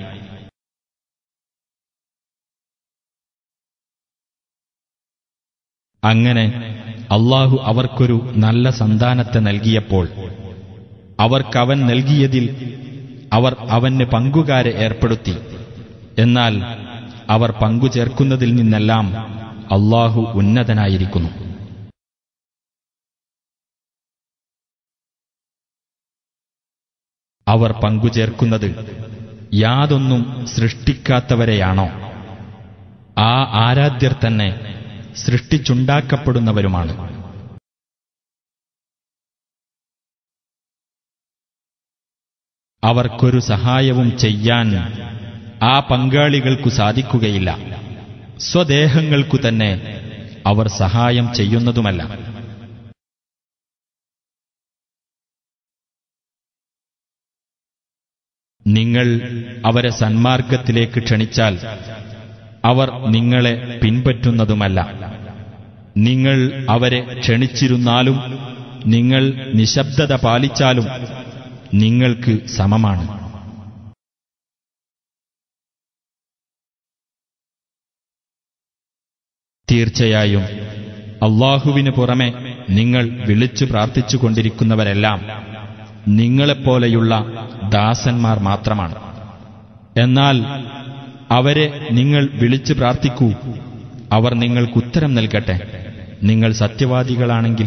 അങ്ങനെ അള്ളാഹു അവർക്കൊരു നല്ല സന്താനത്തെ നൽകിയപ്പോൾ അവർക്കവൻ നൽകിയതിൽ അവർ അവന് പങ്കുകാരെ ഏർപ്പെടുത്തി എന്നാൽ അവർ പങ്കുചേർക്കുന്നതിൽ നിന്നെല്ലാം അള്ളാഹു ഉന്നതനായിരിക്കുന്നു അവർ പങ്കുചേർക്കുന്നത് യാതൊന്നും സൃഷ്ടിക്കാത്തവരെയാണോ ആ ആരാധ്യർ തന്നെ സൃഷ്ടിച്ചുണ്ടാക്കപ്പെടുന്നവരുമാണ് അവർക്കൊരു സഹായവും ചെയ്യാൻ ആ പങ്കാളികൾക്കു സാധിക്കുകയില്ല സ്വദേഹങ്ങൾക്കു തന്നെ അവർ സഹായം ചെയ്യുന്നതുമല്ല നിങ്ങൾ അവരെ സന്മാർഗത്തിലേക്ക് ക്ഷണിച്ചാൽ അവർ നിങ്ങളെ പിൻപറ്റുന്നതുമല്ല നിങ്ങൾ അവരെ ക്ഷണിച്ചിരുന്നാലും നിങ്ങൾ നിശബ്ദത പാലിച്ചാലും നിങ്ങൾക്ക് സമമാണ് തീർച്ചയായും അള്ളാഹുവിന് പുറമെ നിങ്ങൾ വിളിച്ചു പ്രാർത്ഥിച്ചുകൊണ്ടിരിക്കുന്നവരെല്ലാം നിങ്ങളെപ്പോലെയുള്ള ദാസന്മാർ മാത്രമാണ് എന്നാൽ അവരെ നിങ്ങൾ വിളിച്ചു പ്രാർത്ഥിക്കൂ അവർ നിങ്ങൾക്ക് ഉത്തരം നൽകട്ടെ നിങ്ങൾ സത്യവാദികളാണെങ്കിൽ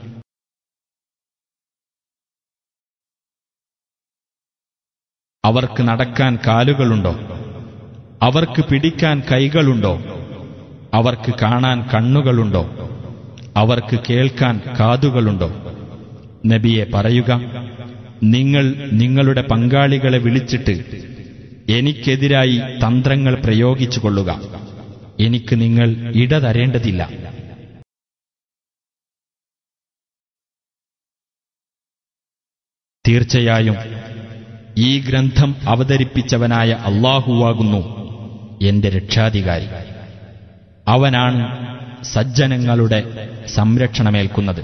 അവർക്ക് നടക്കാൻ കാലുകളുണ്ടോ അവർക്ക് പിടിക്കാൻ കൈകളുണ്ടോ അവർക്ക് കാണാൻ കണ്ണുകളുണ്ടോ അവർക്ക് കേൾക്കാൻ കാതുകളുണ്ടോ നബിയെ പറയുക നിങ്ങൾ നിങ്ങളുടെ പങ്കാളികളെ വിളിച്ചിട്ട് എനിക്കെതിരായി തന്ത്രങ്ങൾ പ്രയോഗിച്ചു കൊള്ളുക എനിക്ക് നിങ്ങൾ ഇടതരേണ്ടതില്ല തീർച്ചയായും ഈ ഗ്രന്ഥം അവതരിപ്പിച്ചവനായ അള്ളാഹുവാകുന്നു എന്റെ രക്ഷാധികാരി അവനാണ് സജ്ജനങ്ങളുടെ സംരക്ഷണമേൽക്കുന്നത്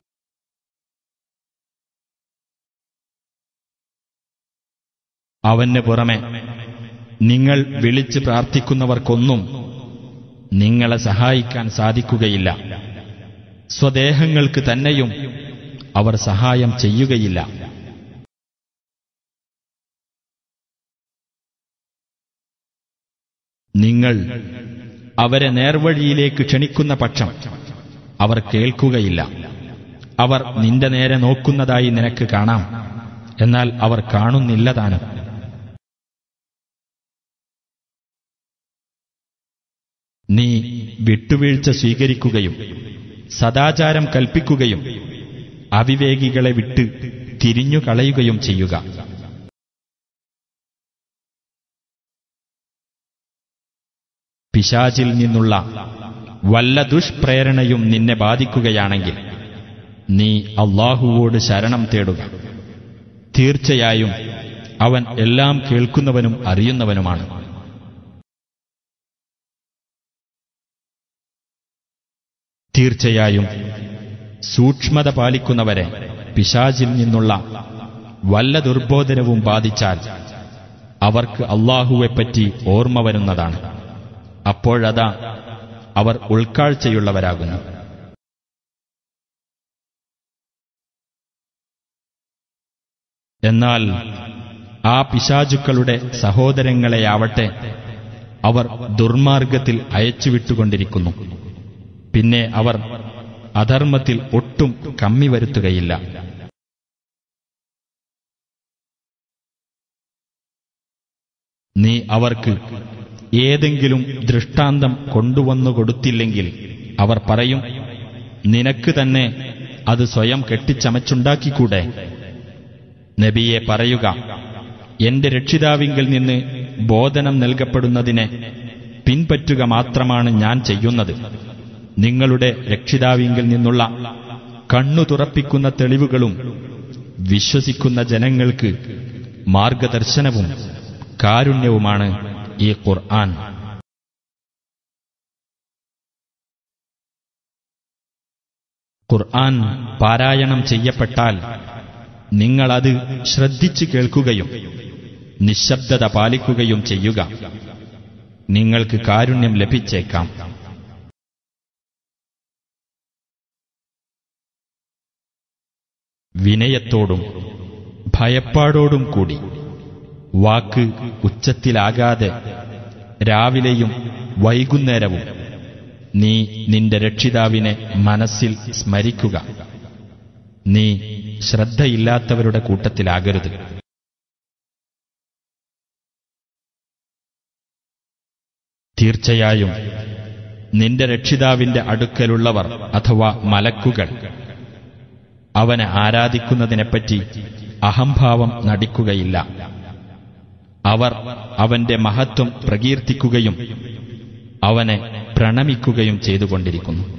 അവന് പുറമെ നിങ്ങൾ വിളിച്ച് പ്രാർത്ഥിക്കുന്നവർക്കൊന്നും നിങ്ങളെ സഹായിക്കാൻ സാധിക്കുകയില്ല സ്വദേഹങ്ങൾക്ക് തന്നെയും അവർ സഹായം ചെയ്യുകയില്ല നിങ്ങൾ അവരെ നേർവഴിയിലേക്ക് ക്ഷണിക്കുന്ന പക്ഷം അവർ കേൾക്കുകയില്ല അവർ നിന്റെ നേരെ നോക്കുന്നതായി നിനക്ക് കാണാം എന്നാൽ അവർ കാണുന്നില്ല താനും നീ വിട്ടുവീഴ്ച സ്വീകരിക്കുകയും സദാചാരം കൽപ്പിക്കുകയും അവിവേകികളെ വിട്ട് തിരിഞ്ഞുകളയുകയും ചെയ്യുക പിശാചിൽ നിന്നുള്ള വല്ല ദുഷ്പ്രേരണയും നിന്നെ ബാധിക്കുകയാണെങ്കിൽ നീ അള്ളാഹുവോട് ശരണം തേടുക തീർച്ചയായും അവൻ എല്ലാം കേൾക്കുന്നവനും അറിയുന്നവനുമാണ് തീർച്ചയായും സൂക്ഷ്മത പാലിക്കുന്നവരെ പിശാചിൽ നിന്നുള്ള വല്ല ദുർബോധനവും ബാധിച്ചാൽ അവർക്ക് അള്ളാഹുവെപ്പറ്റി ഓർമ്മ വരുന്നതാണ് അപ്പോഴതാ അവർ ഉൾക്കാഴ്ചയുള്ളവരാകുന്നു എന്നാൽ ആ പിശാചുക്കളുടെ സഹോദരങ്ങളെയാവട്ടെ അവർ ദുർമാർഗത്തിൽ അയച്ചുവിട്ടുകൊണ്ടിരിക്കുന്നു പിന്നെ അവർ അധർമ്മത്തിൽ ഒട്ടും കമ്മി വരുത്തുകയില്ല നീ അവർക്ക് ഏതെങ്കിലും ദൃഷ്ടാന്തം കൊണ്ടുവന്നു കൊടുത്തില്ലെങ്കിൽ അവർ പറയും നിനക്ക് തന്നെ അത് സ്വയം കെട്ടിച്ചമച്ചുണ്ടാക്കിക്കൂടെ നബിയെ പറയുക എന്റെ രക്ഷിതാവിങ്കിൽ നിന്ന് ബോധനം നൽകപ്പെടുന്നതിനെ പിൻപറ്റുക മാത്രമാണ് ഞാൻ ചെയ്യുന്നത് നിങ്ങളുടെ രക്ഷിതാവിങ്കിൽ നിന്നുള്ള കണ്ണു തുറപ്പിക്കുന്ന തെളിവുകളും വിശ്വസിക്കുന്ന ജനങ്ങൾക്ക് മാർഗദർശനവും കാരുണ്യവുമാണ് ഈ ഖുർആൻ ഖുർആൻ പാരായണം ചെയ്യപ്പെട്ടാൽ നിങ്ങളത് ശ്രദ്ധിച്ചു കേൾക്കുകയും നിശബ്ദത പാലിക്കുകയും ചെയ്യുക നിങ്ങൾക്ക് കാരുണ്യം ലഭിച്ചേക്കാം വിനയത്തോടും ഭയപ്പാടോടും കൂടി വാക്ക് ഉച്ചത്തിലാകാതെ രാവിലെയും വൈകുന്നേരവും നീ നിന്റെ രക്ഷിതാവിനെ മനസ്സിൽ സ്മരിക്കുക നീ ശ്രദ്ധയില്ലാത്തവരുടെ കൂട്ടത്തിലാകരുത് തീർച്ചയായും നിന്റെ രക്ഷിതാവിന്റെ അടുക്കലുള്ളവർ അഥവാ മലക്കുകൾ അവനെ ആരാധിക്കുന്നതിനെപ്പറ്റി അഹംഭാവം നടിക്കുകയില്ല അവർ അവന്റെ മഹത്വം പ്രകീർത്തിക്കുകയും അവനെ പ്രണമിക്കുകയും ചെയ്തുകൊണ്ടിരിക്കുന്നു